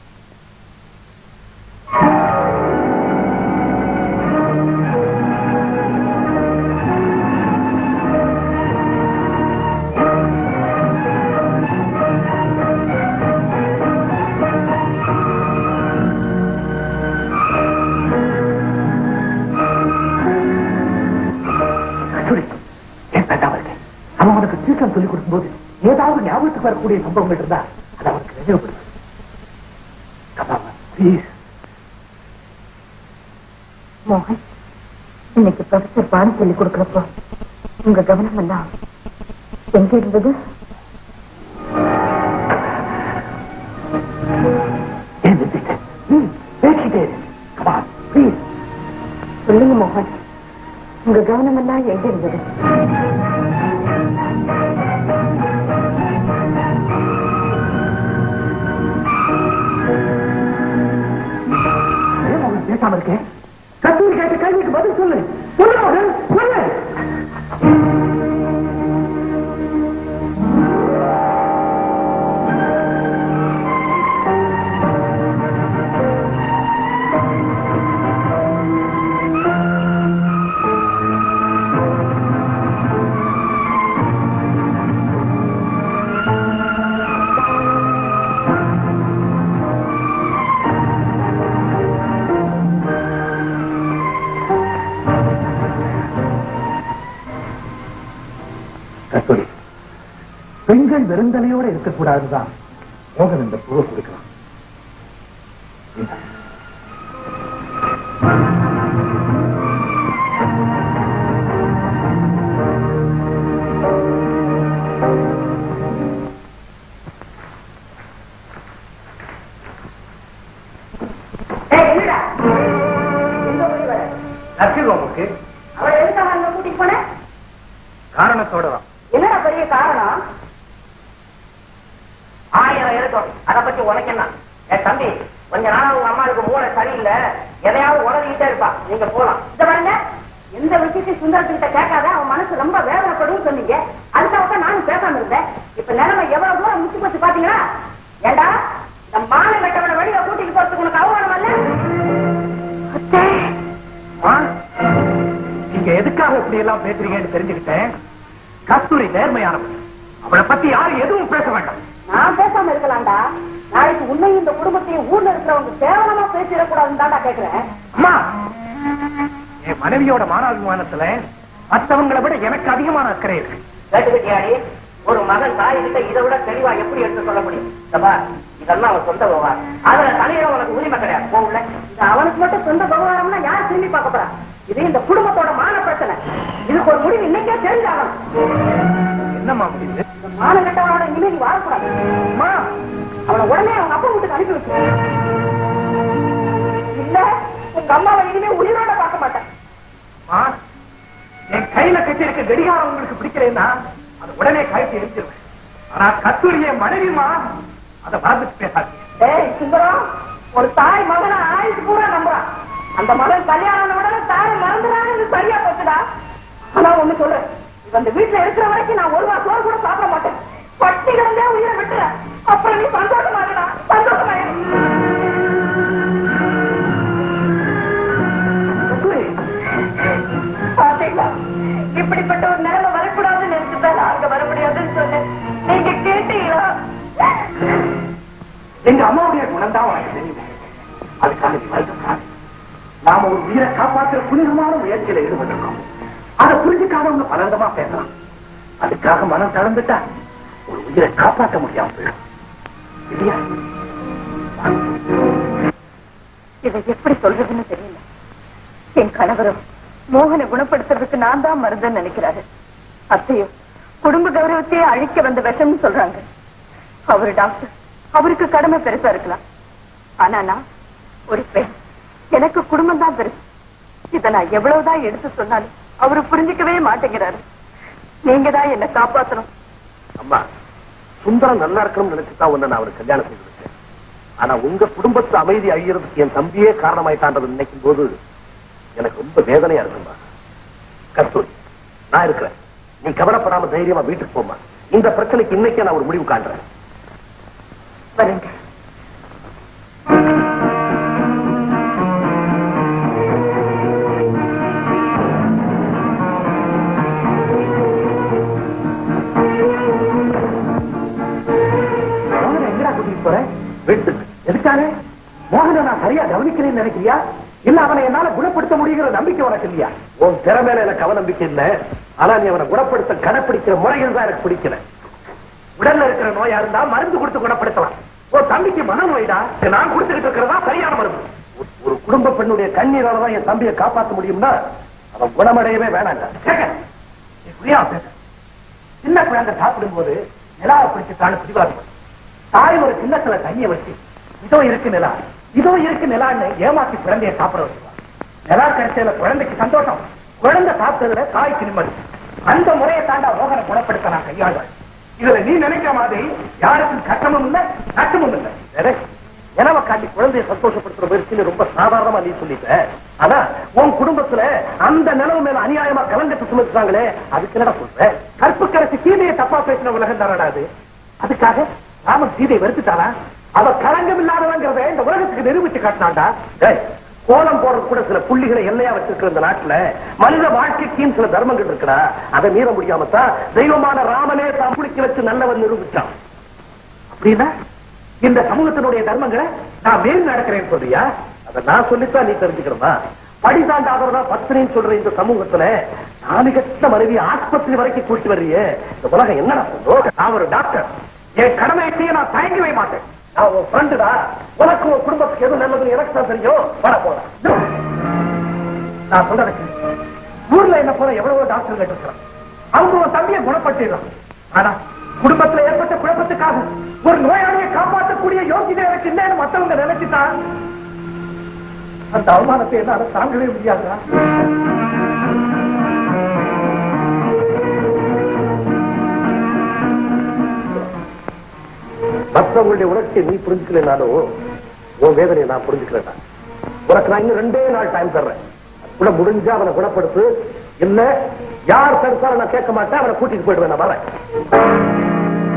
கஸ்தூரி ஏன் பேசாம இருக்கேன் அவன் உனக்கு டியூஷன் சொல்லிக் கொடுக்கும்போது ஏதாவது ஞாபகத்துக்கு வரக்கூடிய சம்பவங்கள் இருந்தா அதை அவனுக்கு நினைவுபடுத்து கமாமா ப்ளீஸ் மோகன் இன்னைக்கு ப்ரொஃபசர் பாடம் சொல்லி கொடுக்கறப்போ உங்க கவனம் எல்லாம் எங்க இருந்தது ஏன் நிறுத்திட்ட ம் பேசிட்டே இரு கமா ப்ளீஸ் சொல்லுங்க மோகன் உங்க கவனம் எல்லாம் எங்க இருந்தது ஏன் அவன் பேசாம இருக்கேன் கஸ்தூரி கேட்ட கேள்விக்கு பதில் சொல்லு சொல்லு மோகன், சொல்லு பெண்கள் வெறுந்தலையோட இருக்கக்கூடாதுதான் மோகன் இந்த பூவை கொடுக்கலாம் இந்தா. ஏய், என்னடா? எங்க போய் வர? நற்சிகோமுக்கு அவளை எதுக்காக அங்க கூட்டிட்டு போன? காரணத்தோட தான் என்னடா பெரிய காரணம் ஆயிரம் இருக்கும் அத பத்தி உனக்கு என்ன என் தம்பி கொஞ்ச நாளா உங்க அம்மாவுக்கு மூளை சரியில்லை எதையாவது உடலிக்கிட்டே இருப்பா நீங்க போலாம் இந்த பாருங்க எந்த விஷயத்தையும் சுந்தரத்துக்கிட்ட கேட்காத அவன் மனசு ரொம்ப வேதனைப்படும் சொன்னீங்க அதுக்காக நானும் பேசாம இருந்தேன் இப்ப நிலைமை எவ்வளவு தூரம் முச்சு போச்சு பாத்தீங்களா ஏண்டா இந்த மாலை கட்டவனை வெளியில கூட்டிட்டு போறதுக்கு உனக்கு அவமானம் அல்ல அம்மா, நீங்க எதுக்காக இப்படி எல்லாம் பேசுறீங்கன்னு தெரிஞ்சுக்கிட்டேன் கஸ்தூரி நேர்மையானவன் அவளை பத்தி யாரும் எதுவும் பேச வேண்டாம் நான் பேசாம இருக்கலாம்டா நாளைக்கு உன்னையும் இந்த குடும்பத்தையும் ஊர்ல இருக்கிறவங்க கேவலமா பேசிடக்கூடாதுன்னு தான்டா கேக்குறேன் அம்மா என் மனைவியோட மானாபிமானத்துல மற்றவங்களை விட எனக்கு அதிகமான அக்கறை இருக்கு கேட்டுக்கிட்டியாடி ஒரு மகன் தாய் கிட்ட இதை விட தெளிவா எப்படி எடுத்து சொல்ல முடியும் தப்பா இதெல்லாம் அவன் சொந்த விவகாரம் அதுல தலையில உனக்கு உரிமை கிடையாது போகல இது அவனுக்கு மட்டும் சொந்த விவகாரம்னா யார் திரும்பி பார்க்க போறா இது இந்த குடும்பத்தோட மான பிரச்சனை இதுக்கு ஒரு முடிவு இன்னைக்கே தெரிஞ்சாகணும் என்னம்மா முடியுது இந்த மான கட்டவனோட இனிமே நீ வாழக்கூடாது அம்மா அவனை உடனே அவங்க அப்பா வீட்டுக்கு அனுப்பி வச்சு இல்ல உங்க அம்மாவை இனிமே உயிரோட பார்க்க மாட்டேன் அம்மா, என் கையில கட்டியிருக்க கடிகாரம் உங்களுக்கு பிடிக்கலன்னா அதை உடனே கழட்டி எரிஞ்சிருவேன் ஆனா கஸ்தூரி என் மனைவிமா அதை மறந்துட்டு பேசாதீங்க ஏய் சுந்தரம் ஒரு தாய் மகனை ஆயுசு பூரா நம்புறான் அந்த மகன் கல்யாணம் ஆன உடனே தாய் மறந்துடான்னு சரியா போச்சுடா ஆனா ஒண்ணு சொல்றேன் இவன் இந்த வீட்டுல இருக்கிற வரைக்கும் நான் ஒரு வாரம் சோறு கூட சாப்பிட மாட்டேன் பட்டி கிடந்தே உயிரை விட்டுறேன் அப்புறம் நீ சந்தோஷமா இருக்கா சந்தோஷமா இரு. கஸ்தூரி, பாத்தீங்களா இப்படிப்பட்ட ஒரு நிலைமை வரக்கூடாதுன்னு நினைச்சுதான் நான் அங்க வர முடியாதுன்னு சொன்னேன் நீங்க கேட்டீங்களா எங்க அம்மாவுடைய குணம் தான் உனக்கு தெரியும் அதுக்காக நீ வருத்தப்படாத. நாம ஒரு உயிரை காப்பாற்றுற புனிதமான முயற்சியில ஈடுபட்டிருக்கோம் அதை புரிஞ்சுக்காதவங்க பலந்தமா பேசலாம் அதுக்காக மனம் தளர்ந்துட்டா ஒரு உயிரை காப்பாற்ற முடியாம போயிடும் இல்லையா இதை எப்படி சொல்றதுன்னு தெரியல என் கணவரும் மோகனை குணப்படுத்துறதுக்கு நான் தான் மருந்துன்னு நினைக்கிறாரு அத்தையும் குடும்ப கௌரவத்தையே அழிக்க வந்த விஷம்னு சொல்றாங்க அவரு டாக்டர் அவருக்கு கடமை பெருசா இருக்கலாம் ஆனா நான் ஒரு பெண் எனக்கு குடும்பம் தான் பெருசு இதை நான் எவ்வளவுதான் எடுத்து சொன்னாலும் அவரு புரிஞ்சுக்கவே மாட்டேங்கிறாரு நீங்க தான் என்ன காப்பாத்தணும் அம்மா சுந்தரம் நல்லா இருக்கணும்னு நினைச்சுதான் உன்னை நான் அவருக்கு கல்யாணம் செய்து வச்சேன் ஆனா உங்க குடும்பத்து அமைதி அழியறதுக்கு என் தம்பியே காரணமாயிட்டான்றது நினைக்கும் போது எனக்கு ரொம்ப வேதனையா இருக்குமா கஸ்தூரி நான் இருக்கிறேன் நீ கவலைப்படாம தைரியமா வீட்டுக்கு போமா இந்த பிரச்சனைக்கு இன்னைக்கே நான் ஒரு முடிவு காண்றேன் வரேங்க மோகனை எங்கடா கூட்டிட்டு போறேன் வீட்டுக்கு எதுக்காக மோகனை நான் சரியா கவனிக்கிறேன்னு நினைக்கிறியா இல்ல அவனை என்னால குணப்படுத்த முடியுங்கிற நம்பிக்கை உனக்கு இல்லையா உன் திறமையில எனக்கு அவ நம்பிக்கை இல்ல ஆனா நீ அவனை குணப்படுத்த கடைப்பிடிக்கிற முறைகள் தான் எனக்கு பிடிக்கல உடல்ல இருக்கிற நோயா இருந்தா மருந்து கொடுத்து குணப்படுத்தலாம் உன் தம்பிக்கு மனநோய்டா இதை நான் கொடுத்துக்கிட்டு இருக்கிறதா சரியான மருந்து ஒரு- ஒரு குடும்ப பெண்ணுடைய கண்ணீரால தான் என் தம்பியை காப்பாற்ற முடியும்னா அவன் குணமடையவே வேணாங்க கேட்க நீ புரியாம பேச சின்ன குழந்தை சாப்பிடும்போது நிலாவை பிடிச்சு தாழ பிடிவாதம் தாய் ஒரு கிண்ணத்துல தண்ணியை வச்சு இதோ இருக்கு நிலா இதோ இருக்கு நிலான்னு ஏமாத்தி குழந்தைய சாப்பிட வச்சுருவா நிலா கிடைச்சதுல குழந்தைக்கு சந்தோஷம் குழந்தை சாப்பிட்டதுல தாய்க்கு நிம்மதி அந்த முறையை தாண்டா மோகனை குணப்படுத்த நான் கையாளுவேன் இதுல நீ நினைக்கிற மாதிரி யாருக்கும் கட்டமும் இல்ல நட்டமும் இல்ல வேற எனவ காட்டி குழந்தைய சந்தோஷப்படுத்துற முயற்சின்னு ரொம்ப சாதாரணமா நீ சொல்லிட்ட ஆனா உன் குடும்பத்துல அந்த நிலவு மேல அநியாயமா கலங்கத்து சுமத்துறாங்களே அதுக்கு என்னடா சொல்ற கற்புக்கரசி சீதையை தப்பா பேசின உலகம் தானடா அது அதுக்காக ராமன் சீதையை வெறுத்துட்டாரா அவ களங்கம் இல்லாதவங்கிறத இந்த உலகத்துக்கு நிரூபிச்சு காட்டினாண்டா டேய், கோலம் போடுறது கூட சில புள்ளிகளை எல்லையா வச்சிருக்கிற இந்த நாட்டுல மனித வாழ்க்கைக்கும் சில தர்மங்கள் இருக்குடா அதை மீற முடியாம தான் தெய்வமான ராமனே தான் குளிக்க வச்சு நல்லவன் நிரூபிச்சான் அப்படின்னா இந்த சமூகத்தினுடைய தர்மங்களை நான் மேல் நடக்கிறேன்னு சொல்றியா அதை நான் சொல்லித்தான் நீ தெரிஞ்சுக்கிறதா படிதாண்டாதவரா பத்திரின்னு சொல்ற இந்த சமூகத்துல நாமிகத்த மனைவி ஆஸ்பத்திரி வரைக்கும் கூட்டி வர்றியே இந்த உலகம் என்னடா சொல்லும் நான் ஒரு டாக்டர் என் கடமையை செய்ய நான் தயங்கவே மாட்டேன் நான் உன் ஃப்ரெண்டுடா உனக்கு உன் குடும்பத்துக்கு எது நல்லது எனக்கு தான் தெரியும் வர போறேன் நான் சொல்றதுக்கு ஊர்ல என்ன போல எவ்வளவோ டாக்டர் கேட்டிருக்கிறான் அவங்க உன் தம்பியை குணப்படுத்திடுறான் ஆனா குடும்பத்துல ஏற்பட்ட குழப்பத்துக்காக ஒரு நோயாளியை காப்பாற்றக்கூடிய யோகிதை எனக்கு இல்லைன்னு மத்தவங்க நினைச்சுட்டான் அந்த அவமானத்தை என்னால தாங்கவே முடியாதுடா மற்றவங்களுடைய உணர்ச்சியை நீ புரிஞ்சுக்கலனாலும் உன் வேதனையை நான் புரிஞ்சுக்கிறேன் உனக்கு நான் இன்னும் ரெண்டே நாள் டைம் தர்றேன் கூட முடிஞ்சா அவனை குணப்படுத்து இல்ல யார் தடுத்தாலும் நான் கேட்க மாட்டேன் அவனை கூட்டிட்டு போயிடுவேன் நான் வரேன்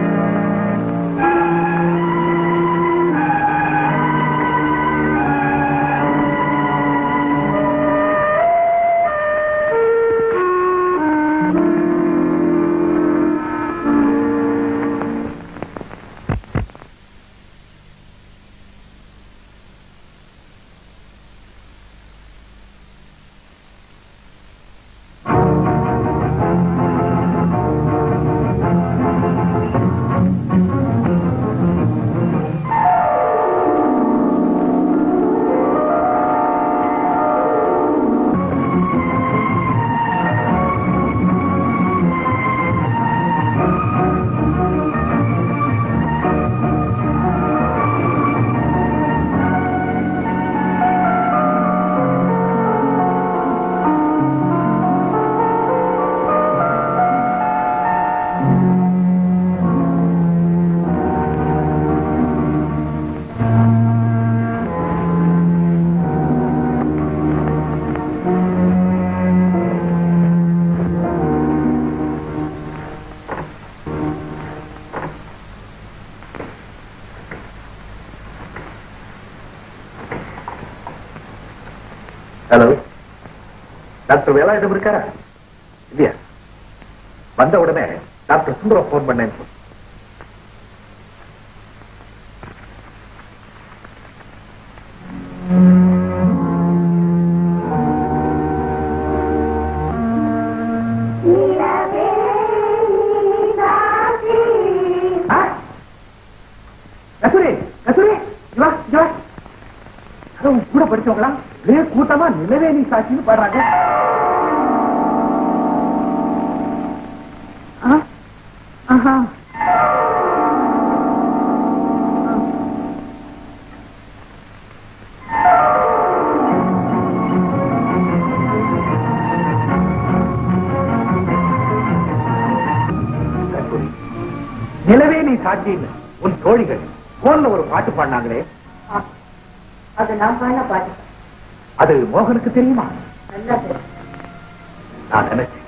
ஹலோ டாக்டர் வேலாயுதம் இருக்காரா இல்லையா வந்த உடனே டாக்டர் சுந்தரம் போன் பண்ணேன்னு சொல்லு. ஆ? கஸ்தூரி கஸ்தூரி இங்க வா, இங்க வா. யாரோ உன் கூட படிச்சவங்களா ஒரே கூட்டமா நிலவே நீ சாட்சின்னு பாடுறாங்க ஆஹா கஸ்தூரி, நிலவே நீ சாட்சின்னு உன் தோழிகள் போன்ல ஒரு பாட்டு பாடினாங்களே அது நான் பண்ண பாட்டு அது மோகனுக்கு தெரியுமா நல்லா தெரியும் நான் நினைச்சேன்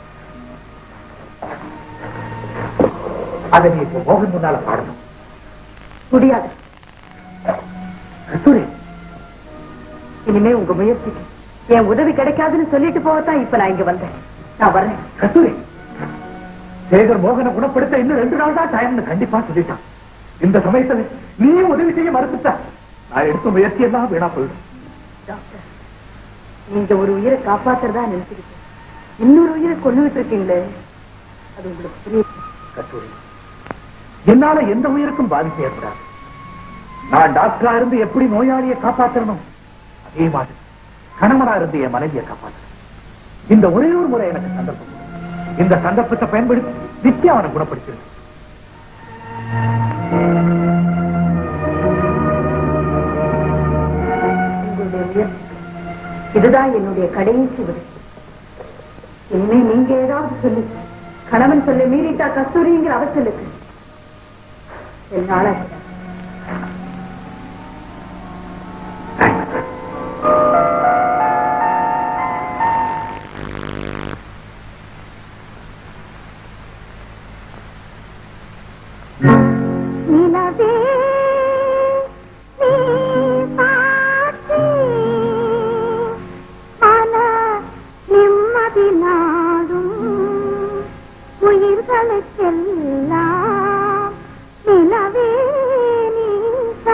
அதை நீ இப்போ மோகன் முன்னால பாடணும் முடியாது கஸ்தூரி இனிமே உங்க முயற்சிக்கு என் உதவி கிடைக்காதுன்னு சொல்லிட்டு போகத்தான் இப்ப நான் இங்க வந்தேன் நான் வர்றேன் கஸ்தூரி சேகர் மோகனை குணப்படுத்த இன்னும் ரெண்டு நாள் தான் டைம்னு கண்டிப்பா சொல்லிட்டான் இந்த சமயத்துல நீ உதவி செய்ய மறுத்துட்ட நான் எடுத்த முயற்சி எல்லாம் வீணா போயிடும் டாக்டர் நீங்க ஒரு உயிரை காப்பாத்துறதா நினைச்சுக்கிட்டு இன்னொரு உயிரை கொண்டுகிட்டு இருக்கீங்களே அது உங்களுக்கு புரியுது கஸ்தூரி என்னால எந்த உயிருக்கும் பாதிப்பு ஏற்படாது நான் டாக்டரா இருந்து எப்படி நோயாளியை காப்பாற்றணும் அதே மாதிரி கணவனா இருந்து என் மனைவியை காப்பாற்றணும் இந்த ஒரே ஒரு முறை எனக்கு சந்தர்ப்பம் கொடு. இந்த சந்தர்ப்பத்தை பயன்படுத்தி நிச்சயம் அவனை குணப்படுத்திருக்கேன் உங்களுடைய முயற்சி இதுதான் என்னுடைய கடைசி உதவி இனிமே நீங்க ஏதாவது சொல்லி கணவன் சொல்ல மீறிட்டா கஸ்தூரிங்கிற அவசலுக்கு என்னால நிலவே நீ சாட்சி மன நிம்மதி நாடும் உயிர்களுக்கெல்லாம் நிலவே நீ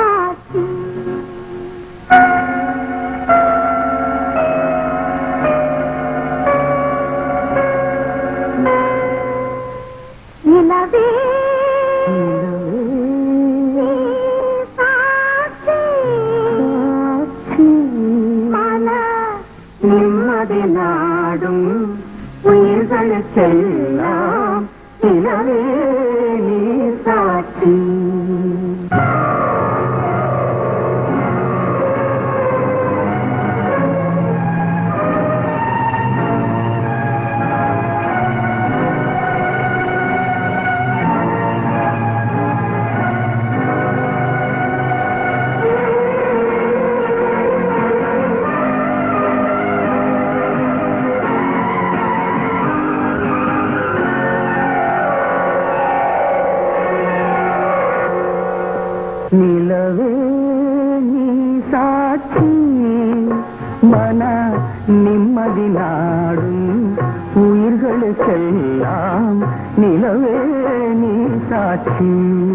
நிலவே நீ சாட்சி மன நிம்மதி நாடும் உயிர்களுக்கெல்லாம் நிலவே நீ சாட்சி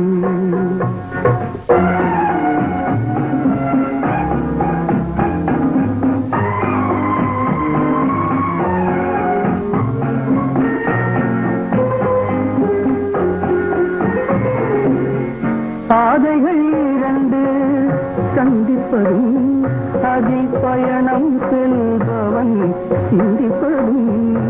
பாதைகள் இரண்டு சந்திப்பதும் அதில் பயணம் செல்பவன் சிந்திப்பதும்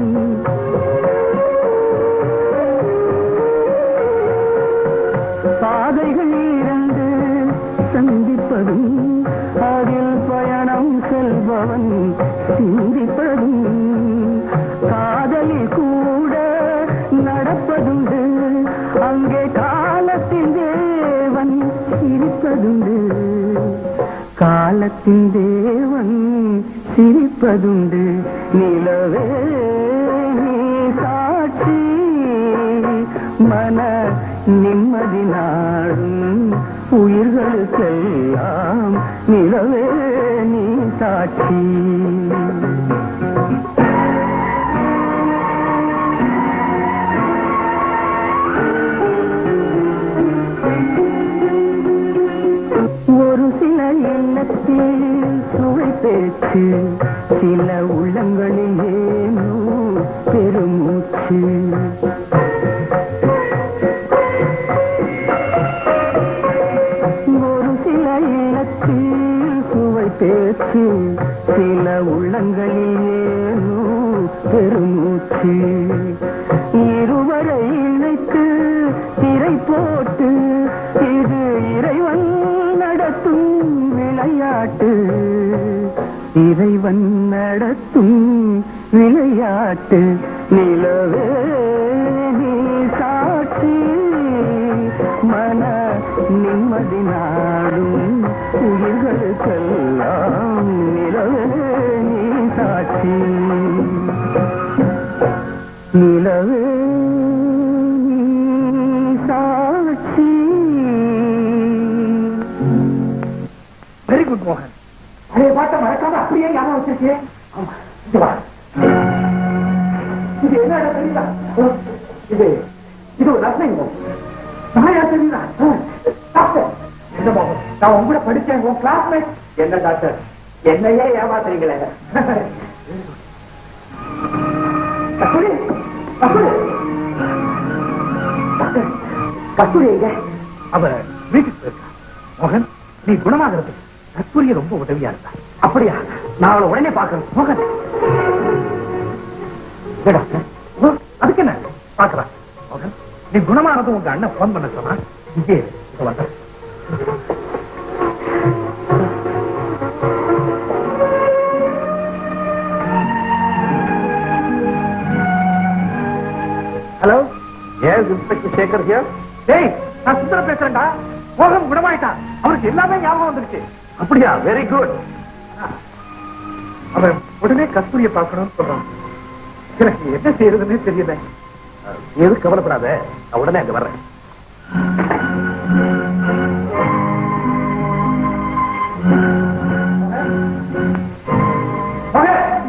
பாதைகள் இரண்டு சந்திப்பதும் அதில் பயணம் செல்பவன் சிந்திப்பதும் காதலில் கூட நடப்பதுண்டு அங்கே காலத்தின் தேவன் சிரிப்பதுண்டு காலத்தின் தேவன் சிரிப்பதுண்டு நிலவே நீ சாட்சி மன நிம்மதி நாடும் உயிர்களுக்கெல்லாம் நிலவே நீ சாட்சி ஒரு சில எண்ணத்தில் சுவை பேச்சு சில உள்ளங்களில் ஏனோ பெருமூச்சு ஒரு சில எண்ணத்தில் சுவை பேச்சு சில உள்ளங்களில் ஏனோ பெருமூச்சு இருவரை இணைத்து திரை போட்டு இது இறைவன் நடத்தும் விளையாட்டு இறைவன் நடத்தும் விளையாட்டு நிலவே நீ சாட்சி மன நிம்மதி நாடும் உயிர்களுக்கெல்லாம் நிலவே நீ சாட்சி நிலவே நீ சாட்சி வெரி குட் மோகன் பழைய பாட்டை மறக்காம அப்படியே ஞாபகம் வச்சிருக்கேன் ஆமா இது வா இது என்ன இடம் தெரியுதா இது இது ஒரு ரத்னம் நான் யார் தெரியுதா டாக்டர் என்ன மோகன் நான் உங்க கூட படிச்சேன் உன் கிளாஸ்மேட் என்ன டாக்டர் என்னையே ஏமாத்துறீங்களே கஸ்தூரி கஸ்தூரி டாக்டர் கஸ்தூரி எங்க அவ வீட்டுக்கு போயிருக்கா மோகன் நீ குணமாகிறதுக்கு கஸ்தூரி ரொம்ப உதவியா இருந்தா அப்படியா நான் அவளை உடனே பாக்குறேன் மோகன் இல்ல டாக்டர் ஓ, அதுக்கு என்ன பாக்குறேன் மோகன் நீ குணமானது உங்க அண்ணன் போன் பண்ண சொன்னா இங்கே இங்க வந்த hello yes inspector Sekar here டேய் நான் சுந்தர பேசுறேன்டா மோகன் குணமாயிட்டான் அவருக்கு எல்லாமே ஞாபகம் வந்துருச்சு அப்படியா வெரி குட் அவன் உடனே கஸ்தூரியை பார்க்கணும்னு சொல்றான் எனக்கு என்ன செய்யறதுன்னு தெரியல எது கவலைப்படாத நான் உடனே அங்க வர்றேன் மகன்!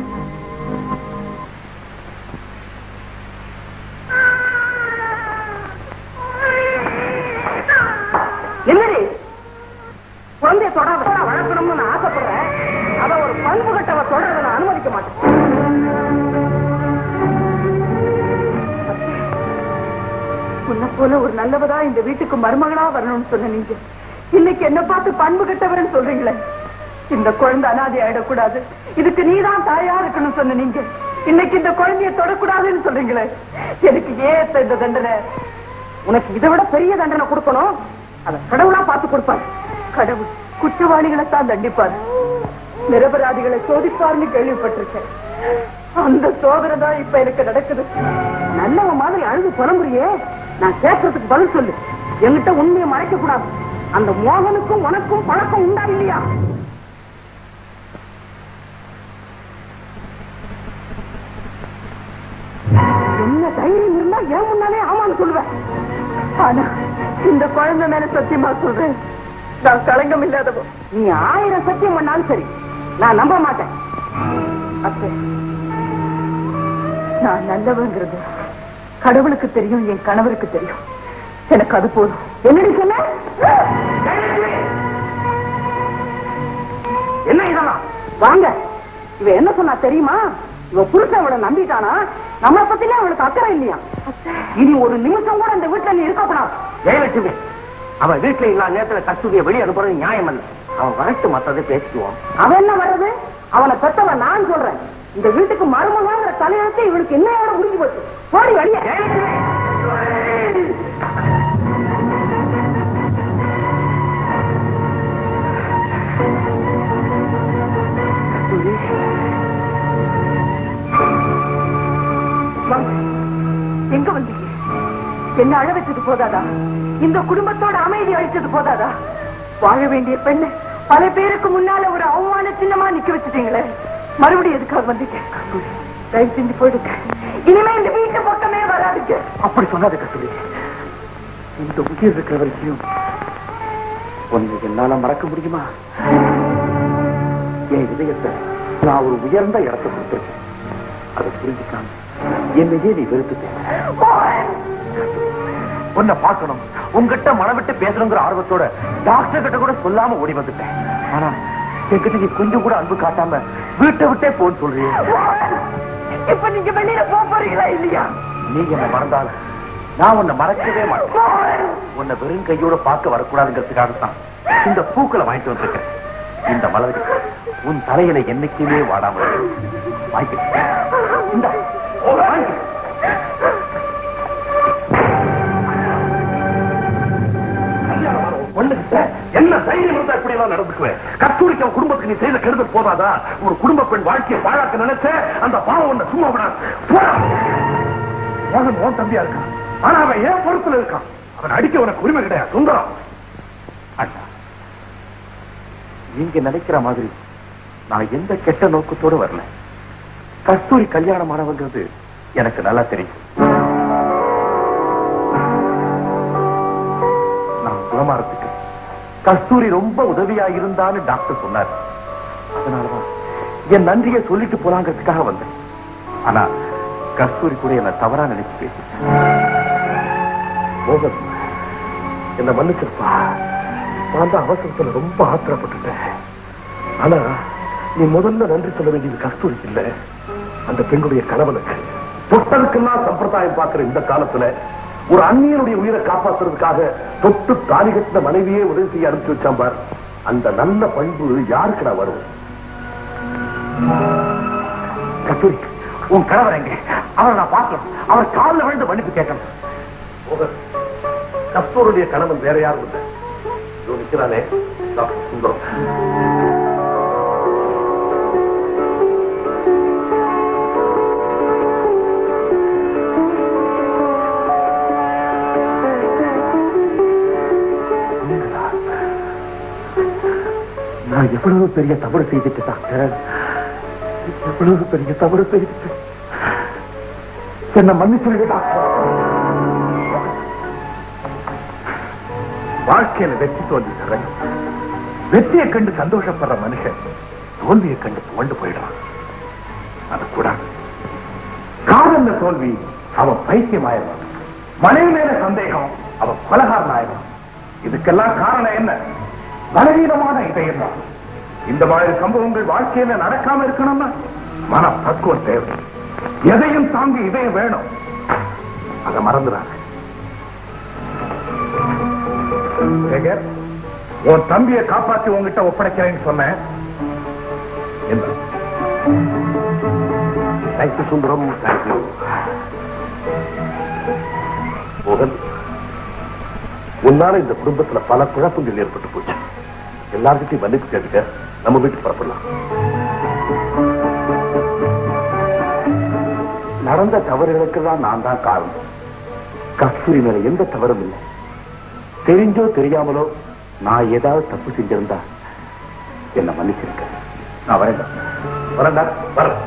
என்னடி குழந்தைய தொடாத வளர்க்கணும்னு நான் ஆசைப்படுறேன் அத ஒரு பண்பு கட்டவ தொடர்றத நான் அனுமதிக்க மாட்டேன் உன்னை போல ஒரு நல்லவதா இந்த வீட்டுக்கு மருமகளா வரணும்னு சொன்ன நீங்க இன்னைக்கு என்ன பார்த்து பண்பு கட்டவர்னு சொல்றீங்களே இந்த குழந்தை அனாதை ஆயிடக்கூடாது இதுக்கு நீதான் தாயா இருக்கணும்னு சொன்ன நீங்க இன்னைக்கு இந்த குழந்தைய தொடக்கூடாதுன்னு சொல்றீங்களே எனக்கு ஏத்த இந்த தண்டனை உனக்கு இதை விட பெரிய தண்டனை கொடுக்கணும் அத கடவுளா பார்த்து கொடுப்பார் கடவுள் குற்றவாளிகளை தான் தண்டிப்பார் நிரபராதிகளை சோதிப்பார்னு கேள்விப்பட்டிருக்கேன் அந்த சோதனை தான் இப்ப எனக்கு நடக்குது நல்லவன் மாதிரி அழுது புலம்புறியே நான் கேட்கறதுக்கு பதில் சொல்லு என்கிட்ட உண்மையை மறைக்க கூடாது அந்த மோகனுக்கும் உனக்கும் பழக்கம் உண்டா இல்லையா என்ன தைரியம் இருந்தா ஏன் முன்னாலே ஆமான்னு சொல்லுவேன் ஆனா இந்த குழந்தை மேல சத்தியமா சொல்றேன் நான் களங்கம் இல்லாதவோ நீ ஆயிரம் சத்தியம் பண்ணாலும் சரி நான் நம்ப மாட்டேன் அத்தை நான் நல்லவங்கிறது கடவுளுக்கு தெரியும் என் கணவருக்கு தெரியும் எனக்கு அது போதும் என்னடி சொன்ன என்ன இதெல்லாம் வாங்க இவ என்ன சொன்னா தெரியுமா இவ புருஷன் அவளை நம்பிட்டானா நம்மளை பத்திலே அவளுக்கு அக்கறை இல்லையா இனி ஒரு நிமிஷம் கூட இந்த வீட்டுல நீ இருக்கக்கூடாது ஜெயலட்சுமி அவன் வீட்டுல இல்லாத நேரத்துல கஸ்தூரியை வெளியே அனுப்புறது நியாயம் அல்ல அவன் வரட்டு மத்ததை பேசிக்குவான் அவன் என்ன வர்றது அவனை பெத்தவன் நான் சொல்றேன் இந்த வீட்டுக்கு மருமகாங்கிற தலையெழுத்து இவளுக்கு என்னையோட முடிஞ்சு போச்சு போடி வழிய எங்க வந்தீங்க என்ன அழ வச்சது போதாதா இந்த குடும்பத்தோட அமைதி அழிச்சது போதாதா வாழ வேண்டிய பெண்ணு பல பேருக்கு முன்னால ஒரு அவமான சின்னமா நிக்க வச்சுட்டீங்களே மறுபடியும் எதுக்காக வந்தீங்க தயவு செஞ்சு போயிடுங்க இனிமே இந்த வீட்டு பக்கமே வராதுங்க அப்படி சொல்லாத கஸ்தூரி இந்த உயிர் இருக்கிற வரைக்கும் ஒன்னு என்னால மறக்க முடியுமா என் இதயத்தை நான் ஒரு உயர்ந்த இடத்தை கொடுத்திருக்கேன் அதை புரிஞ்சுக்காம என்னையே நீ வெறுத்துட்டேன் உன்னை பார்க்கணும் உங்ககிட்ட மனம் விட்டு பேசணுங்கிற ஆர்வத்தோட டாக்டர் கிட்ட கூட சொல்லாம ஓடி வந்துட்டேன் ஆனா என்கிட்ட நீ கொஞ்சம் கூட அன்பு காட்டாம வீட்டை விட்டே போன்னு சொல்றீங்க இப்ப நீங்க வெளியில போக போறீங்களா இல்லையா நீ என்ன மறந்தாலும் நான் உன்னை மறக்கவே மாட்டேன் உன்னை வெறும் கையோட பார்க்க வரக்கூடாதுங்கிறதுக்காக தான் இந்த பூக்களை வாங்கிட்டு வந்திருக்கேன் இந்த மலர்கள் உன் தலையில என்னைக்குமே வாடாம வாங்கிக்க இந்த வாங்கி என்ன தைரியம் இருந்தா இப்படி எல்லாம் நடந்துக்குவேன் கத்தூரிக்க குடும்பத்துக்கு நீ செய்த கெடுதல் போதாதா ஒரு குடும்ப பெண் வாழ்க்கையை பாழாக்க நினைச்ச அந்த பாவம் உன்னை சும்மா விடாது போடா மகன் உன் தம்பியா இருக்கான் ஆனா அவன் ஏன் பொறுப்புல இருக்கான் அவன் அடிக்க உனக்கு உரிமை கிடையாது சுந்தரம் அண்ணா நீங்க நினைக்கிற மாதிரி நான் எந்த கெட்ட நோக்கத்தோட வரல கஸ்தூரி கல்யாணமானவங்கிறது எனக்கு நல்லா தெரியும் நான் குணமாறதுக்கு கஸ்தூரி ரொம்ப உதவியா இருந்தான்னு டாக்டர் சொன்னார் அதனாலதான் என் நன்றியை சொல்லிட்டு போலாங்கிறதுக்காக வந்தேன் ஆனா கஸ்தூரி கூட என்ன தவறா நினைச்சு பேசிட்டேன் மோகன் என்ன மன்னிச்சிருப்பா நான் தான் அவசரத்துல ரொம்ப ஆத்திரப்பட்டுட்டேன் ஆனா நீ முதல்ல நன்றி சொல்ல வேண்டியது கஸ்தூரிக்கு இல்ல அந்த பெண்ணுடைய கணவனுக்கு தொட்டதுக்கெல்லாம் சம்பிரதாயம் பார்க்கிற இந்த காலத்துல ஒரு அந்நியனுடைய உயிரை காப்பாத்துறதுக்காக தொட்டு தாலி கட்டின மனைவியே உதவி செய்ய அனுப்பிச்சு வச்சான் பார் அந்த நல்ல பண்பு யாருக்குடா வரும் கஸ்தூரி உன் கணவர் எங்க அவரை நான் பார்க்கணும் அவர் காலில் விழுந்து மன்னிப்பு கேட்கணும் மோகன், கஸ்தூருடைய கணவன் வேற யாரும் இல்லை இதோ நிக்கிறானே டாக்டர் சுந்தரம் நான் எவ்வளவு பெரிய தவறு செய்துட்டு டாக்டர் எவ்வளவு பெரிய தவறு செய்துட்டு என்ன மன்னிச்சிருங்க டாக்டர் வாழ்க்கையில வெற்றி தோல்வி சகஜம் வெற்றியை கண்டு சந்தோஷப்படுற மனுஷன் தோல்வியை கண்டு துவண்டு போயிடுறான் அது கூட காதல்ல தோல்வி அவன் பைத்தியம் ஆயிடுவான் மனைவி மேல சந்தேகம் அவன் கொலகாரன் ஆயிடுவான் இதுக்கெல்லாம் காரணம் என்ன பலவீனமான இதயம் தான் இந்த மாதிரி சம்பவங்கள் வாழ்க்கையில நடக்காம இருக்கணும்னா மன பக்குவம் தேவை எதையும் தாங்கி இதயம் வேணும் அதை மறந்துடாங்க சேகர், உன் தம்பியை காப்பாத்தி உன்கிட்ட ஒப்படைக்கிறேன்னு சொன்னேன் என்ன தேங்க்யூ சுந்தரம் தேங்க்யூ மோகன் உன்னால இந்த குடும்பத்துல பல குழப்பங்கள் ஏற்பட்டு போச்சு எல்லார்கிட்டையும் மன்னிப்பு கேட்டுக்க நம்ம வீட்டுக்கு புறப்படலாம் நடந்த தவறுகளுக்கு தான் நான் தான் காரணம் கஸ்தூரி மேல எந்த தவறும் இல்லை தெரிஞ்சோ தெரியாமலோ நான் ஏதாவது தப்பு செஞ்சிருந்தா என்ன மன்னிச்சிருக்க நான் வரேன் வரேன்டா வரேன்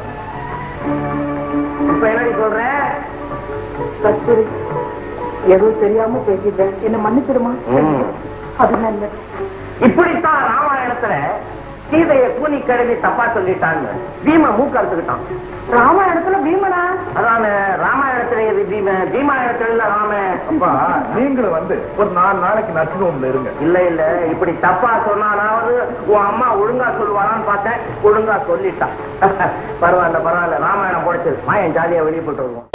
இப்ப என்ன சொல்ற கஸ்தூரி ஏதோ தெரியாம பேசிட்டேன் என்ன மன்னிச்சிடுமா ம். அது நல்லது இப்படித்தான் ராமாயணத்துல சீதையை கூனி கழுவி தப்பா சொல்லிட்டாங்க பீம மூக்க அறுத்துக்கிட்டான் ராமாயணத்துல பீமனா அதான ராமாயணத்துல இது பீம பீமாயணத்துல இல்ல ராம அப்பா நீங்களும் வந்து ஒரு நாலு நாளைக்கு நர்சிங் ஹோம்ல இருங்க இல்ல இல்ல இப்படி தப்பா சொன்னாலாவது உன் அம்மா ஒழுங்கா சொல்லுவாரான்னு பார்த்தேன் ஒழுங்கா சொல்லிட்டான் பரவாயில்ல பரவாயில்ல ராமாயணம் படிச்சது மாயன் ஜாலியா வெளியே போட்டு வருவோம்